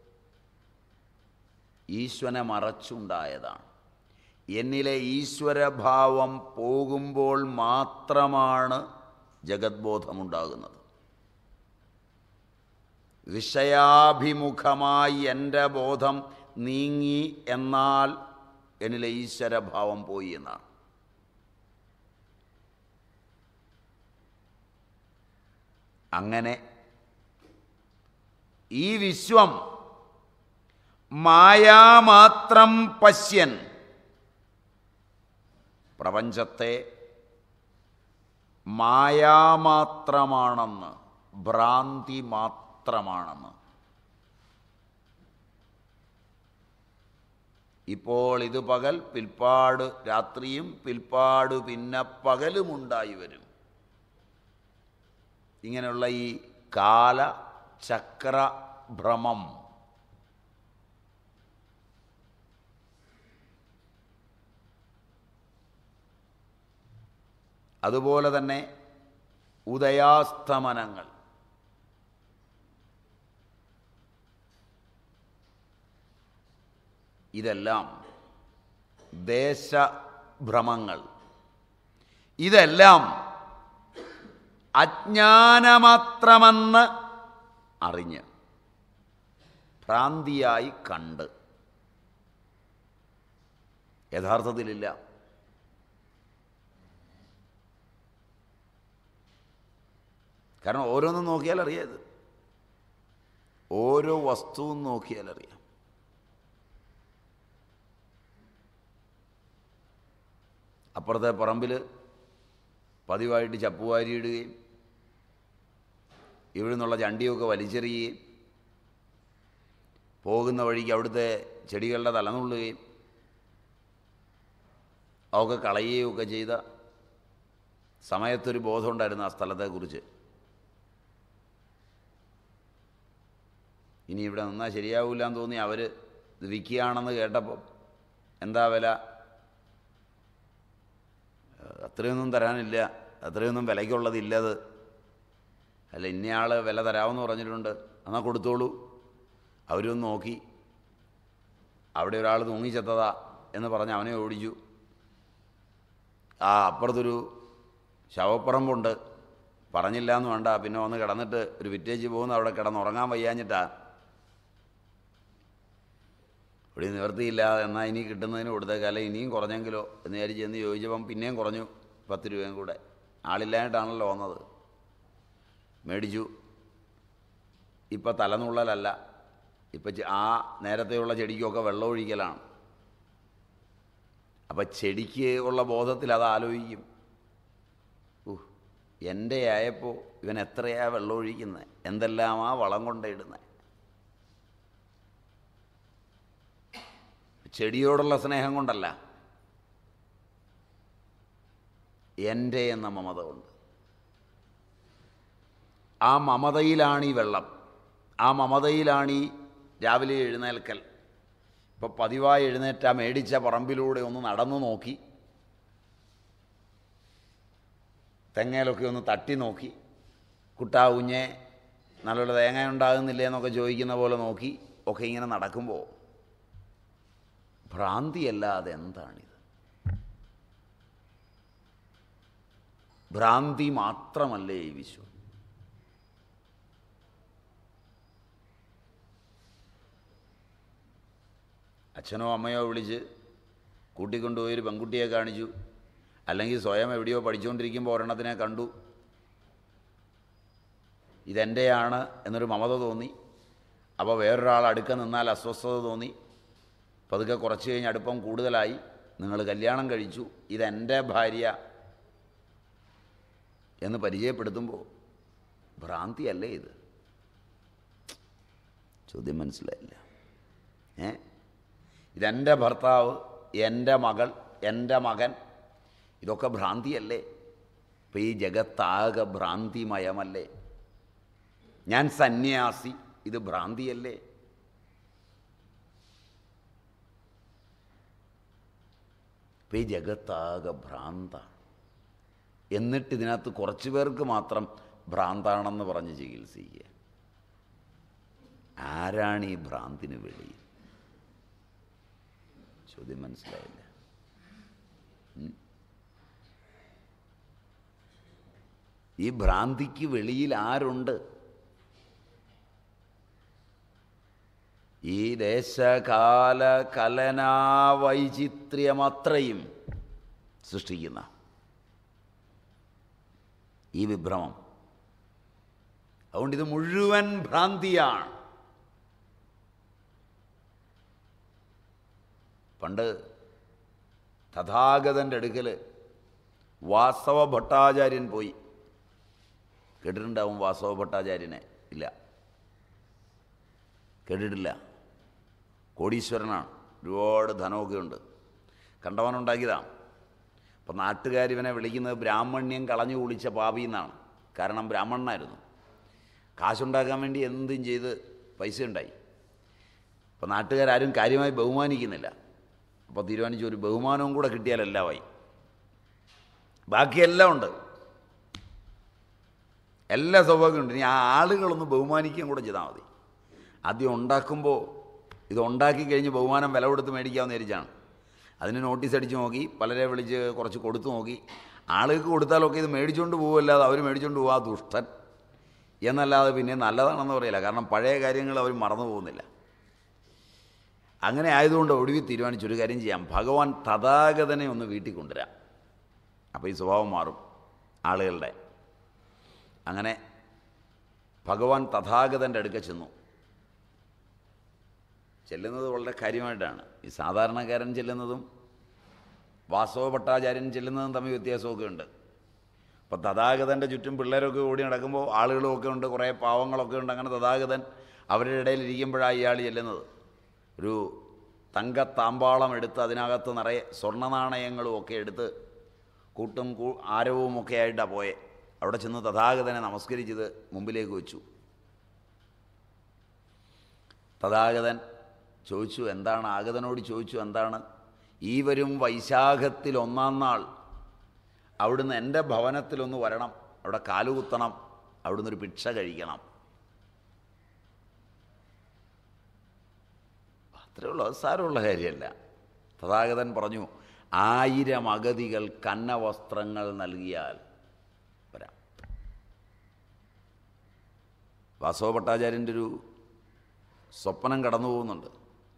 ഈശ്വരനെ മറച്ചുണ്ടായതാണ് എന്നിലെ ഈശ്വരഭാവം പോകുമ്പോൾ മാത്രമാണ് ജഗത്ബോധമുണ്ടാകുന്നത് വിഷയാഭിമുഖമായി എൻ്റെ ബോധം നീങ്ങി എന്നാൽ എന്നിലെ ഈശ്വരഭാവം പോയി എന്നാണ് അങ്ങനെ ഈ വിശ്വം മായാമാത്രം പശ്യൻ പ്രപഞ്ചത്തെ മായാമാത്രമാണെന്ന് ഭ്രാന്തി മാത്രമാണെന്ന് ഇപ്പോൾ ഇത് പകൽ പിൽപ്പാട് രാത്രിയും പിൽപ്പാട് പിന്നെ പകലുമുണ്ടായി വരും ഇങ്ങനെയുള്ള ഈ കാല ചക്ര ഭ്രമം അതുപോലെ തന്നെ ഉദയാസ്തമനങ്ങൾ ഇതെല്ലാം ദേശഭ്രമങ്ങൾ ഇതെല്ലാം അജ്ഞാനമാത്രമെന്ന് അറിഞ്ഞ് ഭ്രാന്തിയായി കണ്ട് യഥാർത്ഥത്തിലില്ല കാരണം ഓരോന്നും നോക്കിയാൽ അറിയാം ഇത് ഓരോ വസ്തുവും നോക്കിയാൽ അറിയാം അപ്പുറത്തെ പറമ്പിൽ പതിവായിട്ട് ചപ്പുവാരിയിടുകയും ഇവിടെ നിന്നുള്ള ചണ്ടിയൊക്കെ വലിച്ചെറിയുകയും പോകുന്ന വഴിക്ക് അവിടുത്തെ ചെടികളുടെ തലനുള്ളുകയും അതൊക്കെ കളയുകയും ഒക്കെ ചെയ്ത സമയത്തൊരു ബോധമുണ്ടായിരുന്നു ആ സ്ഥലത്തെക്കുറിച്ച് ഇനി ഇവിടെ നിന്നാൽ ശരിയാവില്ല എന്ന് തോന്നി അവർ ഇത് വിൽക്കുകയാണെന്ന് കേട്ടപ്പോൾ എന്താ വില അത്രയൊന്നും തരാനില്ല അത്രയൊന്നും വിലയ്ക്കുള്ളതില്ലത് അല്ല ഇന്നയാൾ വില തരാമെന്ന് പറഞ്ഞിട്ടുണ്ട് എന്നാൽ കൊടുത്തോളൂ അവരൊന്ന് നോക്കി അവിടെ ഒരാൾ തൂങ്ങിച്ചെത്തതാ എന്ന് പറഞ്ഞ് അവനെ ഓടിച്ചു ആ അപ്പുറത്തൊരു ശവപ്പറമ്പുണ്ട് പറഞ്ഞില്ല എന്ന് വേണ്ട പിന്നെ വന്ന് കിടന്നിട്ട് ഒരു വിറ്റേജ് പോകുന്ന അവിടെ കിടന്നുറങ്ങാൻ വയ്യാഞ്ഞിട്ടാ ഇവിടെ നിവർത്തിയില്ല എന്നാൽ ഇനി കിട്ടുന്നതിന് കൊടുത്തേക്കാല്ലേ ഇനിയും കുറഞ്ഞെങ്കിലോ എന്ന് വിചാരിച്ച് ചെന്ന് ചോദിച്ചപ്പം പിന്നെയും കുറഞ്ഞു പത്ത് രൂപയും കൂടെ ആളില്ലായിട്ടാണല്ലോ വന്നത് മേടിച്ചു ഇപ്പം തലനുള്ളലല്ല ഇപ്പം ചെ- ആ നേരത്തെയുള്ള ചെടിക്കൊക്കെ വെള്ളം ഒഴിക്കലാണ് അപ്പം ചെടിക്ക് ഉള്ള ബോധത്തിൽ അത് ആലോചിക്കും ഊഹ് എൻ്റെ ആയപ്പോൾ ഇവൻ എത്രയാ വെള്ളം ഒഴിക്കുന്നത് എന്തെല്ലാമാ വളം കൊണ്ടിടുന്നത് ചെടിയോടുള്ള സ്നേഹം കൊണ്ടല്ല എൻ്റെ എന്ന മമത കൊണ്ട് ആ മമതയിലാണ് ഈ വെള്ളം ആ മമതയിലാണ് ഈ രാവിലെ എഴുന്നേൽക്കൽ ഇപ്പോൾ പതിവായി എഴുന്നേറ്റ ആ മേടിച്ച പറമ്പിലൂടെ ഒന്ന് നടന്നു നോക്കി തെങ്ങയിലൊക്കെ ഒന്ന് തട്ടി നോക്കി കുട്ടാ കുഞ്ഞെ നല്ലൊരു തേങ്ങ ഉണ്ടാകുന്നില്ലേ എന്നൊക്കെ ചോദിക്കുന്ന പോലെ നോക്കി ഒക്കെ ഇങ്ങനെ നടക്കുമ്പോൾ ഭ്രാന്തിയല്ലാതെ എന്താണിത് ഭ്രാന്തി മാത്രമല്ലേ ഈ വിശ്വം അച്ഛനോ അമ്മയോ വിളിച്ച് കൂട്ടിക്കൊണ്ടുപോയി ഒരു പെൺകുട്ടിയെ കാണിച്ചു അല്ലെങ്കിൽ സ്വയം എവിടെയോ പഠിച്ചുകൊണ്ടിരിക്കുമ്പോൾ ഒരെണ്ണത്തിനെ കണ്ടു ഇതെൻ്റെയാണ് എന്നൊരു മമത തോന്നി അപ്പോൾ വേറൊരാൾ അടുക്ക നിന്നാൽ അസ്വസ്ഥത തോന്നി പതുക്കെ കുറച്ച് കഴിഞ്ഞ് അടുപ്പം കൂടുതലായി നിങ്ങൾ കല്യാണം കഴിച്ചു ഇതെൻ്റെ ഭാര്യ എന്ന് പരിചയപ്പെടുത്തുമ്പോൾ ഭ്രാന്തിയല്ലേ ഇത് ചോദ്യം മനസ്സിലായില്ല ഏ ഇതെൻ്റെ ഭർത്താവ് എൻ്റെ മകൾ എൻ്റെ മകൻ ഇതൊക്കെ ഭ്രാന്തിയല്ലേ ഇപ്പം ഈ ജഗത്താകെ ഭ്രാന്തിമയമല്ലേ ഞാൻ സന്യാസി ഇത് ഭ്രാന്തിയല്ലേ ഇപ്പം ഈ ജഗത്താകെ ഭ്രാന്താണ് എന്നിട്ട് ഇതിനകത്ത് കുറച്ച് പേർക്ക് മാത്രം ഭ്രാന്താണെന്ന് പറഞ്ഞ് ചികിത്സിക്കുക ആരാണ് ഈ ഭ്രാന്തിന് വെളിയിൽ ചോദ്യം മനസ്സിലായില്ല ഉം. ഈ ഭ്രാന്തിക്ക് വെളിയിൽ ആരുണ്ട് ഈ ദേശകാല കലനാവൈചിത്ര്യമത്രയും സൃഷ്ടിക്കുന്ന ഈ വിഭ്രമം അതുകൊണ്ട് ഇത് മുഴുവൻ ഭ്രാന്തിയാണ് പണ്ട് തഥാഗതൻ്റെ അടുക്കൽ വാസവ ഭട്ടാചാര്യൻ പോയി കേട്ടിട്ടുണ്ടാവും വാസവ ഭട്ടാചാര്യനെ ഇല്ല കേട്ടിട്ടില്ല കോടീശ്വരനാണ് ഒരുപാട് ധനമൊക്കെ ഉണ്ട് കണ്ടവനുണ്ടാക്കിയതാണ് അപ്പം നാട്ടുകാർ ഇവനെ വിളിക്കുന്നത് ബ്രാഹ്മണ്യം കളഞ്ഞു കുളിച്ച പാപി എന്നാണ് കാരണം ബ്രാഹ്മണനായിരുന്നു കാശുണ്ടാക്കാൻ വേണ്ടി എന്തും ചെയ്ത് പൈസ ഉണ്ടായി അപ്പം നാട്ടുകാരും കാര്യമായി ബഹുമാനിക്കുന്നില്ല അപ്പോൾ തീരുമാനിച്ചു ഒരു ബഹുമാനവും കൂടെ കിട്ടിയാൽ എല്ലാമായി ബാക്കിയെല്ലാം ഉണ്ട് എല്ലാ സൗഭാഗ്യമുണ്ട് ഇനി ആ ആളുകളൊന്ന് ബഹുമാനിക്കുകയും കൂടെ ചെയ്താൽ മതി ആദ്യം ഉണ്ടാക്കുമ്പോൾ ഇത് ഉണ്ടാക്കി കഴിഞ്ഞ് ബഹുമാനം വില കൊടുത്ത് മേടിക്കാമെന്ന് വിചാരിച്ചാണ് അതിന് നോട്ടീസ് അടിച്ച് നോക്കി പലരെ വിളിച്ച് കുറച്ച് കൊടുത്തു നോക്കി ആളുകൾക്ക് കൊടുത്താലൊക്കെ ഇത് മേടിച്ചുകൊണ്ട് പോകുമല്ലാതെ അവർ മേടിച്ചുകൊണ്ട് പോവാ ദുഷ്ടൻ എന്നല്ലാതെ പിന്നെ നല്ലതാണെന്ന് പറയില്ല കാരണം പഴയ കാര്യങ്ങൾ അവർ മറന്നു പോകുന്നില്ല അങ്ങനെ ആയതുകൊണ്ട് ഒടുവിൽ തീരുമാനിച്ചു ഒരു കാര്യം ചെയ്യാം ഭഗവാൻ തഥാഗതനെ ഒന്ന് വീട്ടിൽ കൊണ്ടുവരാം അപ്പോൾ ഈ സ്വഭാവം മാറും ആളുകളുടെ അങ്ങനെ ഭഗവാൻ തഥാഗതൻ്റെ അടുക്ക ചെന്നു ചെല്ലുന്നത് വളരെ കാര്യമായിട്ടാണ് ഈ സാധാരണക്കാരൻ ചെല്ലുന്നതും വാസവ ഭട്ടാചാര്യൻ ചെല്ലുന്നതും തമ്മിൽ വ്യത്യാസമൊക്കെ ഉണ്ട് അപ്പോൾ തഥാഗതൻ്റെ ചുറ്റും പിള്ളേരൊക്കെ ഓടി നടക്കുമ്പോൾ ആളുകളുമൊക്കെ ഉണ്ട് കുറേ പാവങ്ങളൊക്കെ ഉണ്ട് അങ്ങനെ തഥാഗതൻ അവരുടെ ഇടയിൽ ഇരിക്കുമ്പോഴാണ് ഇയാൾ ചെല്ലുന്നത് ഒരു തങ്കത്താമ്പാളം എടുത്ത് അതിനകത്ത് നിറയെ സ്വർണ്ണനാണയങ്ങളും ഒക്കെ എടുത്ത് കൂട്ടും കൂ ആരവും ഒക്കെ ആയിട്ടാണ് പോയെ അവിടെ ചെന്ന് തഥാഗതനെ നമസ്കരിച്ചത് മുമ്പിലേക്ക് വെച്ചു തഥാഗതൻ ചോദിച്ചു എന്താണ് ആഗതനോട് ചോദിച്ചു എന്താണ് ഈ വരും വൈശാഖത്തിൽ ഒന്നാം നാൾ അവിടുന്ന് എൻ്റെ ഭവനത്തിലൊന്ന് വരണം അവിടെ കാലുകുത്തണം അവിടുന്ന് ഒരു ഭിക്ഷ കഴിക്കണം അത്രേ ഉള്ളൂ അത് സാരമുള്ള കാര്യമല്ല തഥാഗതൻ പറഞ്ഞു ആയിരം അഗതികൾ കന്ന വസ്ത്രങ്ങൾ നൽകിയാൽ വരാം വാസവ ഭട്ടാചാര്യൻ്റെ ഒരു സ്വപ്നം കടന്നു പോകുന്നുണ്ട്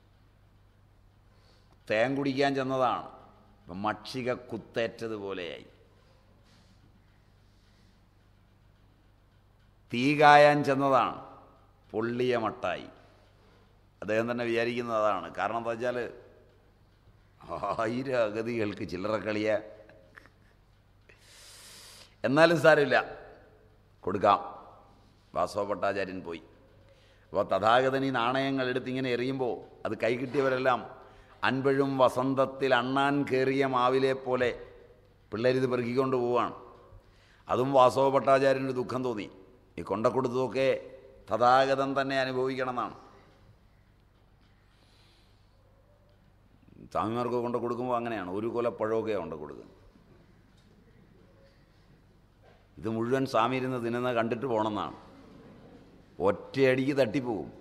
തേൻ കുടിക്കാൻ ചെന്നതാണ് ഇപ്പം മക്ഷിക കുത്തേറ്റതുപോലെയായി തീ കായാൻ ചെന്നതാണ് പൊള്ളിയ മട്ടായി അദ്ദേഹം തന്നെ വിചാരിക്കുന്നത് അതാണ് കാരണം എന്താ വെച്ചാൽ ആയിരം അഗതികൾക്ക് ചില്ലറ കളിയ എന്നാലും സാരമില്ല കൊടുക്കാം വാസവ ഭട്ടാചാര്യൻ പോയി അപ്പോൾ തഥാഗതൻ ഈ നാണയങ്ങൾ എടുത്തിങ്ങനെ എറിയുമ്പോൾ അത് കൈ കിട്ടിയവരെല്ലാം അൻപഴും വസന്തത്തിൽ അണ്ണാൻ കയറിയ മാവിലെ പോലെ പിള്ളേരിത് പെറുക്കിക്കൊണ്ട് പോവുകയാണ് അതും വാസവ ഭട്ടാചാര്യന് ദുഃഖം തോന്നി ഈ കൊണ്ടക്കൊടുത്തതൊക്കെ തഥാഗതം തന്നെ അനുഭവിക്കണം എന്നാണ് സ്വാമിമാർക്ക് കൊണ്ട് കൊടുക്കുമ്പോൾ അങ്ങനെയാണ് ഒരു കൊല പഴമൊക്കെ കൊണ്ട് കൊടുക്കുന്നത് ഇത് മുഴുവൻ സ്വാമി ഇരുന്ന് തിന്നുന്ന കണ്ടിട്ട് പോകണമെന്നാണ് ഒറ്റയടിക്ക് തട്ടിപ്പോവും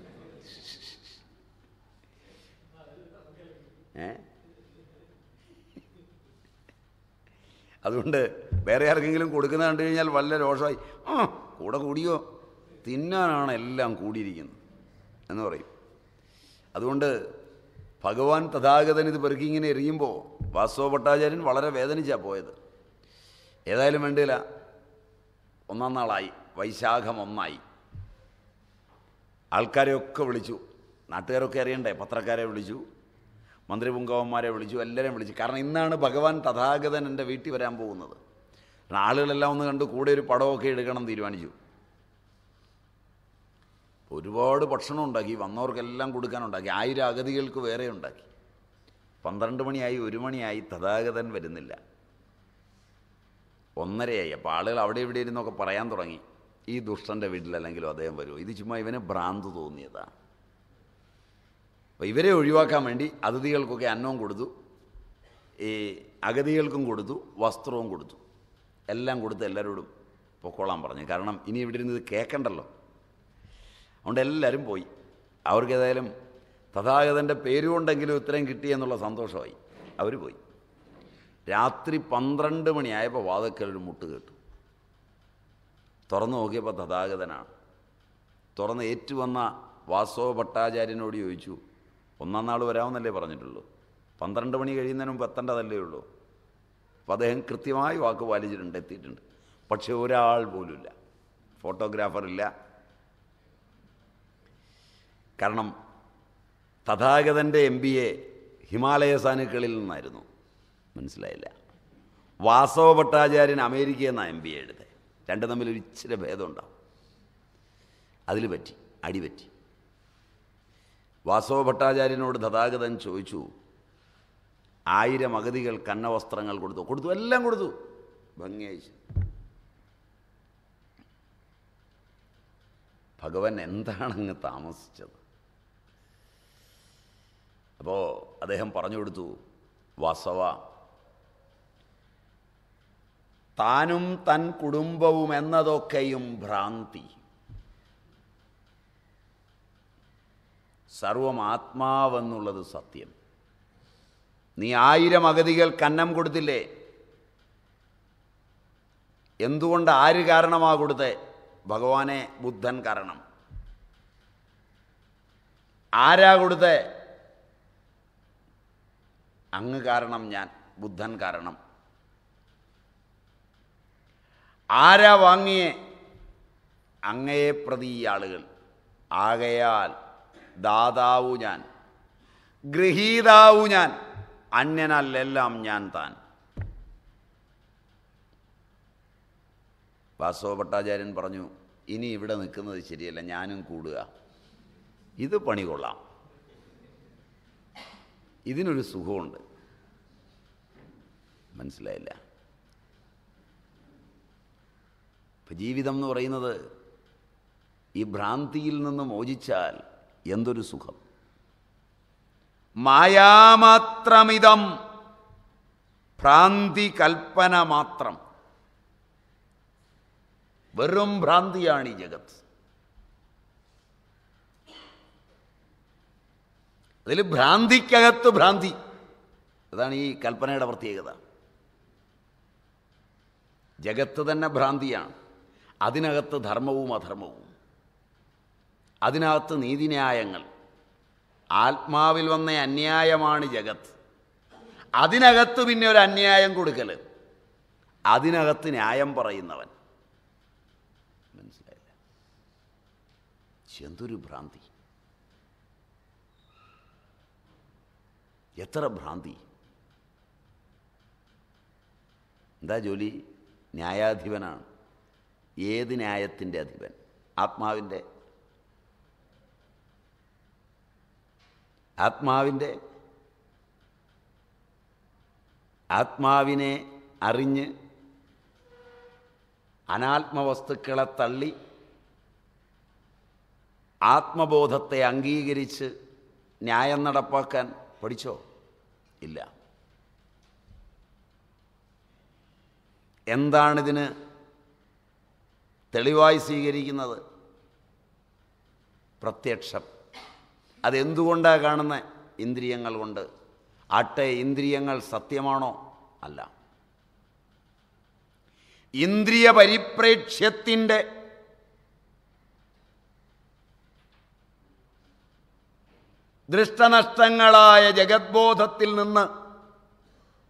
ഏ അതുകൊണ്ട് വേറെ ആർക്കെങ്കിലും കൊടുക്കുന്ന കണ്ടു കഴിഞ്ഞാൽ വല്ല രോഷമായി ആ കൂടെ കൂടിയോ തിന്നാനാണ് എല്ലാം കൂടിയിരിക്കുന്നത് എന്ന് പറയും അതുകൊണ്ട് ഭഗവാൻ തഥാഗതൻ ഇത് പെറുക്കി ഇങ്ങനെ എറിയുമ്പോൾ വാസവ ഭട്ടാചാര്യൻ വളരെ വേദനിച്ചാണ് പോയത് ഏതായാലും വേണ്ടിയില്ല ഒന്നാം നാളായി വൈശാഖം ഒന്നായി ആൾക്കാരെയൊക്കെ വിളിച്ചു നാട്ടുകാരൊക്കെ അറിയണ്ടേ പത്രക്കാരെ വിളിച്ചു മന്ത്രിപുങ്കവന്മാരെ വിളിച്ചു എല്ലാവരെയും വിളിച്ചു കാരണം ഇന്നാണ് ഭഗവാൻ തഥാഗതൻ എൻ്റെ വീട്ടിൽ വരാൻ പോകുന്നത് കാരണം ആളുകളെല്ലാം ഒന്ന് കണ്ട് കൂടെ ഒരു പടമൊക്കെ എടുക്കണം എന്ന് തീരുമാനിച്ചു ഒരുപാട് ഭക്ഷണം ഉണ്ടാക്കി വന്നവർക്കെല്ലാം കൊടുക്കാനുണ്ടാക്കി ആയിരം അഗതികൾക്ക് വേറെ ഉണ്ടാക്കി പന്ത്രണ്ട് മണിയായി ഒരു മണിയായി തഥാഗതൻ വരുന്നില്ല ഒന്നരയായി അപ്പോൾ ആളുകൾ അവിടെ ഇവിടെ ഇരുന്നൊക്കെ പറയാൻ തുടങ്ങി ഈ ദുഷ്ടൻ്റെ വീട്ടിലല്ലെങ്കിലും അദ്ദേഹം വരുമോ ഇത് ചുമ്മാ ഇവന് ഭ്രാന്ത് തോന്നിയതാണ് അപ്പോൾ ഇവരെ ഒഴിവാക്കാൻ വേണ്ടി അതിഥികൾക്കൊക്കെ അന്നവും കൊടുത്തു ഈ അഗതികൾക്കും കൊടുത്തു വസ്ത്രവും കൊടുത്തു എല്ലാം കൊടുത്ത് എല്ലാവരോടും പൊക്കോളാൻ പറഞ്ഞു കാരണം ഇനി ഇവിടെ ഇരുന്ന് ഇത് കേൾക്കണ്ടല്ലോ അതുകൊണ്ട് എല്ലാവരും പോയി അവർക്ക് ഏതായാലും തഥാഗതൻ്റെ പേരുകൊണ്ടെങ്കിലും ഇത്രയും കിട്ടിയെന്നുള്ള സന്തോഷമായി അവർ പോയി രാത്രി പന്ത്രണ്ട് മണിയായപ്പോൾ വാതക്കൽ ഒരു മുട്ട് കേട്ടു തുറന്നു നോക്കിയപ്പോൾ തഥാഗതനാണ് തുറന്ന് ഏറ്റുവന്ന വാസവ ഭട്ടാചാര്യനോട് ചോദിച്ചു ഒന്നാം നാൾ വരാമെന്നല്ലേ പറഞ്ഞിട്ടുള്ളൂ പന്ത്രണ്ട് മണി കഴിയുന്നതിന് മുമ്പ് എത്തേണ്ടതല്ലേ ഉള്ളൂ അപ്പം അദ്ദേഹം കൃത്യമായി വാക്ക് പാലിച്ചിട്ടുണ്ട് എത്തിയിട്ടുണ്ട് പക്ഷെ ഒരാൾ പോലുമില്ല ഫോട്ടോഗ്രാഫറില്ല കാരണം തഥാഗതൻ്റെ എം ബി എ ഹിമാലയ സാനുക്കളിൽ നിന്നായിരുന്നു മനസ്സിലായില്ല വാസവ ഭട്ടാചാര്യൻ അമേരിക്കയിൽ നിന്നാണ് എം ബി എ എടുത്തത് രണ്ടും തമ്മിൽ ഒരു ഇച്ചിരി ഭേദമുണ്ടാവും അതിൽ പറ്റി അടി പറ്റി വാസവ ഭട്ടാചാര്യനോട് തഥാഗതൻ ചോദിച്ചു ആയിരം അഗതികൾ കന്നവസ്ത്രങ്ങൾ കൊടുത്തു കൊടുത്തു എല്ലാം കൊടുത്തു ഭംഗിയായി ഭഗവാൻ എന്താണങ്ങ് താമസിച്ചത് അപ്പോൾ അദ്ദേഹം പറഞ്ഞു കൊടുത്തു വാസവ താനും തൻ കുടുംബവും എന്നതൊക്കെയും ഭ്രാന്തി സർവം ആത്മാവെന്നുള്ളത് സത്യം നീ ആയിരം അഗതികൾ കന്നം കൊടുത്തില്ലേ എന്തുകൊണ്ട് ആര് കാരണമാ കൊടുത്തേ ഭഗവാനെ ബുദ്ധൻ കാരണം ആരാ കൊടുത്തേ അങ്ങ് കാരണം ഞാൻ ബുദ്ധൻ കാരണം ആരാ വാങ്ങിയേ അങ്ങയെ പ്രതി ഈ ആളുകൾ ആകയാൽ ദാതാവു ഞാൻ ഗൃഹീതാവു ഞാൻ അന്യനല്ലെല്ലാം ഞാൻ താൻ വാസവ ഭട്ടാചാര്യൻ പറഞ്ഞു ഇനി ഇവിടെ നിൽക്കുന്നത് ശരിയല്ല ഞാനും കൂടുക ഇത് പണി കൊള്ളാം ഇതിനൊരു സുഖമുണ്ട് മനസ്സിലായില്ല ഇപ്പം ജീവിതം എന്ന് പറയുന്നത് ഈ ഭ്രാന്തിയിൽ നിന്ന് മോചിച്ചാൽ എന്തൊരു സുഖം മായാമാത്രമിതം ഭ്രാന്തി കൽപ്പന മാത്രം വെറും ഭ്രാന്തിയാണ് ഈ ജഗത്ത് അതിൽ ഭ്രാന്തിക്കകത്ത് ഭ്രാന്തി അതാണ് ഈ കൽപ്പനയുടെ പ്രത്യേകത ജഗത്ത് തന്നെ ഭ്രാന്തിയാണ് അതിനകത്ത് ധർമ്മവും അധർമ്മവും അതിനകത്ത് നീതിന്യായങ്ങൾ ആത്മാവിൽ വന്ന അന്യായമാണ് ജഗത്ത് അതിനകത്ത് പിന്നെ ഒരു അന്യായം കൊടുക്കൽ അതിനകത്ത് ന്യായം പറയുന്നവൻ മനസ്സിലായില്ല എന്തൊരു ഭ്രാന്തി എത്ര ഭ്രാന്തി എന്താ ജോലി ന്യായാധിപനാണ് ഏത് ന്യായത്തിൻ്റെ അധിപൻ ആത്മാവിൻ്റെ ആത്മാവിൻ്റെ ആത്മാവിനെ അറിഞ്ഞ് അനാത്മവസ്തുക്കളെ തള്ളി ആത്മബോധത്തെ അംഗീകരിച്ച് ന്യായം നടപ്പാക്കാൻ പഠിച്ചോ ഇല്ല എന്താണിതിന് തെളിവായി സ്വീകരിക്കുന്നത് പ്രത്യക്ഷം അതെന്തുകൊണ്ടാണ് കാണുന്നത് ഇന്ദ്രിയങ്ങൾ കൊണ്ട് ആട്ടെ ഇന്ദ്രിയങ്ങൾ സത്യമാണോ അല്ല ഇന്ദ്രിയ പരിപ്രേക്ഷ്യത്തിൻ്റെ ദൃഷ്ടനഷ്ടങ്ങളായ ജഗദ്ബോധത്തിൽ നിന്ന്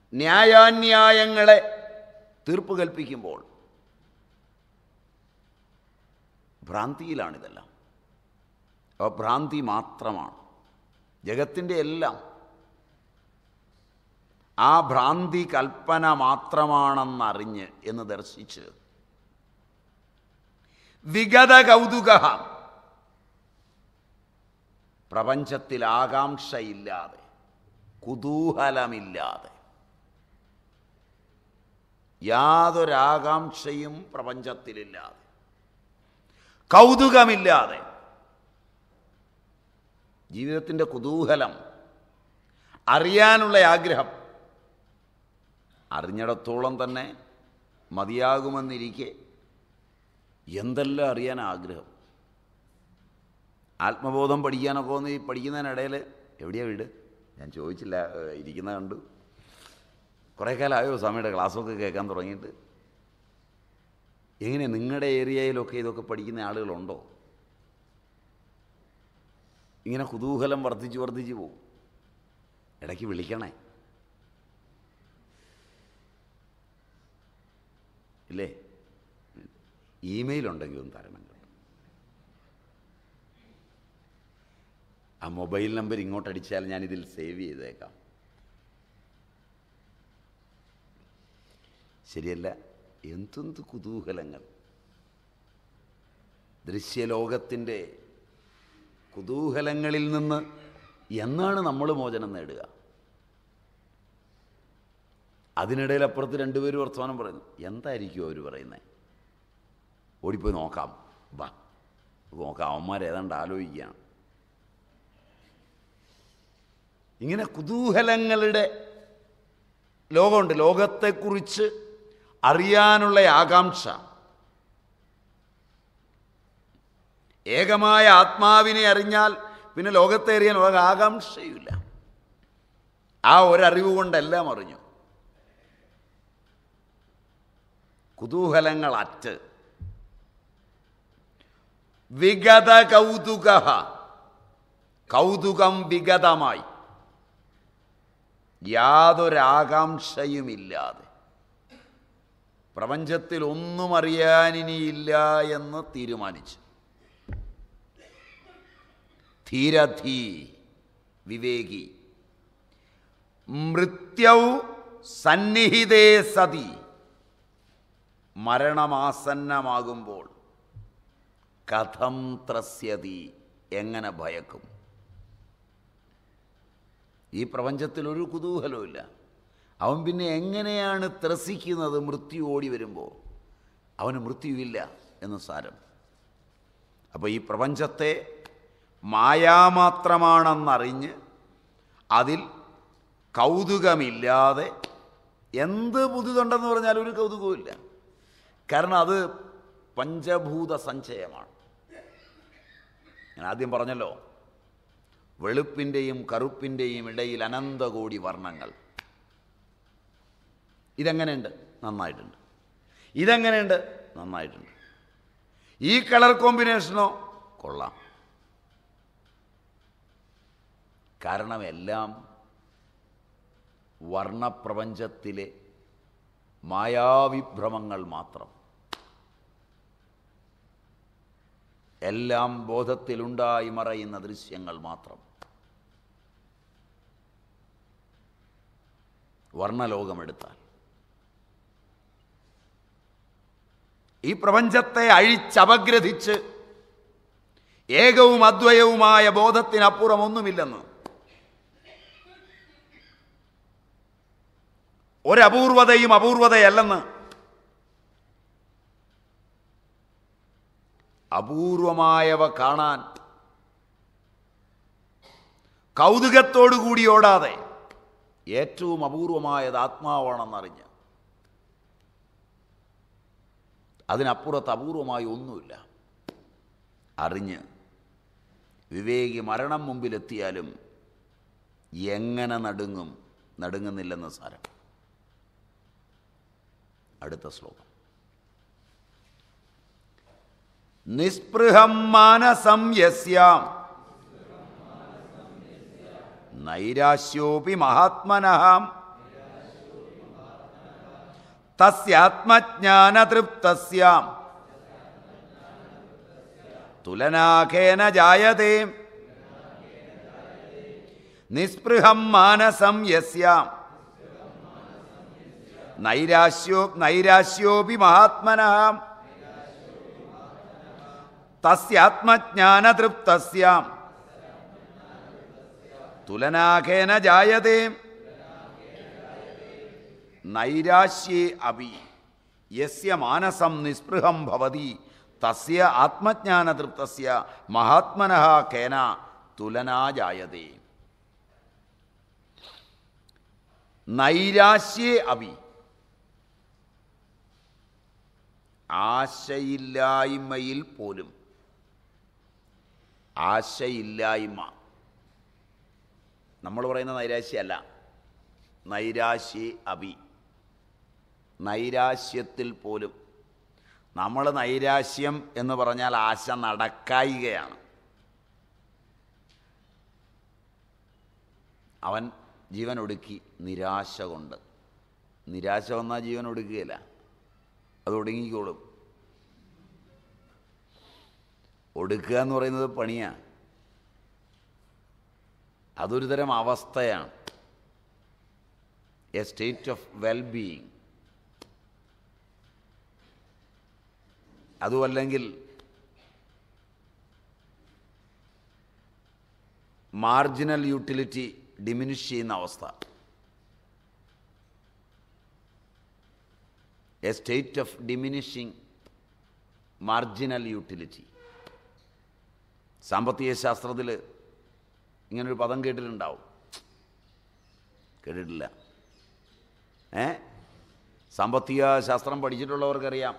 ന്യായാന്യായങ്ങളെ തീർപ്പ് കൽപ്പിക്കുമ്പോൾ ഭ്രാന്തിയിലാണിതെല്ലാം അപ്പോൾ ഭ്രാന്തി മാത്രമാണ് ജഗത്തിൻ്റെ എല്ലാം ആ ഭ്രാന്തി കൽപ്പന മാത്രമാണെന്നറിഞ്ഞ് എന്ന് ദർശിച്ച് വിഗത കൗതുക പ്രപഞ്ചത്തിൽ ആകാംക്ഷയില്ലാതെ കുതൂഹലമില്ലാതെ യാതൊരാകാംക്ഷയും പ്രപഞ്ചത്തിലില്ലാതെ കൗതുകമില്ലാതെ ജീവിതത്തിൻ്റെ കുതൂഹലം അറിയാനുള്ള ആഗ്രഹം അറിഞ്ഞിടത്തോളം തന്നെ മതിയാകുമെന്നിരിക്കെ എന്തെല്ലാം അറിയാൻ ആഗ്രഹം ആത്മബോധം പഠിക്കാനൊക്കെ ഒന്ന് ഈ പഠിക്കുന്നതിനിടയിൽ എവിടെയാ വീട് ഞാൻ ചോദിച്ചില്ല ഏഹ് ഇരിക്കുന്ന കണ്ടു കുറേ കാലമായോ സ്വാമിയുടെ ക്ലാസ്സൊക്കെ കേൾക്കാൻ തുടങ്ങിയിട്ട് എങ്ങനെ നിങ്ങളുടെ ഏരിയയിലൊക്കെ ഇതൊക്കെ പഠിക്കുന്ന ആളുകളുണ്ടോ ഇങ്ങനെ കുതൂഹലം വർദ്ധിച്ച് വർദ്ധിച്ച് പോവും ഇടയ്ക്ക് വിളിക്കണേ ഇല്ലേ ഇമെയിൽ ഉണ്ടെങ്കിൽ ഒന്ന് തരണം കേട്ടോ ആ മൊബൈൽ നമ്പർ ഇങ്ങോട്ട് അടിച്ചാൽ ഞാൻ ഇതിൽ സേവ് ചെയ്തേക്കാം ശരിയല്ല എന്തെന്ത് കുതൂഹലങ്ങൾ ദൃശ്യലോകത്തിൻ്റെ കുതൂഹലങ്ങളിൽ നിന്ന് എന്നാണ് നമ്മൾ മോചനം നേടുക അതിനിടയിൽ അപ്പുറത്ത് രണ്ടുപേരും വർത്തമാനം പറയുന്നു എന്തായിരിക്കും അവർ പറയുന്നത് ഓടിപ്പോയി നോക്കാം വാ നോക്കാം അവന്മാർ ഏതാണ്ട് ആലോചിക്കുകയാണ് ഇങ്ങനെ കുതൂഹലങ്ങളുടെ ലോകമുണ്ട് ലോകത്തെക്കുറിച്ച് അറിയാനുള്ള ആകാംക്ഷ ഏകമായ ആത്മാവിനെ അറിഞ്ഞാൽ പിന്നെ ലോകത്തെ അറിയാൻ ഒരു ആകാംക്ഷയുമില്ല ആ ഒരറിവ് കൊണ്ടെല്ലാം അറിഞ്ഞു കുതൂഹലങ്ങൾ അറ്റ് വിഗത കൗതുക കൗതുകം വിഗതമായി യാതൊരാകാംക്ഷയുമില്ലാതെ പ്രപഞ്ചത്തിൽ ഒന്നും അറിയാനിനിയില്ല എന്ന് തീരുമാനിച്ചു ധീരധീ വിവേകി മൃത്യൗ സന്നിഹിതേ സതി മരണമാസന്നമാകുമ്പോൾ കഥം ത്രസ്യതി എങ്ങനെ ഭയക്കും ഈ പ്രപഞ്ചത്തിൽ ഒരു കുതൂഹലവുമില്ല അവൻ പിന്നെ എങ്ങനെയാണ് ത്രസിക്കുന്നത് മൃത്യു ഓടി വരുമ്പോൾ അവന് മൃത്യുവില്ല എന്ന് സാരം അപ്പോൾ ഈ പ്രപഞ്ചത്തെ മായാമാത്രമാണെന്നറിഞ്ഞ് അതിൽ കൗതുകമില്ലാതെ എന്ത് പുതുതുണ്ടെന്ന് പറഞ്ഞാൽ ഒരു കൗതുകവുമില്ല കാരണം അത് പഞ്ചഭൂത സഞ്ചയമാണ് ഞാൻ ആദ്യം പറഞ്ഞല്ലോ വെളുപ്പിൻ്റെയും കറുപ്പിൻ്റെയും ഇടയിൽ അനന്തകോടി വർണ്ണങ്ങൾ ഇതെങ്ങനെയുണ്ട് നന്നായിട്ടുണ്ട് ഇതെങ്ങനെയുണ്ട് നന്നായിട്ടുണ്ട് ഈ കളർ കോമ്പിനേഷനോ കൊള്ളാം കാരണം എല്ലാം വർണ്ണപ്രപഞ്ചത്തിലെ മായാവിഭ്രമങ്ങൾ മാത്രം എല്ലാം ബോധത്തിലുണ്ടായി മറയുന്ന ദൃശ്യങ്ങൾ മാത്രം വർണ്ണലോകമെടുത്താൽ ഈ പ്രപഞ്ചത്തെ അഴിച്ചപഗ്രഥിച്ച് ഏകവും അദ്വയവുമായ ബോധത്തിനപ്പുറം ഒന്നുമില്ലെന്ന് ഒരപൂർവതയും അപൂർവതയല്ലെന്ന് അപൂർവമായവ കാണാൻ കൗതുകത്തോടുകൂടി ഓടാതെ ഏറ്റവും അപൂർവമായത് ആത്മാവാണെന്നറിഞ്ഞ് അതിനപ്പുറത്ത് അപൂർവമായി ഒന്നുമില്ല അറിഞ്ഞ് വിവേകി മരണം മുമ്പിലെത്തിയാലും എങ്ങനെ നടുങ്ങും നടുങ്ങുന്നില്ലെന്ന് സാരം അടുത്ത ശ്ലോകം നിസ്പൃഹം മാനസം യസ്യാം നൈരാശ്യോപി മഹാത്മനഃ തസ്യാത്മജ്ഞാനതൃപ്തസ്യാം തുലനാഖേന ജായതേ നിസ്പൃഹം മാനസം യസ്യാം നൈരാശ്യോ നൈരാശ്യോപി മഹാത്മന തസ്യാത്മജ്ഞാനതൃപ്തസ്യാം തുലനാഖേന ജായതേ നൈരാശ്യേ അപി യസ്യ മാനസം നിസ്പൃഹം ഭവതി തസ്യ ആത്മജ്ഞാനതൃപ്തസ്യ മഹാത്മനഃ കേന തുലനാ ജായതേ നൈരാശ്യേ അപി ആശയില്ലായ്മയിൽ പോലും ആശയില്ലായ്മ നമ്മൾ പറയുന്ന നൈരാശ്യമല്ല നൈരാശ്യേ അഭി നൈരാശ്യത്തിൽ പോലും നമ്മൾ നൈരാശ്യം എന്ന് പറഞ്ഞാൽ ആശ നടക്കായികയാണ് അവൻ ജീവൻ ഒടുക്കി നിരാശ കൊണ്ട് നിരാശ വന്നാൽ ജീവൻ ഒടുക്കുകയില്ല അത് ഒടുങ്ങിക്കോളും ഒടുക്കുക എന്ന് പറയുന്നത് പണിയാണ് അതൊരു തരം അവസ്ഥയാണ് എ സ്റ്റേറ്റ് ഓഫ് വെൽബീയിങ് അതുമല്ലെങ്കിൽ മാർജിനൽ യൂട്ടിലിറ്റി ഡിമിനിഷ് ചെയ്യുന്ന അവസ്ഥ a state of diminishing marginal utility സാമ്പത്തിക ശാസ്ത്രത്തിൽ ഇങ്ങനൊരു പദം കേട്ടിട്ടുണ്ടാവും കേട്ടിട്ടില്ല ഏ സാമ്പത്തിക ശാസ്ത്രം പഠിച്ചിട്ടുള്ളവർക്കറിയാം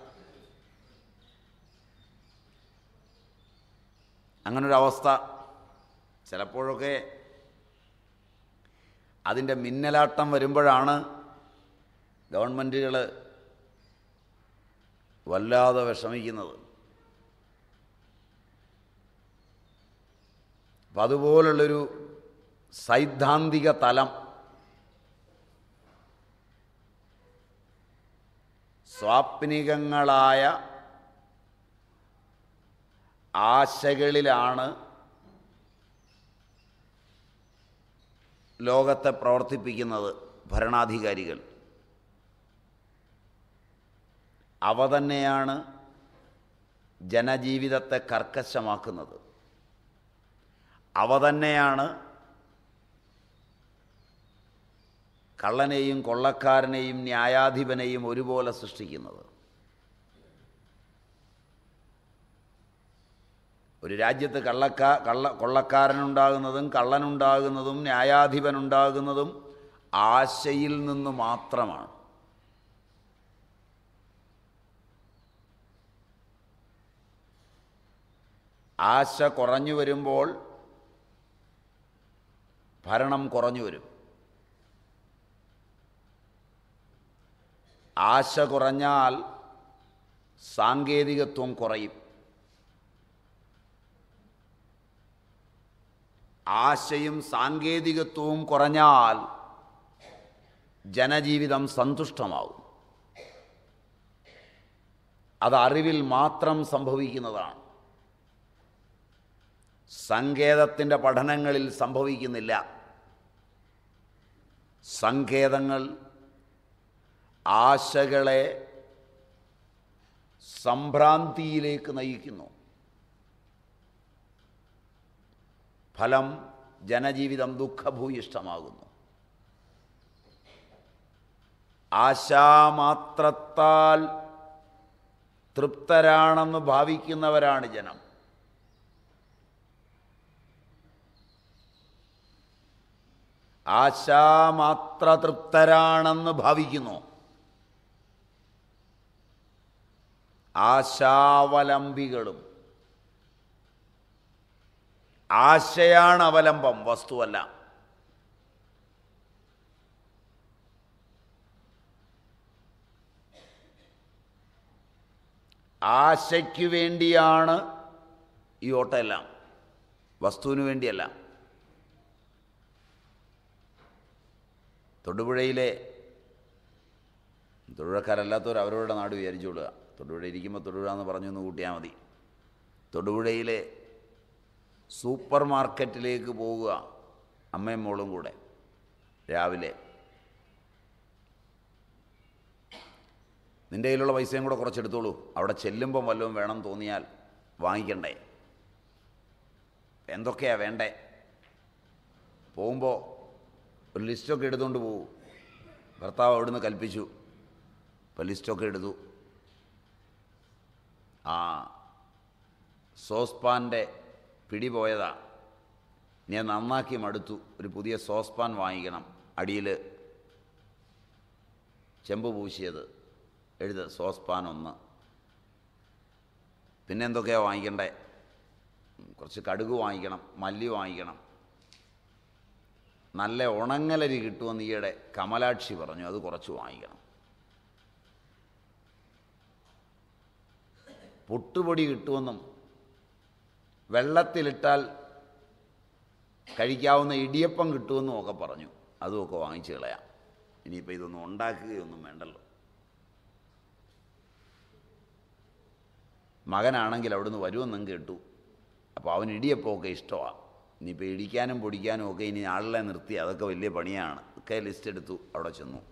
അങ്ങനൊരവസ്ഥ ചിലപ്പോഴൊക്കെ അതിൻ്റെ മിന്നലാട്ടം വരുമ്പോഴാണ് ഗവൺമെൻറ്റുകൾ വല്ലാതെ വിഷമിക്കുന്നത് അപ്പം അതുപോലുള്ളൊരു സൈദ്ധാന്തിക തലം സ്വാപ്നികങ്ങളായ ആശകളിലാണ് ലോകത്തെ പ്രവർത്തിപ്പിക്കുന്നത് ഭരണാധികാരികൾ അവ തന്നെയാണ് ജനജീവിതത്തെ കർക്കശമാക്കുന്നത് അവ തന്നെയാണ് കള്ളനെയും കൊള്ളക്കാരനെയും ന്യായാധിപനെയും ഒരുപോലെ സൃഷ്ടിക്കുന്നത് ഒരു രാജ്യത്ത് കള്ളക്കാ കള്ള കൊള്ളക്കാരനുണ്ടാകുന്നതും കള്ളനുണ്ടാകുന്നതും ന്യായാധിപനുണ്ടാകുന്നതും ആശയിൽ നിന്ന് മാത്രമാണ് ആശ കുറഞ്ഞു വരുമ്പോൾ ഭരണം കുറഞ്ഞു വരും ആശ കുറഞ്ഞാൽ സാങ്കേതികത്വം കുറയും ആശയും സാങ്കേതികത്വവും കുറഞ്ഞാൽ ജനജീവിതം സന്തുഷ്ടമാവും അത് അറിവിൽ മാത്രം സംഭവിക്കുന്നതാണ് സങ്കേതത്തിൻ്റെ പഠനങ്ങളിൽ സംഭവിക്കുന്നില്ല സങ്കേതങ്ങൾ ആശകളെ സംഭ്രാന്തിയിലേക്ക് നയിക്കുന്നു ഫലം ജനജീവിതം ദുഃഖഭൂയിഷ്ടമാകുന്നു ആശാമാത്രത്താൽ തൃപ്തരാണെന്ന് ഭാവിക്കുന്നവരാണ് ജനം ആശാമാത്ര തൃപ്തരാണെന്ന് ഭാവിക്കുന്നു ആശാവലംബികളും ആശയാണ് അവലംബം വസ്തുവല്ല ആശയ്ക്കു വേണ്ടിയാണ് ഈ ഓട്ടമെല്ലാം വസ്തുവിന് വേണ്ടിയല്ല തൊടുപുഴയിലെ തൊടുപുഴക്കാരല്ലാത്തവർ അവരവരുടെ നാട് വിചാരിച്ചുകൊള്ളുക തൊടുപുഴ ഇരിക്കുമ്പോൾ തൊടുപുഴ എന്ന് പറഞ്ഞു ഒന്ന് കൂട്ടിയാൽ മതി തൊടുപുഴയിലെ സൂപ്പർ മാർക്കറ്റിലേക്ക് പോവുക അമ്മയും മോളും കൂടെ രാവിലെ നിൻ്റെ കയ്യിലുള്ള പൈസയും കൂടെ കുറച്ചെടുത്തോളൂ അവിടെ ചെല്ലുമ്പം വല്ലതും വേണം തോന്നിയാൽ വാങ്ങിക്കണ്ടേ എന്തൊക്കെയാ വേണ്ടേ പോകുമ്പോൾ ഒരു ലിസ്റ്റൊക്കെ എടുത്തുകൊണ്ട് പോകും ഭർത്താവ് അവിടുന്ന് കൽപ്പിച്ചു അപ്പോൾ ലിസ്റ്റൊക്കെ എടുത്തു ആ സോസ്പാൻ്റെ പിടി പോയതാ ഞാൻ നന്നാക്കി മടുത്തു ഒരു പുതിയ സോസ്പാൻ വാങ്ങിക്കണം അടിയിൽ ചെമ്പ് പൂശിയത് എഴുത് സോസ്പാൻ ഒന്ന് പിന്നെ എന്തൊക്കെയാണ് വാങ്ങിക്കണ്ടേ കുറച്ച് കടുക് വാങ്ങിക്കണം മല്ലി വാങ്ങിക്കണം നല്ല ഉണങ്ങലരി കിട്ടുമെന്ന് ഈയിടെ കമലാക്ഷി പറഞ്ഞു അത് കുറച്ച് വാങ്ങിക്കണം പുട്ടുപൊടി കിട്ടുമെന്നും വെള്ളത്തിലിട്ടാൽ കഴിക്കാവുന്ന ഇടിയപ്പം കിട്ടുമെന്നും ഒക്കെ പറഞ്ഞു അതുമൊക്കെ വാങ്ങിച്ചു കളയാം ഇനിയിപ്പോൾ ഇതൊന്നും ഉണ്ടാക്കുകയൊന്നും വേണ്ടല്ലോ മകനാണെങ്കിൽ അവിടുന്ന് വരുമെന്നും കേട്ടു അപ്പോൾ അവൻ ഇടിയപ്പമൊക്കെ ഇഷ്ടമാണ് ഇനിയിപ്പോൾ ഇടിക്കാനും പൊടിക്കാനും ഒക്കെ ഇനി ആളിനെ നിർത്തി അതൊക്കെ വലിയ പണിയാണ് ഒക്കെ ലിസ്റ്റ് എടുത്തു അവിടെ ചെന്നു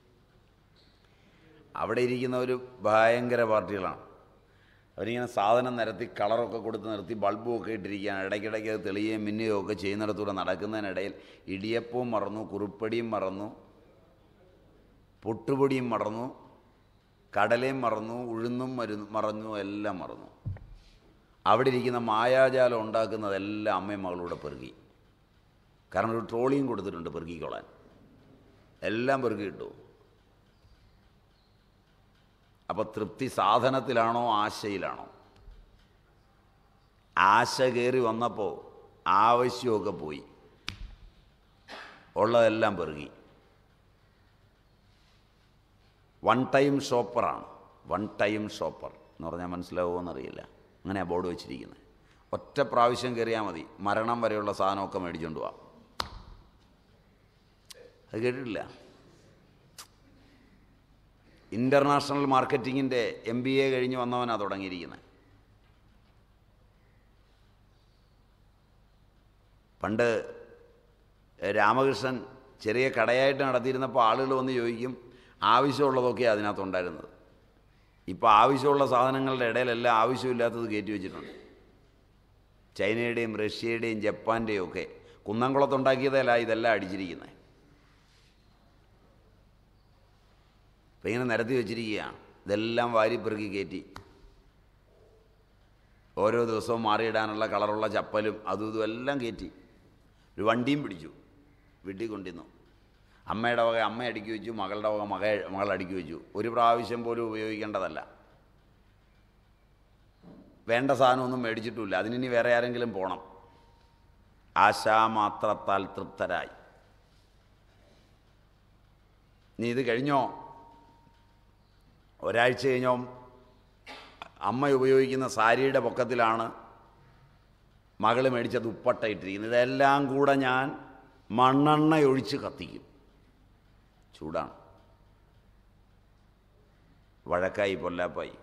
അവിടെ ഇരിക്കുന്നവർ ഭയങ്കര പാർട്ടികളാണ് അവരിങ്ങനെ സാധനം നിരത്തി കളറൊക്കെ കൊടുത്ത് നിർത്തി ബൾബും ഒക്കെ ഇട്ടിരിക്കുകയാണ് ഇടയ്ക്കിടയ്ക്ക് അത് തെളിയുകയും മിന്നുകയും ഒക്കെ ചെയ്യുന്നിടത്തൂടെ നടക്കുന്നതിനിടയിൽ ഇടിയപ്പവും മറന്നു കുറുപ്പടിയും മറന്നു പൊട്ടുപൊടിയും മറന്നു കടലയും മറന്നു ഉഴുന്നും മരുന്നു മറന്നു എല്ലാം മറന്നു അവിടെ ഇരിക്കുന്ന മായാജാലം ഉണ്ടാക്കുന്നതെല്ലാം അമ്മയും മകളൂടെ പെറുകി കാരണം ഒരു ട്രോളിയും കൊടുത്തിട്ടുണ്ട് പെറുകിക്കൊള്ളാൻ എല്ലാം പെറുക്കി കിട്ടു അപ്പോൾ തൃപ്തി സാധനത്തിലാണോ ആശയിലാണോ ആശ കയറി വന്നപ്പോൾ ആവശ്യമൊക്കെ പോയി ഉള്ളതെല്ലാം പെറുകി വൺ ടൈം ഷോപ്പറാണ് വൺ ടൈം ഷോപ്പർ എന്ന് പറഞ്ഞാൽ മനസ്സിലാവുമോ എന്നറിയില്ല അങ്ങനെയാണ് ബോർഡ് വെച്ചിരിക്കുന്നത് ഒറ്റ പ്രാവശ്യം കയറിയാൽ മതി മരണം വരെയുള്ള സാധനമൊക്കെ മേടിച്ചുകൊണ്ട് പോവാം അത് കേട്ടിട്ടില്ല ഇൻ്റർനാഷണൽ മാർക്കറ്റിങ്ങിൻ്റെ എം ബി എ കഴിഞ്ഞ് വന്നവനാണ് തുടങ്ങിയിരിക്കുന്നത് പണ്ട് രാമകൃഷ്ണൻ ചെറിയ കടയായിട്ട് നടത്തിയിരുന്നപ്പോൾ ആളുകൾ വന്ന് ചോദിക്കും ആവശ്യമുള്ളതൊക്കെയാണ് അതിനകത്തുണ്ടായിരുന്നത് ഇപ്പോൾ ആവശ്യമുള്ള സാധനങ്ങളുടെ ഇടയിലെല്ലാം ആവശ്യമില്ലാത്തത് കയറ്റി വെച്ചിട്ടുണ്ട് ചൈനയുടെയും റഷ്യയുടെയും ജപ്പാൻ്റെയും ഒക്കെ കുന്നംകുളത്തുണ്ടാക്കിയതല്ല ഇതെല്ലാം അടിച്ചിരിക്കുന്നത് അപ്പം ഇങ്ങനെ നിരത്തി വെച്ചിരിക്കുകയാണ് ഇതെല്ലാം വാരിപ്പെറുക്കി കയറ്റി ഓരോ ദിവസവും മാറിയിടാനുള്ള കളറുള്ള ചപ്പലും അതും ഇതും എല്ലാം കയറ്റി ഒരു വണ്ടിയും പിടിച്ചു വീട്ടിൽ കൊണ്ടിരുന്നു അമ്മയുടെ വക അമ്മ അടുക്കി വെച്ചു മകളുടെ വക മക മകൾ അടുക്കി വെച്ചു ഒരു പ്രാവശ്യം പോലും ഉപയോഗിക്കേണ്ടതല്ല വേണ്ട സാധനമൊന്നും മേടിച്ചിട്ടുമില്ല അതിനി വേറെ ആരെങ്കിലും പോകണം ആശാമാത്രത്താൽ തൃപ്തരായി നീ ഇത് കഴിഞ്ഞോ ഒരാഴ്ച കഴിഞ്ഞോ അമ്മ ഉപയോഗിക്കുന്ന സാരിയുടെ പൊക്കത്തിലാണ് മകൾ മേടിച്ച ദുപ്പട്ട ഇട്ടിരിക്കുന്നത് ഇതെല്ലാം കൂടെ ഞാൻ മണ്ണെണ്ണ ഒഴിച്ച് കത്തിക്കും ചൂടാണ് വഴക്കായി പൊല്ലാപ്പായി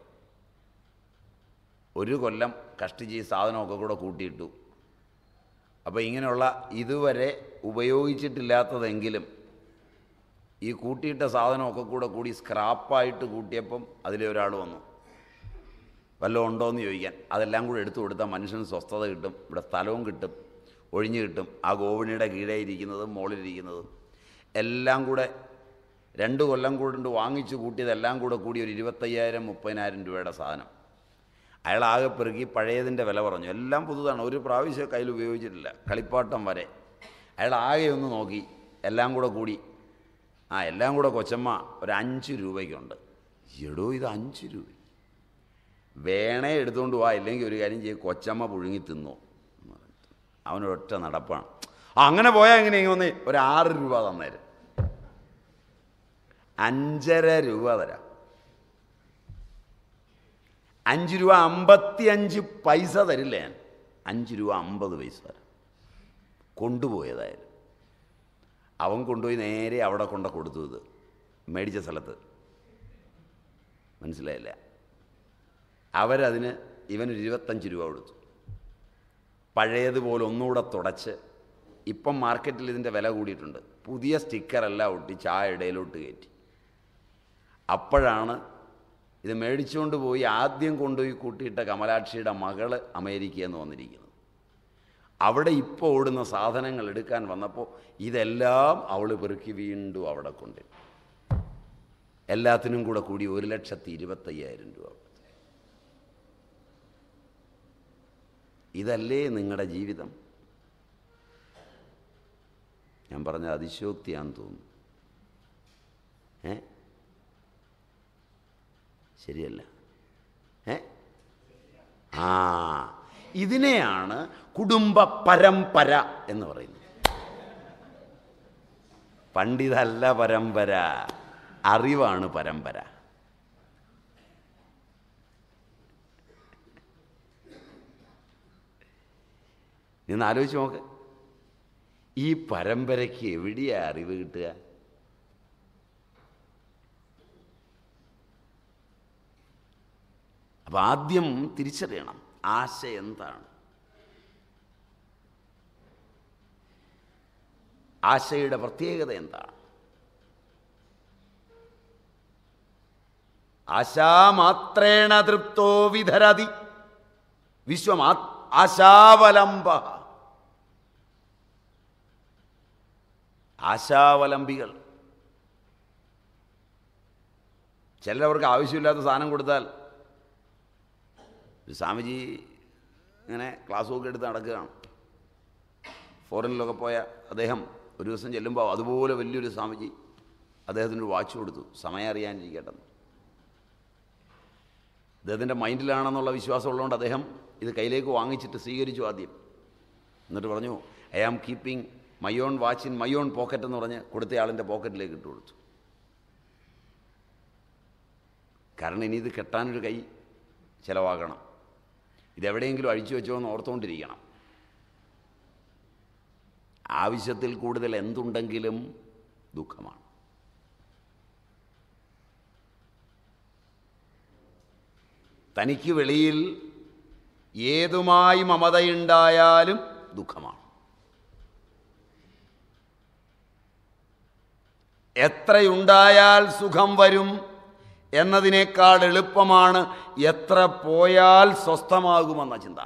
ഒരു കൊല്ലം കഷ്ടിച്ച് ഈ സാധനമൊക്കെ കൂടെ കൂട്ടിയിട്ടു അപ്പോൾ ഇങ്ങനെയുള്ള ഇതുവരെ ഉപയോഗിച്ചിട്ടില്ലാത്തതെങ്കിലും ഈ കൂട്ടിയിട്ട സാധനമൊക്കെ കൂടെ കൂടി സ്ക്രാപ്പായിട്ട് കൂട്ടിയപ്പം അതിലെ ഒരാൾ വന്നു വല്ലതും ഉണ്ടോ എന്ന് ചോദിക്കാൻ അതെല്ലാം കൂടെ എടുത്തു കൊടുത്താൽ മനുഷ്യന് സ്വസ്ഥത കിട്ടും ഇവിടെ സ്ഥലവും കിട്ടും ഒഴിഞ്ഞു കിട്ടും ആ ഗോവിണിയുടെ കീഴേ ഇരിക്കുന്നതും മുകളിലിരിക്കുന്നതും എല്ലാം കൂടെ രണ്ട് കൊല്ലം കൊണ്ട് വാങ്ങിച്ചു കൂട്ടിയതെല്ലാം കൂടെ കൂടി ഒരു ഇരുപത്തയ്യായിരം മുപ്പതിനായിരം രൂപയുടെ സാധനം അയാൾ ആകെ പെറുക്കി പഴയതിൻ്റെ വില പറഞ്ഞു എല്ലാം പുതുതാണ് ഒരു പ്രാവശ്യം കയ്യിൽ ഉപയോഗിച്ചിട്ടില്ല കളിപ്പാട്ടം വരെ അയാൾ ആകെ ഒന്ന് നോക്കി എല്ലാം കൂടെ കൂടി ആ എല്ലാം കൂടെ കൊച്ചമ്മ ഒരു അഞ്ച് രൂപയ്ക്കുണ്ട് എടോ ഇത് അഞ്ച് രൂപ വേണേ എടുത്തുകൊണ്ട് പോവാ ഇല്ലെങ്കിൽ ഒരു കാര്യം ചെയ്യും കൊച്ചമ്മ പുഴുങ്ങി തിന്നു അവനൊരൊറ്റ നടപ്പാണ് ആ, അങ്ങനെ പോയാൽ എങ്ങനെ ഒന്ന് ഒരു ആറ് രൂപ തന്നേരും അഞ്ചര രൂപ തരാം അഞ്ച് രൂപ അമ്പത്തി അഞ്ച് പൈസ തരില്ല ഞാൻ അഞ്ച് രൂപ അമ്പത് പൈസ തരാം കൊണ്ടുപോയതായാലും അവൻ കൊണ്ടുപോയി നേരെ അവിടെ കൊണ്ട കൊടുത്തു ഇത് മേടിച്ച സ്ഥലത്ത് മനസ്സിലായില്ല അവരതിന് ഇവനൊരു ഇരുപത്തഞ്ച് രൂപ കൊടുത്തു പഴയതുപോലെ ഒന്നുകൂടെ തുടച്ച് ഇപ്പം മാർക്കറ്റിൽ ഇതിൻ്റെ വില കൂടിയിട്ടുണ്ട് പുതിയ സ്റ്റിക്കറെല്ലാം ഒട്ടിച്ച് ആ ഇടയിലോട്ട് കയറ്റി അപ്പോഴാണ് ഇത് മേടിച്ചുകൊണ്ട് പോയി ആദ്യം കൊണ്ടുപോയി കൂട്ടിയിട്ട കമലാക്ഷിയുടെ മകള് അമേരിക്കയിൽ നിന്ന് വന്നിരിക്കുന്നത് അവിടെ ഇപ്പോൾ ഓടുന്ന സാധനങ്ങൾ എടുക്കാൻ വന്നപ്പോൾ ഇതെല്ലാം അവൾ പെറുക്കി വീണ്ടും അവിടെ കൊണ്ട് എല്ലാത്തിനും കൂടെ കൂടി ഒരു ലക്ഷത്തി ഇരുപത്തയ്യായിരം രൂപ ഇതല്ലേ നിങ്ങളുടെ ജീവിതം ഞാൻ പറഞ്ഞ അതിശോക്തിയാന്ന് തോന്നുന്നു ഏ ശരിയല്ല ഏ ആ ഇതിനെയാണ് കുടുംബ പരമ്പര എന്ന് പറയുന്നത് പണ്ഡിതല്ല പരമ്പര അറിവാണ് പരമ്പര നിന്ന് ആലോചിച്ച് നോക്ക് ഈ പരമ്പരയ്ക്ക് എവിടെയാ അറിവ് കിട്ടുക അപ്പം ആദ്യം തിരിച്ചറിയണം ആശ എന്താണ് ആശയുടെ പ്രത്യേകത എന്താണ് ആശാമാത്രേണ തൃപ്തോ വിധരതി വിശ്വമാ ആശാവലംബ ആശാവലംബികൾ ചിലവർക്ക് ആവശ്യമില്ലാത്ത സാധനം കൊടുത്താൽ ഒരു സ്വാമിജി ഇങ്ങനെ ക്ലാസ് ഒക്കെ എടുത്ത് നടക്കുകയാണ് ഫോറിനിലൊക്കെ പോയ അദ്ദേഹം ഒരു ദിവസം ചെല്ലുമ്പോൾ അതുപോലെ വലിയൊരു സ്വാമിജി അദ്ദേഹത്തിന് ഒരു വാച്ച് കൊടുത്തു സമയം അറിയാനിരിക്കട്ടെന്ന് അദ്ദേഹത്തിൻ്റെ മൈൻഡിലാണെന്നുള്ള വിശ്വാസം ഉള്ളതുകൊണ്ട് അദ്ദേഹം ഇത് കയ്യിലേക്ക് വാങ്ങിച്ചിട്ട് സ്വീകരിച്ചു ആദ്യം എന്നിട്ട് പറഞ്ഞു I am keeping my own watch in my own pocket എന്ന് പറഞ്ഞ് കൊടുത്തയാളിൻ്റെ പോക്കറ്റിലേക്ക് ഇട്ട് കൊടുത്തു കാരണം ഇനി ഇത് കെട്ടാനൊരു കൈ ചിലവാകണം ഇതെവിടെയെങ്കിലും അഴിച്ചു വെച്ചോ എന്ന് ഓർത്തുകൊണ്ടിരിക്കണം ആവശ്യത്തിൽ കൂടുതൽ എന്തുണ്ടെങ്കിലും ദുഃഖമാണ് തനിക്ക് വെളിയിൽ ഏതുമായി മമതയുണ്ടായാലും ദുഃഖമാണ് എത്രയുണ്ടായാൽ സുഖം വരും എന്നതിനേക്കാൾ എളുപ്പമാണ് എത്ര പോയാൽ സ്വസ്ഥമാകുമെന്ന ചിന്ത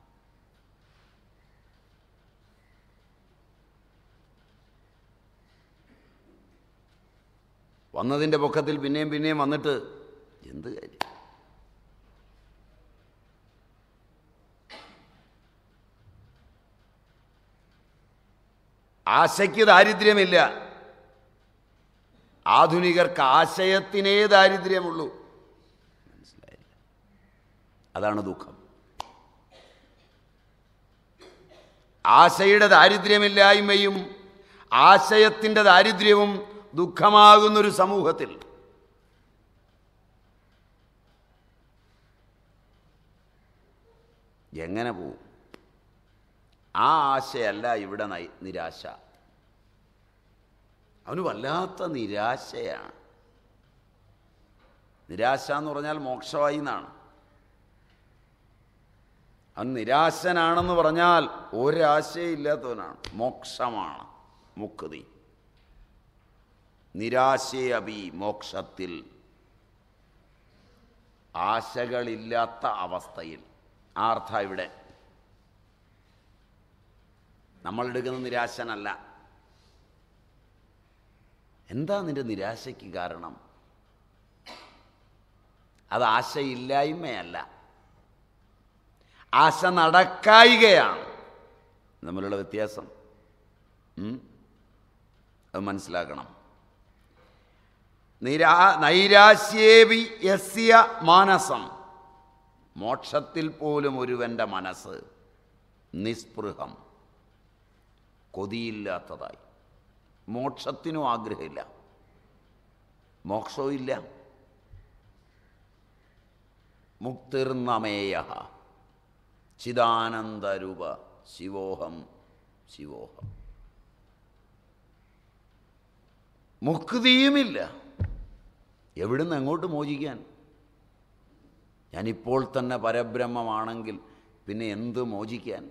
വന്നതിൻ്റെ പൊക്കത്തിൽ പിന്നെയും പിന്നെയും വന്നിട്ട് എന്ത് കാര്യം ആശയ്ക്ക് ദാരിദ്ര്യമില്ല ആധുനികർക്ക് ആശയത്തിനേ ദാരിദ്ര്യമുള്ളൂ മനസ്സിലായില്ല അതാണ് ദുഃഖം ആശയുടെ ദാരിദ്ര്യമില്ലായ്മയും ആശയത്തിൻ്റെ ദാരിദ്ര്യവും ദുഃഖമാകുന്നൊരു സമൂഹത്തിൽ എങ്ങനെ പോവും ആ ആശയല്ല ഇവിടെ നൈ- നിരാശ അവന് വല്ലാത്ത നിരാശയാണ് നിരാശ എന്ന് പറഞ്ഞാൽ മോക്ഷമായി എന്നാണ് അവൻ നിരാശനാണെന്ന് പറഞ്ഞാൽ ഒരാശയില്ലാത്തവനാണ് മോക്ഷമാണ് മുക്തി നിരാശയബി മോക്ഷത്തിൽ ആശകളില്ലാത്ത അവസ്ഥയിൽ ആ അർത്ഥ ഇവിടെ നമ്മളെടുക്കുന്ന നിരാശനല്ല എന്താ നിന്റെ നിരാശയ്ക്ക് കാരണം അത് ആശയില്ലായ്മയല്ല ആശ നടക്കായികയാണ് തമ്മിലുള്ള വ്യത്യാസം ഉം? അത് മനസ്സിലാക്കണം നിരാ നൈരാശ്യേവി യസ്യ മാനസം മോക്ഷത്തിൽ പോലും ഒരുവൻ്റെ മനസ്സ് നിസ്പൃഹം കൊതിയില്ലാത്തതായി മോക്ഷത്തിനും ആഗ്രഹമില്ല മോക്ഷവും ഇല്ല മുക്തിർനമേയ ചിദാനന്ദരൂപ ശിവോഹം ശിവോഹം മുക്തിയുമില്ല എവിടുന്ന് എങ്ങോട്ട് മോചിക്കാൻ ഞാനിപ്പോൾ തന്നെ പരബ്രഹ്മമാണെങ്കിൽ പിന്നെ എന്ത് മോചിക്കാൻ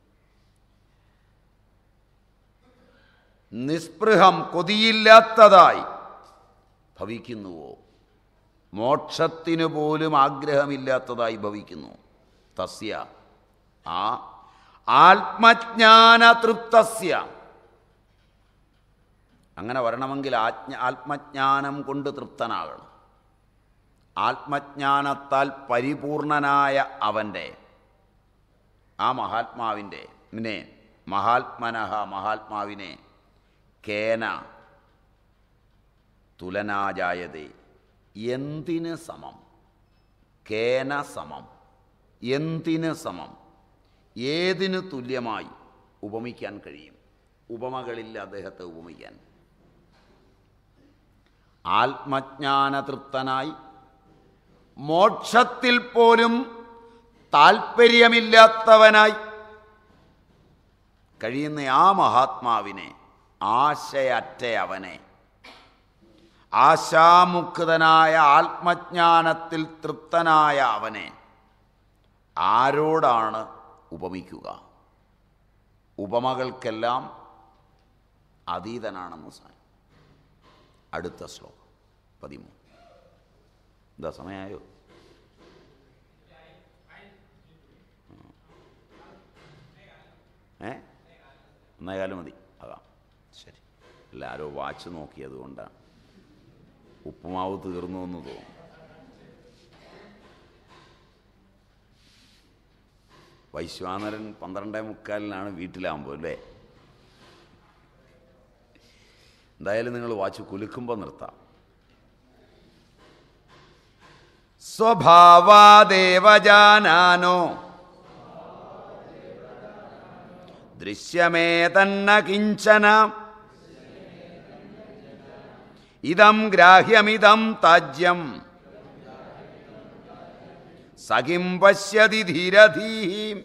നിസ്പൃഹം കൊതിയില്ലാത്തതായി ഭവിക്കുന്നുവോ മോക്ഷത്തിനു പോലും ആഗ്രഹമില്ലാത്തതായി ഭവിക്കുന്നു തസ്യ ആ ആത്മജ്ഞാന തൃപ്തസ്യ അങ്ങനെ വരണമെങ്കിൽ ആജ്ഞ ആത്മജ്ഞാനം കൊണ്ട് തൃപ്തനാകണം ആത്മജ്ഞാനത്താൽ പരിപൂർണനായ അവൻ്റെ ആ മഹാത്മാവിൻ്റെ നെ മഹാത്മനഹ മഹാത്മാവിനെ കേന തുലനാജായതേ എന്തിന് സമം കേന സമം എന്തിന് സമം ഏതിന് തുല്യമായി ഉപമിക്കാൻ കഴിയും ഉപമകളില്ല അദ്ദേഹത്തെ ഉപമിക്കാൻ ആത്മജ്ഞാനതൃപ്തനായി മോക്ഷത്തിൽ പോലും താൽപ്പര്യമില്ലാത്തവനായി കഴിയുന്ന ആ മഹാത്മാവിനെ ആശയറ്റ അവനെ ആശാമുക്തനായ ആത്മജ്ഞാനത്തിൽ തൃപ്തനായ അവനെ ആരോടാണ് ഉപമിക്കുക ഉപമകൾക്കെല്ലാം അതീതനാണെന്ന് സാധനം അടുത്ത ശ്ലോകം പതിമൂന്ന് എന്താ സമയമായോ ഏ ഒന്നേകാലം മതി ആകാം ശരി എല്ലാവരും വാച്ച് നോക്കിയത് കൊണ്ടാണ് ഉപ്പുമാവ് തീർന്നു എന്ന് തോന്നുന്നു വൈശ്വാനരൻ പന്ത്രണ്ടേ മുക്കാലിനാണ് വീട്ടിലാകുമ്പോൾ അല്ലേ എന്തായാലും നിങ്ങൾ വാച്ച് കുലുക്കുമ്പോൾ നിർത്താം സ്വഭാവാദേവജാനാനോ ദൃശ്യമേ തന്ന കിഞ്ചന ഇതം ഗ്രാഹ്യമിതം താജ്യം സഖിം പശ്യതി ധീരധീ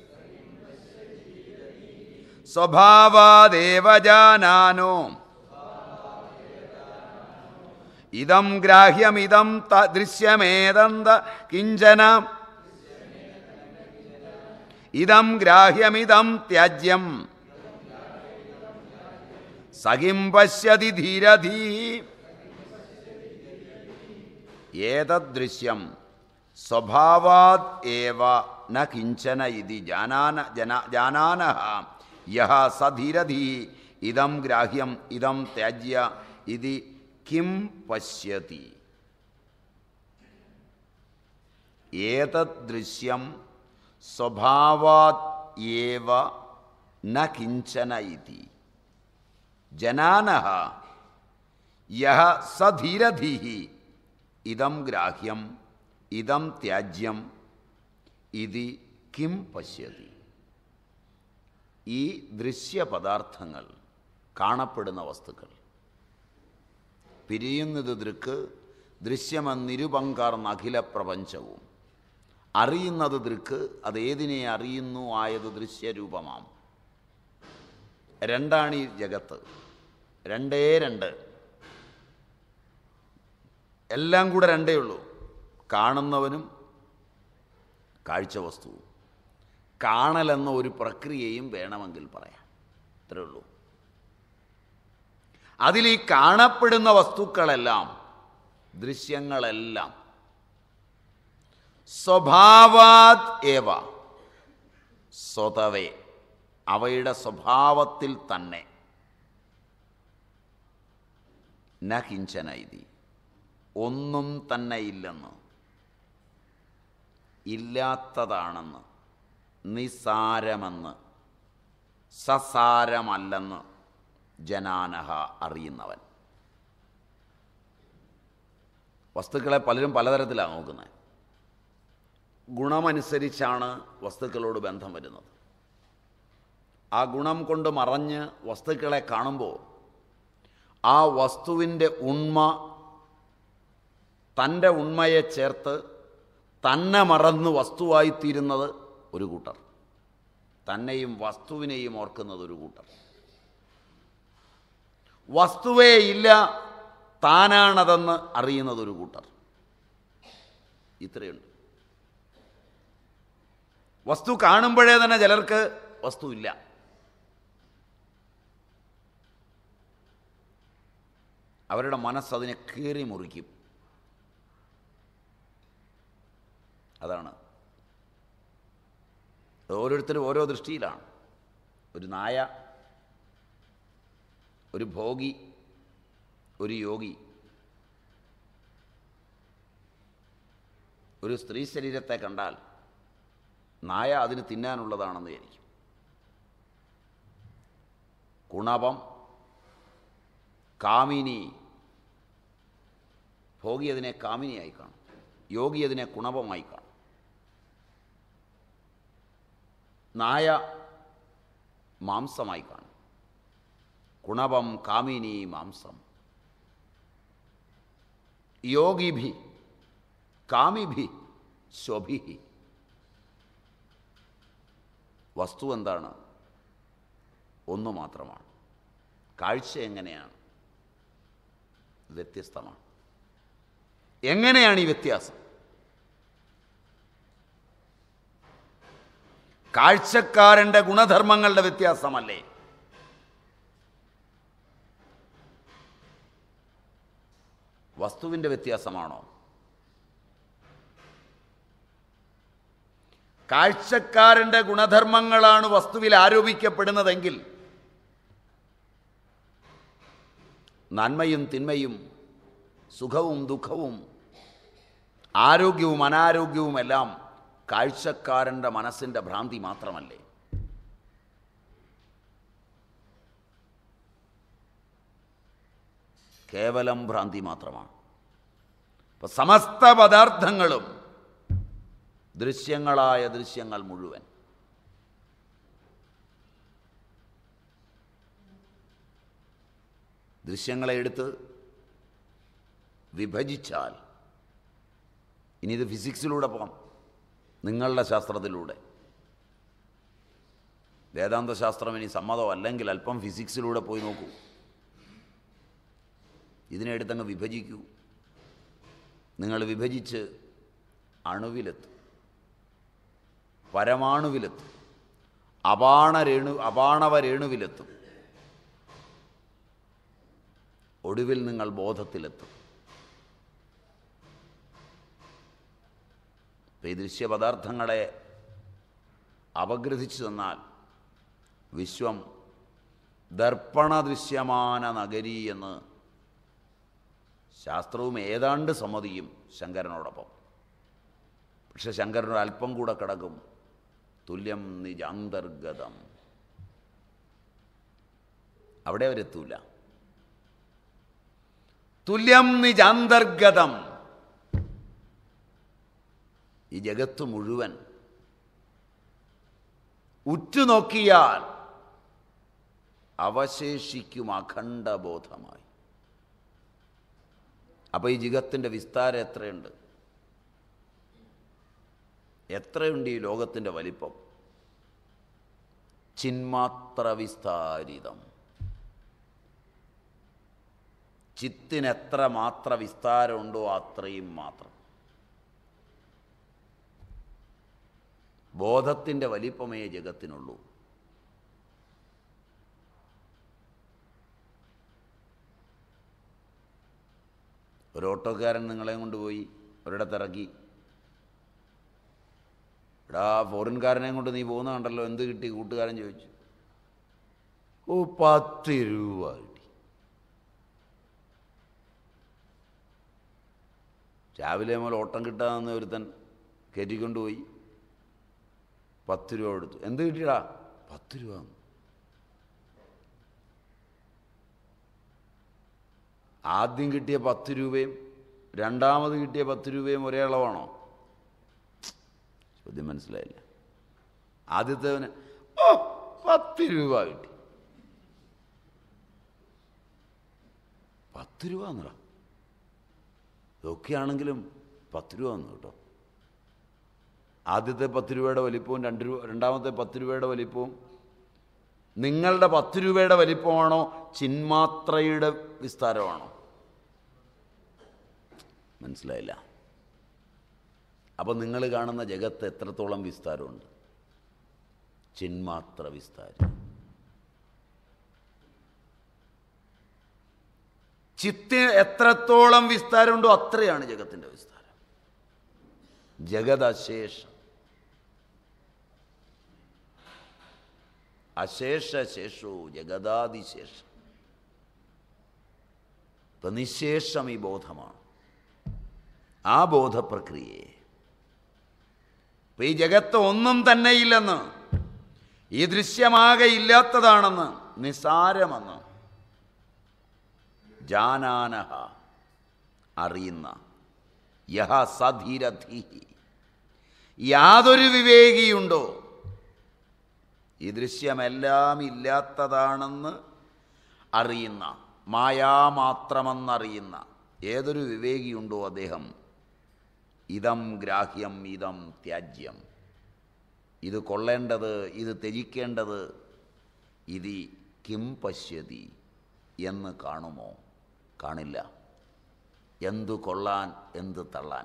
സ്വഭാവാദേവജാനാനോ ഇതം ഗ്രാഹ്യമിതം ത- ദൃശ്യമേതന്ത കിഞ്ചന ഇതം ഗ്രാഹ്യമിതം ത്യാജ്യം സഖിം പശ്യതി ധീരധീ ഏതദൃശ്യം സ്വഭാവാത് ഏവ ന കിഞ്ചന ഇതി ജാനാന ജന ജാനാനഃ യഹ സധീരധീ ഇതം ഗ്രാഹ്യം ഇതം ത്യാജ്യ ഇതി കിം പശ്യതി ഏതദൃശ്യം സ്വഭാവാത് ഏവ ന കിഞ്ചന ഇതി ജനാനഃ യഹ സധീരധീ ഇതം ഗ്രാഹ്യം ഇതം ത്യാജ്യം ഇതി കിം പശ്യതി ഈ ദൃശ്യപദാർത്ഥങ്ങൾ കാണപ്പെടുന്ന വസ്തുക്കൾ പിരിയുന്നത് ദൃക്ക് ദൃശ്യമെന്നിരുപങ്കാർന്ന അഖില പ്രപഞ്ചവും അറിയുന്നത് ദൃക്ക് അതേതിനെ അറിയുന്നു ആയത് ദൃശ്യരൂപമാം രണ്ടാണ് ഈ ജഗത്ത് രണ്ടേ രണ്ട് എല്ലാം കൂടെ രണ്ടേ ഉള്ളൂ കാണുന്നവനും കാഴ്ച വസ്തുവും കാണലെന്ന ഒരു പ്രക്രിയയും വേണമെങ്കിൽ പറയാം ഇത്രേ ഉള്ളൂ അതിൽ ഈ കാണപ്പെടുന്ന വസ്തുക്കളെല്ലാം ദൃശ്യങ്ങളെല്ലാം സ്വഭാവാത് ഏവ സ്വതവേ അവയുടെ സ്വഭാവത്തിൽ തന്നെ ന കിഞ്ചന ഇതി ഒന്നും തന്നെ ഇല്ലെന്ന് ഇല്ലാത്തതാണെന്ന് നിസാരമെന്ന് സസാരമല്ലെന്ന് ജനാനഹ അറിയുന്നവൻ വസ്തുക്കളെ പലരും പലതരത്തിലാണ് നോക്കുന്നത് ഗുണമനുസരിച്ചാണ് വസ്തുക്കളോട് ബന്ധം വരുന്നത് ആ ഗുണം കൊണ്ട് മറഞ്ഞ് വസ്തുക്കളെ കാണുമ്പോൾ ആ വസ്തുവിൻ്റെ ഉണ്മ തൻ്റെ ഉണ്മയെ ചേർത്ത് തന്നെ മറന്ന് വസ്തുവായിത്തീരുന്നത് ഒരു കൂട്ടർ തന്നെയും വസ്തുവിനെയും ഓർക്കുന്നത് ഒരു കൂട്ടർ വസ്തുവേ ഇല്ല താനാണതെന്ന് അറിയുന്നത് ഒരു കൂട്ടർ ഇത്രയുണ്ട് വസ്തു കാണുമ്പോഴേ തന്നെ ചിലർക്ക് വസ്തു ഇല്ല അവരുടെ മനസ്സ് അതിനെ കീറി മുറിക്കും അതാണ് ഓരോരുത്തരും ഓരോ ദൃഷ്ടിയിലാണ് ഒരു നായ ഒരു ഭോഗി ഒരു യോഗി ഒരു സ്ത്രീ ശരീരത്തെ കണ്ടാൽ നായ അതിന് തിന്നാനുള്ളതാണെന്ന് വിചാരിക്കും കുണപം കാമിനി ഭോഗി അതിനെ കാമിനിയായി കാണും യോഗി അതിനെ കുണപമായി കാണും നായ മാംസമായി കാണും കുണപം കാമിനി മാംസം യോഗിഭി കാമിഭി ശോഭിഹി വസ്തു എന്താണ് ഒന്നു മാത്രമാണ് കാഴ്ച എങ്ങനെയാണ് വ്യത്യസ്തമാണ് എങ്ങനെയാണ് ഈ വ്യത്യാസം കാഴ്ചക്കാരൻ്റെ ഗുണധർമ്മങ്ങളുടെ വ്യത്യാസമല്ലേ വസ്തുവിൻ്റെ വ്യത്യാസമാണോ കാഴ്ചക്കാരൻ്റെ ഗുണധർമ്മങ്ങളാണ് വസ്തുവിൽ ആരോപിക്കപ്പെടുന്നതെങ്കിൽ നന്മയും തിന്മയും സുഖവും ദുഃഖവും ആരോഗ്യവും അനാരോഗ്യവുമെല്ലാം കാഴ്ചക്കാരൻ്റെ മനസ്സിൻ്റെ ഭ്രാന്തി മാത്രമല്ലേ കേവലം ഭ്രാന്തി മാത്രമാണ് ഇപ്പം സമസ്ത പദാർത്ഥങ്ങളും ദൃശ്യങ്ങളായ ദൃശ്യങ്ങൾ മുഴുവൻ ദൃശ്യങ്ങളെ എടുത്ത് വിഭജിച്ചാൽ ഇനി ഇത് ഫിസിക്സിലൂടെ പോകാം നിങ്ങളുടെ ശാസ്ത്രത്തിലൂടെ വേദാന്ത ശാസ്ത്രം ഇനി സമ്മതം അല്ലെങ്കിൽ അല്പം ഫിസിക്സിലൂടെ പോയി നോക്കൂ ഇതിനെ എടുത്തങ്ങ് വിഭജിക്കൂ നിങ്ങൾ വിഭജിച്ച് അണുവിലെത്തും പരമാണുവിലെത്തും അപാണ രേണു അപാണവ രേണുവിലെത്തും ഒടുവിൽ നിങ്ങൾ ബോധത്തിലെത്തും ഇപ്പം ഈ ദൃശ്യപദാർത്ഥങ്ങളെ അപഗ്രഥിച്ചു തന്നാൽ വിശ്വം ദർപ്പണ ദൃശ്യമാന നഗരി എന്ന് ശാസ്ത്രവും ഏതാണ്ട് സമ്മതിക്കും ശങ്കരനോടൊപ്പം പക്ഷെ ശങ്കരനൊരു അല്പം കൂടെ കിടക്കും തുല്യം നിജാന്തർഗതം അവിടെ അവരെത്തൂല തുല്യം നിജാന്തർഗതം ഈ ജഗത്ത് മുഴുവൻ ഉറ്റുനോക്കിയാൽ അവശേഷിക്കും അഖണ്ഡബോധമായി അപ്പോൾ ഈ ജഗത്തിൻ്റെ വിസ്താരം എത്രയുണ്ട് എത്രയുണ്ട് ഈ ലോകത്തിൻ്റെ വലിപ്പം ചിന്മാത്ര വിസ്താരിതം ചിത്തിന് എത്ര മാത്ര വിസ്താരമുണ്ടോ അത്രയും മാത്രം ബോധത്തിൻ്റെ വലിപ്പമേ ജഗത്തിനുള്ളൂ ഒരു ഓട്ടോക്കാരൻ നിങ്ങളെ കൊണ്ടുപോയി ഒരിടത്തിറക്കി എടാ ഫോറിൻകാരനെ കൊണ്ട് നീ പോകുന്ന കണ്ടല്ലോ എന്ത് കിട്ടി കൂട്ടുകാരൻ ചോദിച്ചു ഓ പത്ത് രൂപ കിട്ടി രാവിലെ മുതൽ ഓട്ടം കിട്ടാമെന്ന് ഒരുത്തൻ കയറ്റിക്കൊണ്ടുപോയി പത്ത് രൂപ കൊടുത്തു എന്ത് കിട്ടിയടാ പത്ത് രൂപ ആദ്യം കിട്ടിയ പത്ത് രൂപയും രണ്ടാമത് കിട്ടിയ പത്ത് രൂപയും ഒരേ അളവാണോ ചോദ്യം മനസ്സിലായില്ല ആദ്യത്തേവന് ഓ പത്ത് രൂപ കിട്ടി പത്ത് രൂപ എന്നടാ ഇതൊക്കെയാണെങ്കിലും പത്ത് രൂപ എന്ന് കേട്ടോ ആദ്യത്തെ പത്ത് രൂപയുടെ വലിപ്പവും രണ്ട് രൂപ രണ്ടാമത്തെ പത്ത് രൂപയുടെ വലിപ്പവും നിങ്ങളുടെ പത്ത് രൂപയുടെ വലിപ്പമാണോ ചിന്മാത്രയുടെ വിസ്താരമാണോ മനസ്സിലായില്ല അപ്പോൾ നിങ്ങൾ കാണുന്ന ജഗത്ത് എത്രത്തോളം വിസ്താരമുണ്ട് ചിന്മാത്ര വിസ്താരം ചിത്തിന് എത്രത്തോളം വിസ്താരമുണ്ടോ അത്രയാണ് ജഗത്തിൻ്റെ വിസ്താരം ജഗദശേഷം അശേഷ ശേഷവും ജഗദാതിശേഷം ഇപ്പം നിശേഷം ഈ ബോധമാണ് ആ ബോധപ്രക്രിയയെ ഇപ്പം ഈ ജഗത്ത് ഒന്നും തന്നെ ഇല്ലെന്ന് ഈ ദൃശ്യമാകെ ഇല്ലാത്തതാണെന്ന് നിസാരമെന്ന് ജാനാനഹ അറിയുന്ന യഹ സധീരധീഹി യാതൊരു വിവേകിയുണ്ടോ ഈ ദൃശ്യമെല്ലാം ഇല്ലാത്തതാണെന്ന് അറിയുന്ന മായാമാത്രമെന്നറിയുന്ന ഏതൊരു വിവേകിയുണ്ടോ അദ്ദേഹം ഇതം ഗ്രാഹ്യം ഇതം ത്യാജ്യം ഇത് കൊള്ളേണ്ടത് ഇത് ത്യജിക്കേണ്ടത് ഇത് കിം പശ്യതി എന്ന് കാണുമോ കാണില്ല എന്തു കൊള്ളാൻ എന്ത് തള്ളാൻ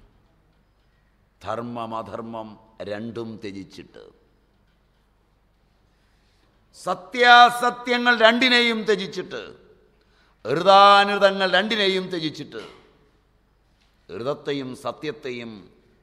ധർമ്മം അധർമ്മം രണ്ടും ത്യജിച്ചിട്ട് സത്യാസത്യങ്ങൾ രണ്ടിനെയും ത്യജിച്ചിട്ട് ഹൃദാനുതങ്ങൾ രണ്ടിനെയും ത്യജിച്ചിട്ട് ഹൃദത്തെയും സത്യത്തെയും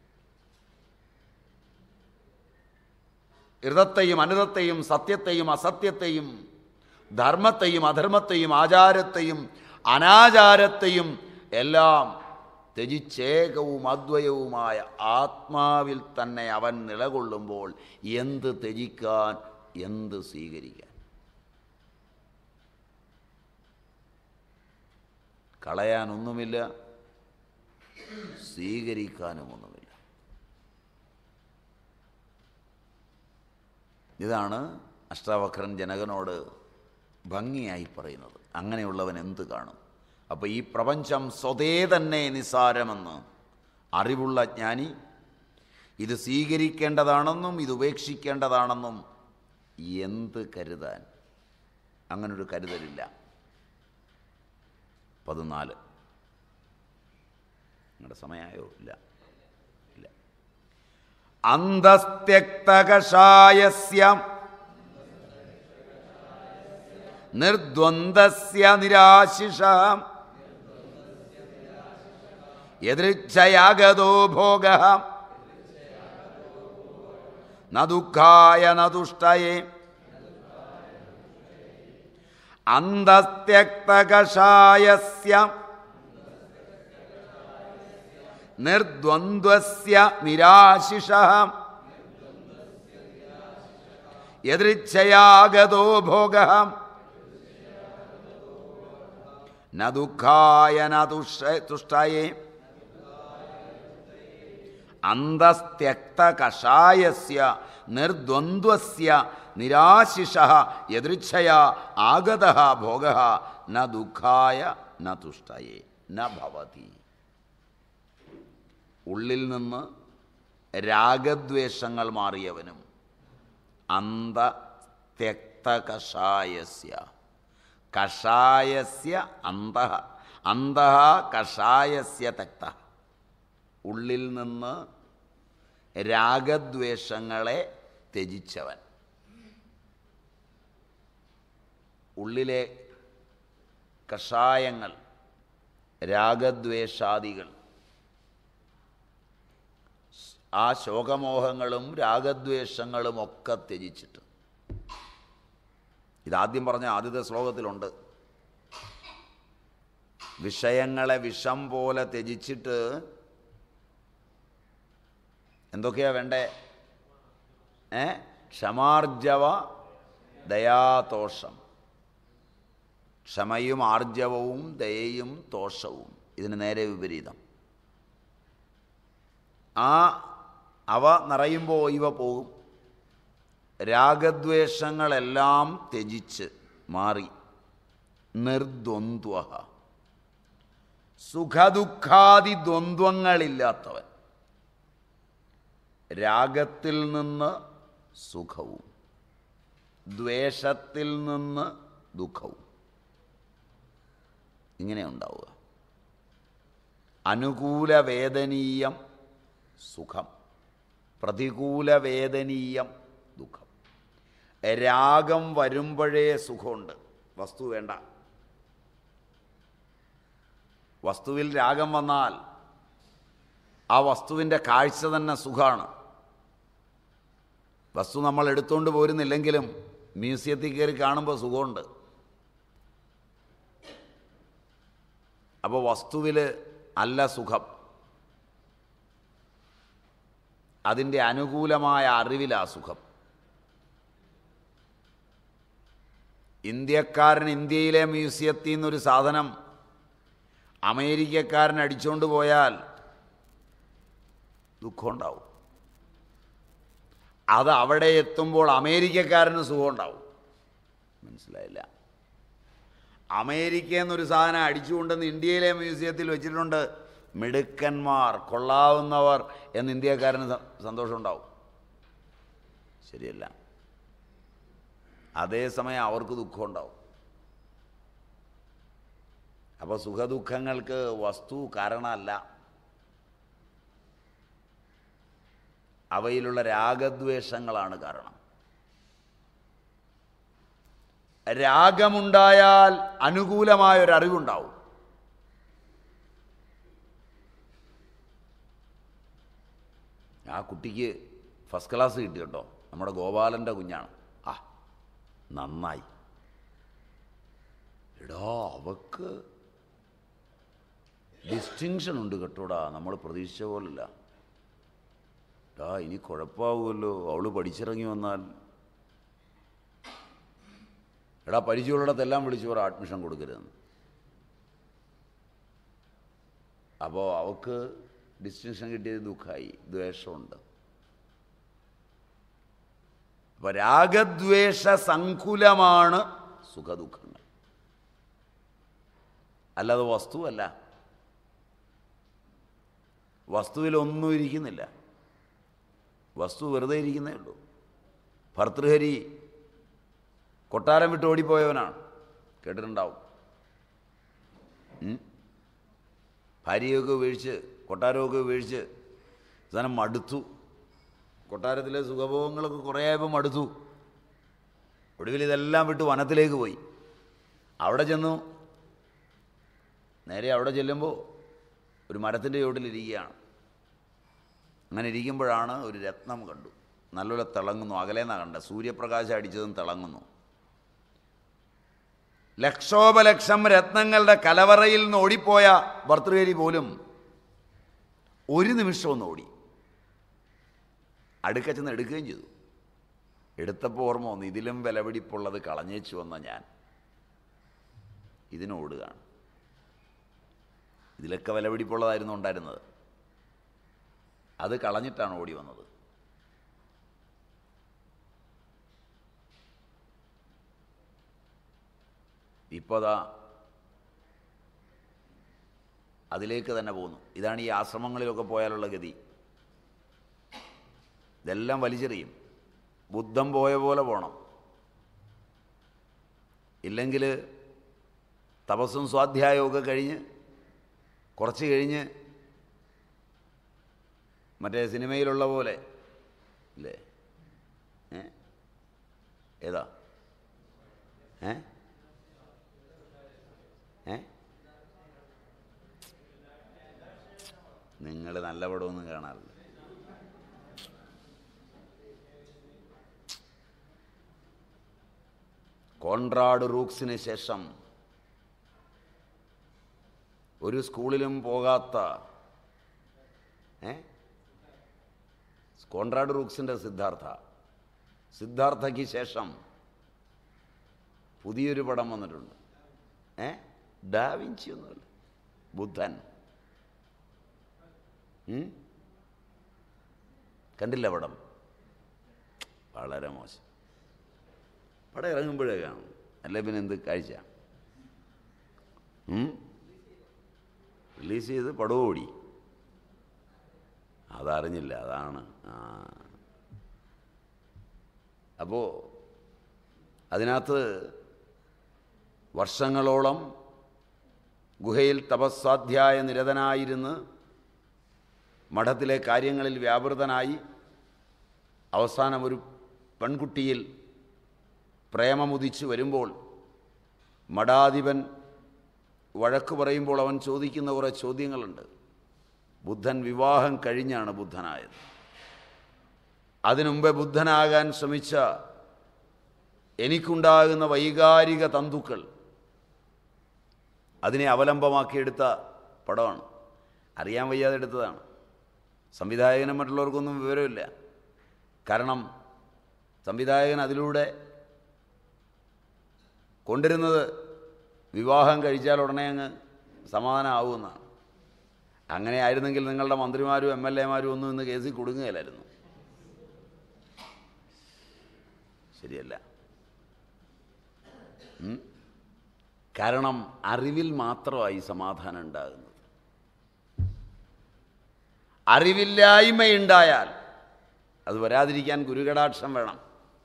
ഹൃദത്തെയും അനുതത്തെയും സത്യത്തെയും അസത്യത്തെയും ധർമ്മത്തെയും അധർമ്മത്തെയും ആചാരത്തെയും അനാചാരത്തെയും എല്ലാം ത്യജിച്ചേകവും അദ്വയവുമായ ആത്മാവിൽ തന്നെ അവൻ നിലകൊള്ളുമ്പോൾ എന്ത് ത്യജിക്കാൻ എന്ത് സ്വീകരിക്കാൻ കളയാനൊന്നുമില്ല സ്വീകരിക്കാനും ഒന്നുമില്ല ഇതാണ് അഷ്ടാവക്രൻ ജനകനോട് ഭംഗിയായി പറയുന്നത് അങ്ങനെയുള്ളവൻ എന്ത് കാണും അപ്പോൾ ഈ പ്രപഞ്ചം സ്വതേ തന്നെ നിസാരമെന്ന് അറിവുള്ള ജ്ഞാനി ഇത് സ്വീകരിക്കേണ്ടതാണെന്നും ഇത് ഉപേക്ഷിക്കേണ്ടതാണെന്നും എന്ത് കരുതാൻ അങ്ങനൊരു കരുതലില്ല പതിനാല് നിങ്ങളുടെ സമയമായോ ഇല്ല ഇല്ല അന്തസ്ത്യക്തകഷായസ്യ നിർദ്വന്ദ്വസ്യ നിരാശിഷ യദൃച്ഛയാഗതോ ഭോഗ ന ദുഃഖായ ന തുഷ്ടയേ അന്തസ്ത്യക്തകഷായസ്യ നിർദ്വന്ദ്വസ്യ നിരാശിഷ യദൃച്ഛയാഗതോ ഭോഗ ന ദുഃഖായ ന തുഷ- തുഷ്ടായേ അന്തസ്ത്യക്തകഷായസ്യ നിർദ്വന്ദ്വസ്യ നിരാശിഷ യദൃച്ഛയ ആഗത ഭോഗ ന ദുഃഖായ ന തുഷ്ടയേ ന ഭവതി ഉള്ളിൽ നിന്ന് രാഗദ്വേഷങ്ങൾ മാറിയവനും അന്തത്യക്തകഷായസ്യ കഷായസ്യ അന്ത അന്ത കഷായസ്യ തക്ത ഉള്ളിൽ നിന്ന് രാഗദ്വേഷങ്ങളെ ത്യജിച്ചവൻ ഉള്ളിലെ കഷായങ്ങൾ രാഗദ്വേഷാദികൾ ആ ശോകമോഹങ്ങളും രാഗദ്വേഷങ്ങളും ഒക്കെ ത്യജിച്ചിട്ട് ഇതാദ്യം പറഞ്ഞ ആദ്യത്തെ ശ്ലോകത്തിലുണ്ട് വിഷയങ്ങളെ വിഷം പോലെ ത്യജിച്ചിട്ട് എന്തൊക്കെയാ വേണ്ടേ ഏ ക്ഷമാർജവ ദയാതോഷം ക്ഷമയും ആർജവവും ദയയും തോഷവും ഇതിന് നേരെ വിപരീതം ആ അവ നിറയുമ്പോൾ ഇവ പോകും രാഗദ്വേഷങ്ങളെല്ലാം ത്യജിച്ച് മാറി നിർദ്വന്ദ്വ സുഖദുഃഖാദി ദ്വന്ദ്വങ്ങളില്ലാത്തവൻ രാഗത്തിൽ നിന്ന് സുഖവും ദ്വേഷത്തിൽ നിന്ന് ദുഃഖവും ഇങ്ങനെ ഉണ്ടാവുക അനുകൂല വേദനീയം സുഖം പ്രതികൂല വേദനീയം ദുഃഖം രാഗം വരുമ്പോഴേ സുഖമുണ്ട് വസ്തു വേണ്ട വസ്തുവിൽ രാഗം വന്നാൽ ആ വസ്തുവിൻ്റെ കാഴ്ച തന്നെ സുഖമാണ് വസ്തു നമ്മൾ എടുത്തുകൊണ്ട് പോരുന്നില്ലെങ്കിലും മ്യൂസിയത്തിൽ കയറി കാണുമ്പോൾ സുഖമുണ്ട് അപ്പോൾ വസ്തുവിൽ അല്ല സുഖം അതിൻ്റെ അനുകൂലമായ അറിവിലാ സുഖം ഇന്ത്യക്കാരൻ ഇന്ത്യയിലെ മ്യൂസിയത്തിൽ നിന്നൊരു സാധനം അമേരിക്കക്കാരൻ അടിച്ചുകൊണ്ട് പോയാൽ ദുഃഖമുണ്ടാവും അത് അവിടെ എത്തുമ്പോൾ അമേരിക്കക്കാരന് സുഖമുണ്ടാവും മനസ്സിലായില്ല അമേരിക്കയിൽ നിന്നൊരു സാധനം അടിച്ചുകൊണ്ടെന്ന് ഇന്ത്യയിലെ മ്യൂസിയത്തിൽ വെച്ചിട്ടുണ്ട് മിടുക്കന്മാർ കൊള്ളാവുന്നവർ എന്ന് ഇന്ത്യക്കാരന് സ- സന്തോഷമുണ്ടാവും ശരിയല്ല അതേസമയം അവർക്ക് ദുഃഖമുണ്ടാവും അപ്പോൾ സുഖദുഃഖങ്ങൾക്ക് വസ്തു കാരണമല്ല അവയിലുള്ള രാഗദ്വേഷങ്ങളാണ് കാരണം രാഗമുണ്ടായാൽ അനുകൂലമായൊരറിവുണ്ടാവും ആ കുട്ടിക്ക് ഫസ്റ്റ് ക്ലാസ് കിട്ടി കേട്ടോ നമ്മുടെ ഗോപാലൻ്റെ കുഞ്ഞാണ് ആ നന്നായി എടാ അവക്ക് ഡിസ്റ്റിങ്ഷൻ ഉണ്ട് കേട്ടോടാ നമ്മൾ പ്രതീക്ഷിച്ച പോലല്ല എടാ ഇനി കുഴപ്പമാവുമല്ലോ അവള് പഠിച്ചിറങ്ങി വന്നാൽ എടാ പരിചയമുള്ളിടത്തെല്ലാം വിളിച്ചു പറ അഡ്മിഷൻ കൊടുക്കരുതെന്ന് അപ്പോൾ അവക്ക് ഡിസ്റ്റിങ്ഷൻ കിട്ടിയത് ദുഃഖമായി ദ്വേഷമുണ്ട് അപ്പോൾ രാഗദ്വേഷ സങ്കുലമാണ് സുഖദുഃഖങ്ങൾ അല്ലാതെ വസ്തുവല്ല വസ്തുവിലൊന്നും ഇരിക്കുന്നില്ല വസ്തു വെറുതെ ഇരിക്കുന്നേ ഉള്ളൂ ഭർതൃഹരി കൊട്ടാരം വിട്ട് ഓടിപ്പോയവനാണ് കേട്ടിട്ടുണ്ടാവും ഉം? ഭാര്യയൊക്കെ വീഴ്ച് കൊട്ടാരമൊക്കെ വീഴ്ച് അവസാനം മടുത്തു കൊട്ടാരത്തിലെ സുഖഭോഗങ്ങളൊക്കെ കുറേ ആയപ്പോൾ മടുത്തു ഒടുവിൽ ഇതെല്ലാം വിട്ട് വനത്തിലേക്ക് പോയി അവിടെ ചെന്നു നേരെ അവിടെ ചെല്ലുമ്പോൾ ഒരു മരത്തിൻ്റെ ചോട്ടിലിരിക്കുകയാണ് അങ്ങനെ ഇരിക്കുമ്പോഴാണ് ഒരു രത്നം കണ്ടു നല്ലപോലെ തിളങ്ങുന്നു അകലേന്നാ കണ്ട സൂര്യപ്രകാശം അടിച്ചതും തിളങ്ങുന്നു ലക്ഷോപലക്ഷം രത്നങ്ങളുടെ കലവറയിൽ നിന്ന് ഓടിപ്പോയ ഭർത്തൃഹരി പോലും ഒരു നിമിഷം ഒന്ന് ഓടി അടുക്ക ചെന്ന് എടുക്കുകയും ചെയ്തു എടുത്തപ്പോൾ ഓർമ്മ വന്നു ഇതിലും വിലപിടിപ്പുള്ളത് കളഞ്ഞേച്ചു വന്ന ഞാൻ ഇതിനോടുകയാണ് ഇതിലൊക്കെ വിലപിടിപ്പുള്ളതായിരുന്നു ഉണ്ടായിരുന്നത് അത് കളഞ്ഞിട്ടാണ് ഓടി വന്നത് ഇപ്പോൾ അതാ അതിലേക്ക് തന്നെ പോകുന്നു ഇതാണ് ഈ ആശ്രമങ്ങളിലൊക്കെ പോയാലുള്ള ഗതി ഇതെല്ലാം വലിച്ചെറിയും ബുദ്ധം പോയ പോലെ പോകണം ഇല്ലെങ്കിൽ തപസ്സും സ്വാധ്യായവും കഴിഞ്ഞ് കുറച്ച് കഴിഞ്ഞ് മറ്റേ സിനിമയിലുള്ള പോലെ ഇല്ലേ ഏ ഏതാ ഏ ഏ നിങ്ങൾ നല്ല പടമൊന്നും കാണാറില്ല കോൺട്രാഡ് റൂക്സിന് ശേഷം ഒരു സ്കൂളിലും പോകാത്ത ഏ കോൺട്രാഡ് റൂക്സിൻ്റെ സിദ്ധാർത്ഥ സിദ്ധാർത്ഥയ്ക്ക് ശേഷം പുതിയൊരു പടം വന്നിട്ടുണ്ട് ഏ ഡാവിഞ്ചി ഒന്നുമല്ല ബുദ്ധൻ ഉം? കണ്ടില്ല പടം വളരെ മോശം പടം ഇറങ്ങുമ്പോഴേ കാണും അല്ലെ പിന്നെ എന്ത് കാഴ്ച ഉം? റിലീസ് ചെയ്ത് പടവും ഓടി അതറിഞ്ഞില്ല അതാണ് ആ അപ്പോൾ അതിനകത്ത് വർഷങ്ങളോളം ഗുഹയിൽ തപസ്സാധ്യായ നിരതനായിരുന്ന് മഠത്തിലെ കാര്യങ്ങളിൽ വ്യാപൃതനായി അവസാനം ഒരു പെൺകുട്ടിയിൽ പ്രേമമുദിച്ച് വരുമ്പോൾ മഠാധിപൻ വഴക്ക് പറയുമ്പോൾ അവൻ ചോദിക്കുന്ന കുറേ ചോദ്യങ്ങളുണ്ട് ബുദ്ധൻ വിവാഹം കഴിഞ്ഞാണ് ബുദ്ധനായത് അതിനുമുമ്പേ ബുദ്ധനാകാൻ ശ്രമിച്ച എനിക്കുണ്ടാകുന്ന വൈകാരിക തന്തുക്കൾ അതിനെ അവലംബമാക്കിയെടുത്ത പടമാണ് അറിയാൻ വയ്യാതെ എടുത്തതാണ് സംവിധായകനും മറ്റുള്ളവർക്കൊന്നും വിവരമില്ല കാരണം സംവിധായകൻ അതിലൂടെ കൊണ്ടിരുന്നത് വിവാഹം കഴിച്ചാൽ ഉടനെ അങ്ങ് സമാധാനമാവുമെന്നാണ് അങ്ങനെ ആയിരുന്നെങ്കിൽ നിങ്ങളുടെ മന്ത്രിമാരും എം എൽ എമാരും ഒന്നും ഇന്ന് കേസിൽ കൊടുങ്ങുകയില്ലായിരുന്നു ശരിയല്ല ഉം? കാരണം അറിവിൽ മാത്രമായി സമാധാനം ഉണ്ടാകുന്നത് അറിവില്ലായ്മയുണ്ടായാൽ അത് വരാതിരിക്കാൻ ഗുരുകടാക്ഷം വേണം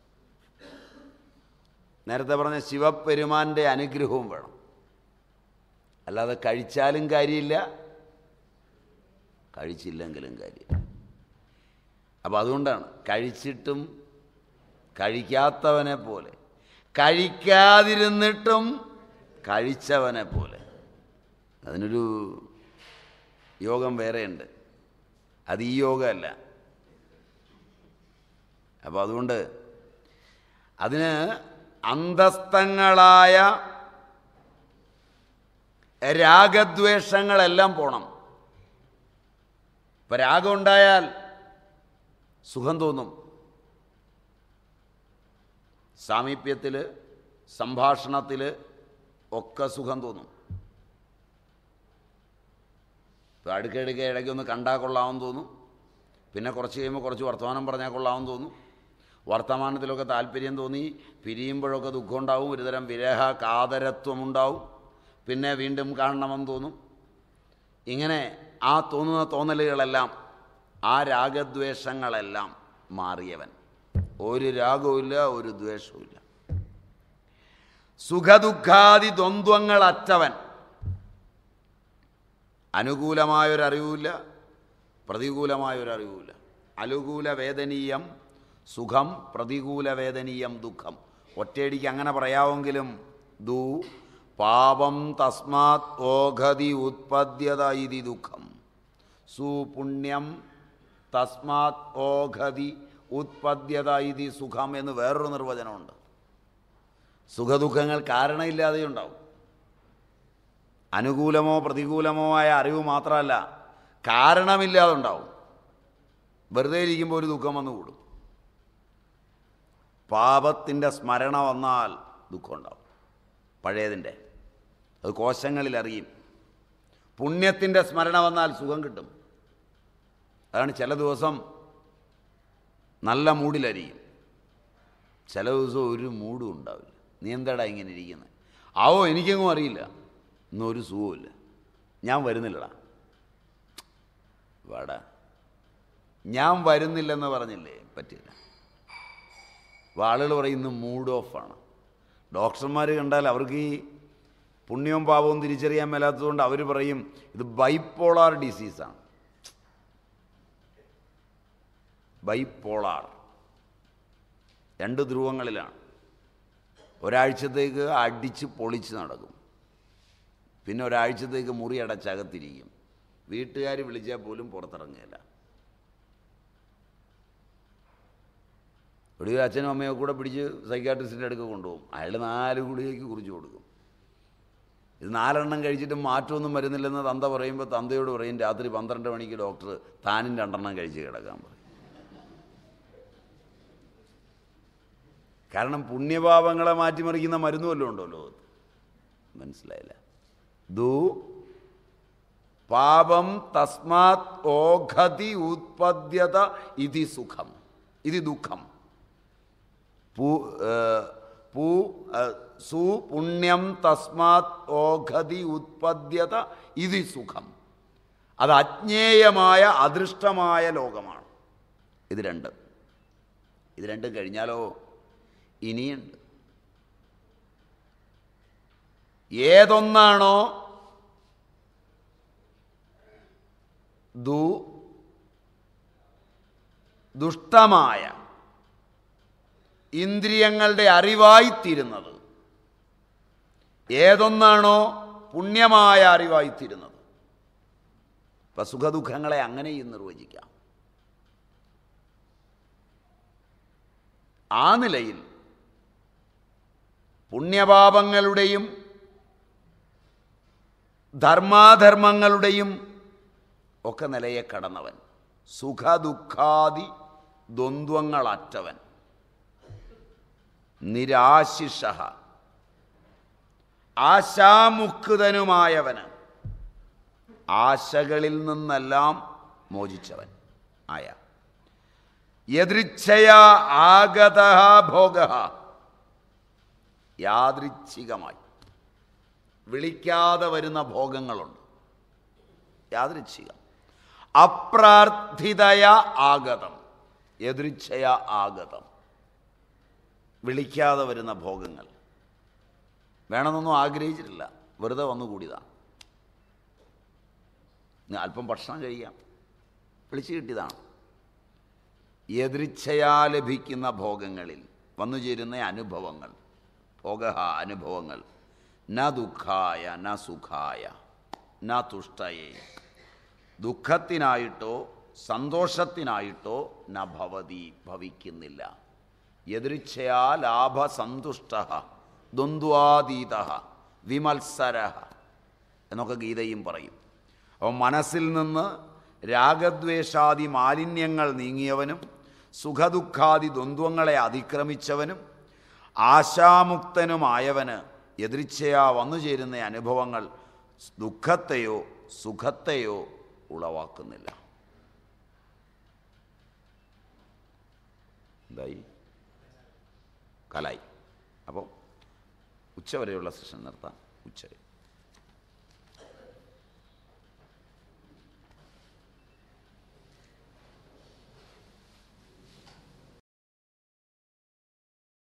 നേരത്തെ പറഞ്ഞ ശിവപെരുമാൻ്റെ അനുഗ്രഹവും വേണം അല്ലാതെ കഴിച്ചാലും കാര്യമില്ല കഴിച്ചില്ലെങ്കിലും കാര്യമില്ല അപ്പോൾ അതുകൊണ്ടാണ് കഴിച്ചിട്ടും കഴിക്കാത്തവനെ പോലെ കഴിക്കാതിരുന്നിട്ടും കഴിച്ചവനെ പോലെ അതിനൊരു യോഗം വേറെയുണ്ട് അത് ഈ യോഗമല്ല അപ്പോൾ അതുകൊണ്ട് അതിന് അന്തസ്ഥങ്ങളായ രാഗദ്വേഷങ്ങളെല്ലാം പോണം ഇപ്പം രാഗം ഉണ്ടായാൽ സുഖം തോന്നും സാമീപ്യത്തിൽ സംഭാഷണത്തിൽ ഒക്കെ സുഖം തോന്നും ഇപ്പോൾ അടുക്കടുക്കെ ഇടയ്ക്ക് ഒന്ന് കണ്ടാൽ കൊള്ളാമെന്ന് തോന്നും പിന്നെ കുറച്ച് കഴിയുമ്പോൾ കുറച്ച് വർത്തമാനം പറഞ്ഞാൽ കൊള്ളാമെന്ന് തോന്നും വർത്തമാനത്തിലൊക്കെ താല്പര്യം തോന്നി പിരിയുമ്പോഴൊക്കെ ദുഃഖം ഉണ്ടാവും ഒരുതരം വിരഹ കാതരത്വം ഉണ്ടാവും പിന്നെ വീണ്ടും കാണണമെന്ന് തോന്നും ഇങ്ങനെ ആ തോന്നുന്ന തോന്നലുകളെല്ലാം ആ രാഗദ്വേഷങ്ങളെല്ലാം മാറിയവൻ ഒരു രാഗവുമില്ല ഒരു ദ്വേഷവുമില്ല സുഖദുഃഖാദി ദ്വന്ദ്വങ്ങളറ്റവൻ അനുകൂലമായൊരറിവുമില്ല പ്രതികൂലമായൊരറിവുമില്ല അനുകൂല വേദനീയം സുഖം പ്രതികൂല വേദനീയം ദുഃഖം ഒറ്റയടിക്ക് അങ്ങനെ പറയാമെങ്കിലും ദു പാപം തസ്മാത് ഓഘതി ഉത്പദ്യത ഇതി ദുഃഖം സുപുണ്യം തസ്മാത് ഓഘതി ഉത്പദ്യത ഇതി സുഖം എന്ന് വേറൊരു നിർവചനമുണ്ട് സുഖദുഃഖങ്ങൾ കാരണമില്ലാതെ ഉണ്ടാവും അനുകൂലമോ പ്രതികൂലമോ ആയ അറിവ് മാത്രമല്ല കാരണമില്ലാതെ ഉണ്ടാവും വെറുതെ ഇരിക്കുമ്പോൾ ഒരു ദുഃഖം വന്നു കൂടും പാപത്തിൻ്റെ സ്മരണ വന്നാൽ ദുഃഖം ഉണ്ടാവും പഴയതിൻ്റെ അത് കോശങ്ങളിൽ അറിയും പുണ്യത്തിൻ്റെ സ്മരണ വന്നാൽ സുഖം കിട്ടും അതാണ് ചില ദിവസം നല്ല മൂഡിലായിരിക്കും ചില ദിവസം ഒരു മൂഡും ഉണ്ടാവില്ല നീ എന്താടാ ഇങ്ങനെ ഇരിക്കുന്നത് ആവോ എനിക്കെങ്ങും അറിയില്ല ഇന്നും ഒരു സുഖവുമില്ല ഞാൻ വരുന്നില്ലടാ വാടാ ഞാൻ വരുന്നില്ലെന്ന് പറഞ്ഞില്ലേ പറ്റില്ല അപ്പോൾ ആളുകൾ പറയും ഇന്ന് മൂഡ് ഓഫാണ് ഡോക്ടർമാർ കണ്ടാൽ അവർക്ക് ഈ പുണ്യവും പാപവും തിരിച്ചറിയാൻ മേലാത്തതുകൊണ്ട് അവർ പറയും ഇത് ബൈപ്പോളാർ ഡിസീസാണ് ബൈപ്പോളാർ രണ്ട് ധ്രുവങ്ങളിലാണ് ഒരാഴ്ചത്തേക്ക് അടിച്ച് പൊളിച്ച് നടക്കും പിന്നെ ഒരാഴ്ചത്തേക്ക് മുറി അടച്ചകത്തിരിക്കും വീട്ടുകാർ വിളിച്ചാൽ പോലും പുറത്തിറങ്ങില്ല ഒടുവിൽ അച്ഛനും അമ്മയോ കൂടെ പിടിച്ച് സൈക്കാട്രിസ്റ്റിൻ്റെ അടുക്ക് കൊണ്ടുപോകും അയാൾ നാല് ഗുളികയ്ക്ക് കുറിച്ച് കൊടുക്കും ഇത് നാലെണ്ണം കഴിച്ചിട്ട് മാറ്റമൊന്നും വരുന്നില്ലെന്ന് തന്ത പറയുമ്പോൾ തന്തയോട് പറയും രാത്രി പന്ത്രണ്ട് മണിക്ക് ഡോക്ടർ താനും രണ്ടെണ്ണം കഴിച്ച് കിടക്കാൻ പറയും കാരണം പുണ്യപാപങ്ങളെ മാറ്റിമറിക്കുന്ന മരുന്ന് വല്ലതും ഉണ്ടോ ലോകത്ത് മനസ്സിലായില്ല ദു പാപം തസ്മാത് ഓഘതി ഉത്പദ്യത ഇതി സുഖം ഇത് ദുഃഖം പു പു സു പുണ്യം തസ്മാത് ഓഘതി ഉത്പദ്യത ഇതി സുഖം അത് അജ്ഞേയമായ അദൃഷ്ടമായ ലോകമാണ് ഇത് രണ്ട് ഇത് രണ്ടും കഴിഞ്ഞാലോ ഇനിയുണ്ട് ഏതൊന്നാണോ ദു ദുഷ്ടമായ ഇന്ദ്രിയങ്ങളുടെ അറിവായിത്തീരുന്നത് ഏതൊന്നാണോ പുണ്യമായ അറിവായിത്തീരുന്നത് ഇപ്പം സുഖദുഃഖങ്ങളെ അങ്ങനെയും നിർവചിക്കാം ആ നിലയിൽ പുണ്യപാപങ്ങളുടെയും ധർമാധർമ്മങ്ങളുടെയും ഒക്കെ നിലയെ കടന്നവൻ സുഖദുഃഖാദി ദ്വന്ദ്വങ്ങളറ്റവൻ നിരാശിഷ ആശാമുക്തനുമായവന് ആശകളിൽ നിന്നെല്ലാം മോചിച്ചവൻ ആയ യദൃച്ഛയാ ആഗത ഭോഗ യാദൃച്ഛികമായി വിളിക്കാതെ വരുന്ന ഭോഗങ്ങളുണ്ട് യാദൃച്ഛികം അപ്രാർത്ഥിതയ ആഗതം എതിർച്ഛയ ആഗതം വിളിക്കാതെ വരുന്ന ഭോഗങ്ങൾ വേണമെന്നൊന്നും ആഗ്രഹിച്ചിട്ടില്ല വെറുതെ വന്നു കൂടിയതാണ് ഇന്ന് അല്പം ഭക്ഷണം കഴിക്കാം വിളിച്ചു കിട്ടിയതാണ് എതിർച്ഛയാ ലഭിക്കുന്ന ഭോഗങ്ങളിൽ വന്നു ചേരുന്ന അനുഭവങ്ങൾ ഭോഗ അനുഭവങ്ങൾ ന ദുഃഖായ ന സുഖായ ന തുഷ്ടയെ ദുഃഖത്തിനായിട്ടോ സന്തോഷത്തിനായിട്ടോ ന ഭവതി ഭവിക്കുന്നില്ല എതിർച്ഛയാ ലാഭസന്തുഷ്ട ദ്വന്ദ്വാതീത വിമത്സര എന്നൊക്കെ ഗീതയും പറയും അപ്പോൾ മനസ്സിൽ നിന്ന് രാഗദ്വേഷാദി മാലിന്യങ്ങൾ നീങ്ങിയവനും സുഖദുഃഖാദി ദ്വന്ദ്വങ്ങളെ അതിക്രമിച്ചവനും ആശാമുക്തനുമായവന് എതിർച്ചയാ വന്നു ചേരുന്ന അനുഭവങ്ങൾ ദുഃഖത്തെയോ സുഖത്തെയോ ഉളവാക്കുന്നില്ല എന്തായി കലായി അപ്പോൾ ഉച്ചവരെയുള്ള സെഷൻ നിർത്താം ഉച്ചവരെ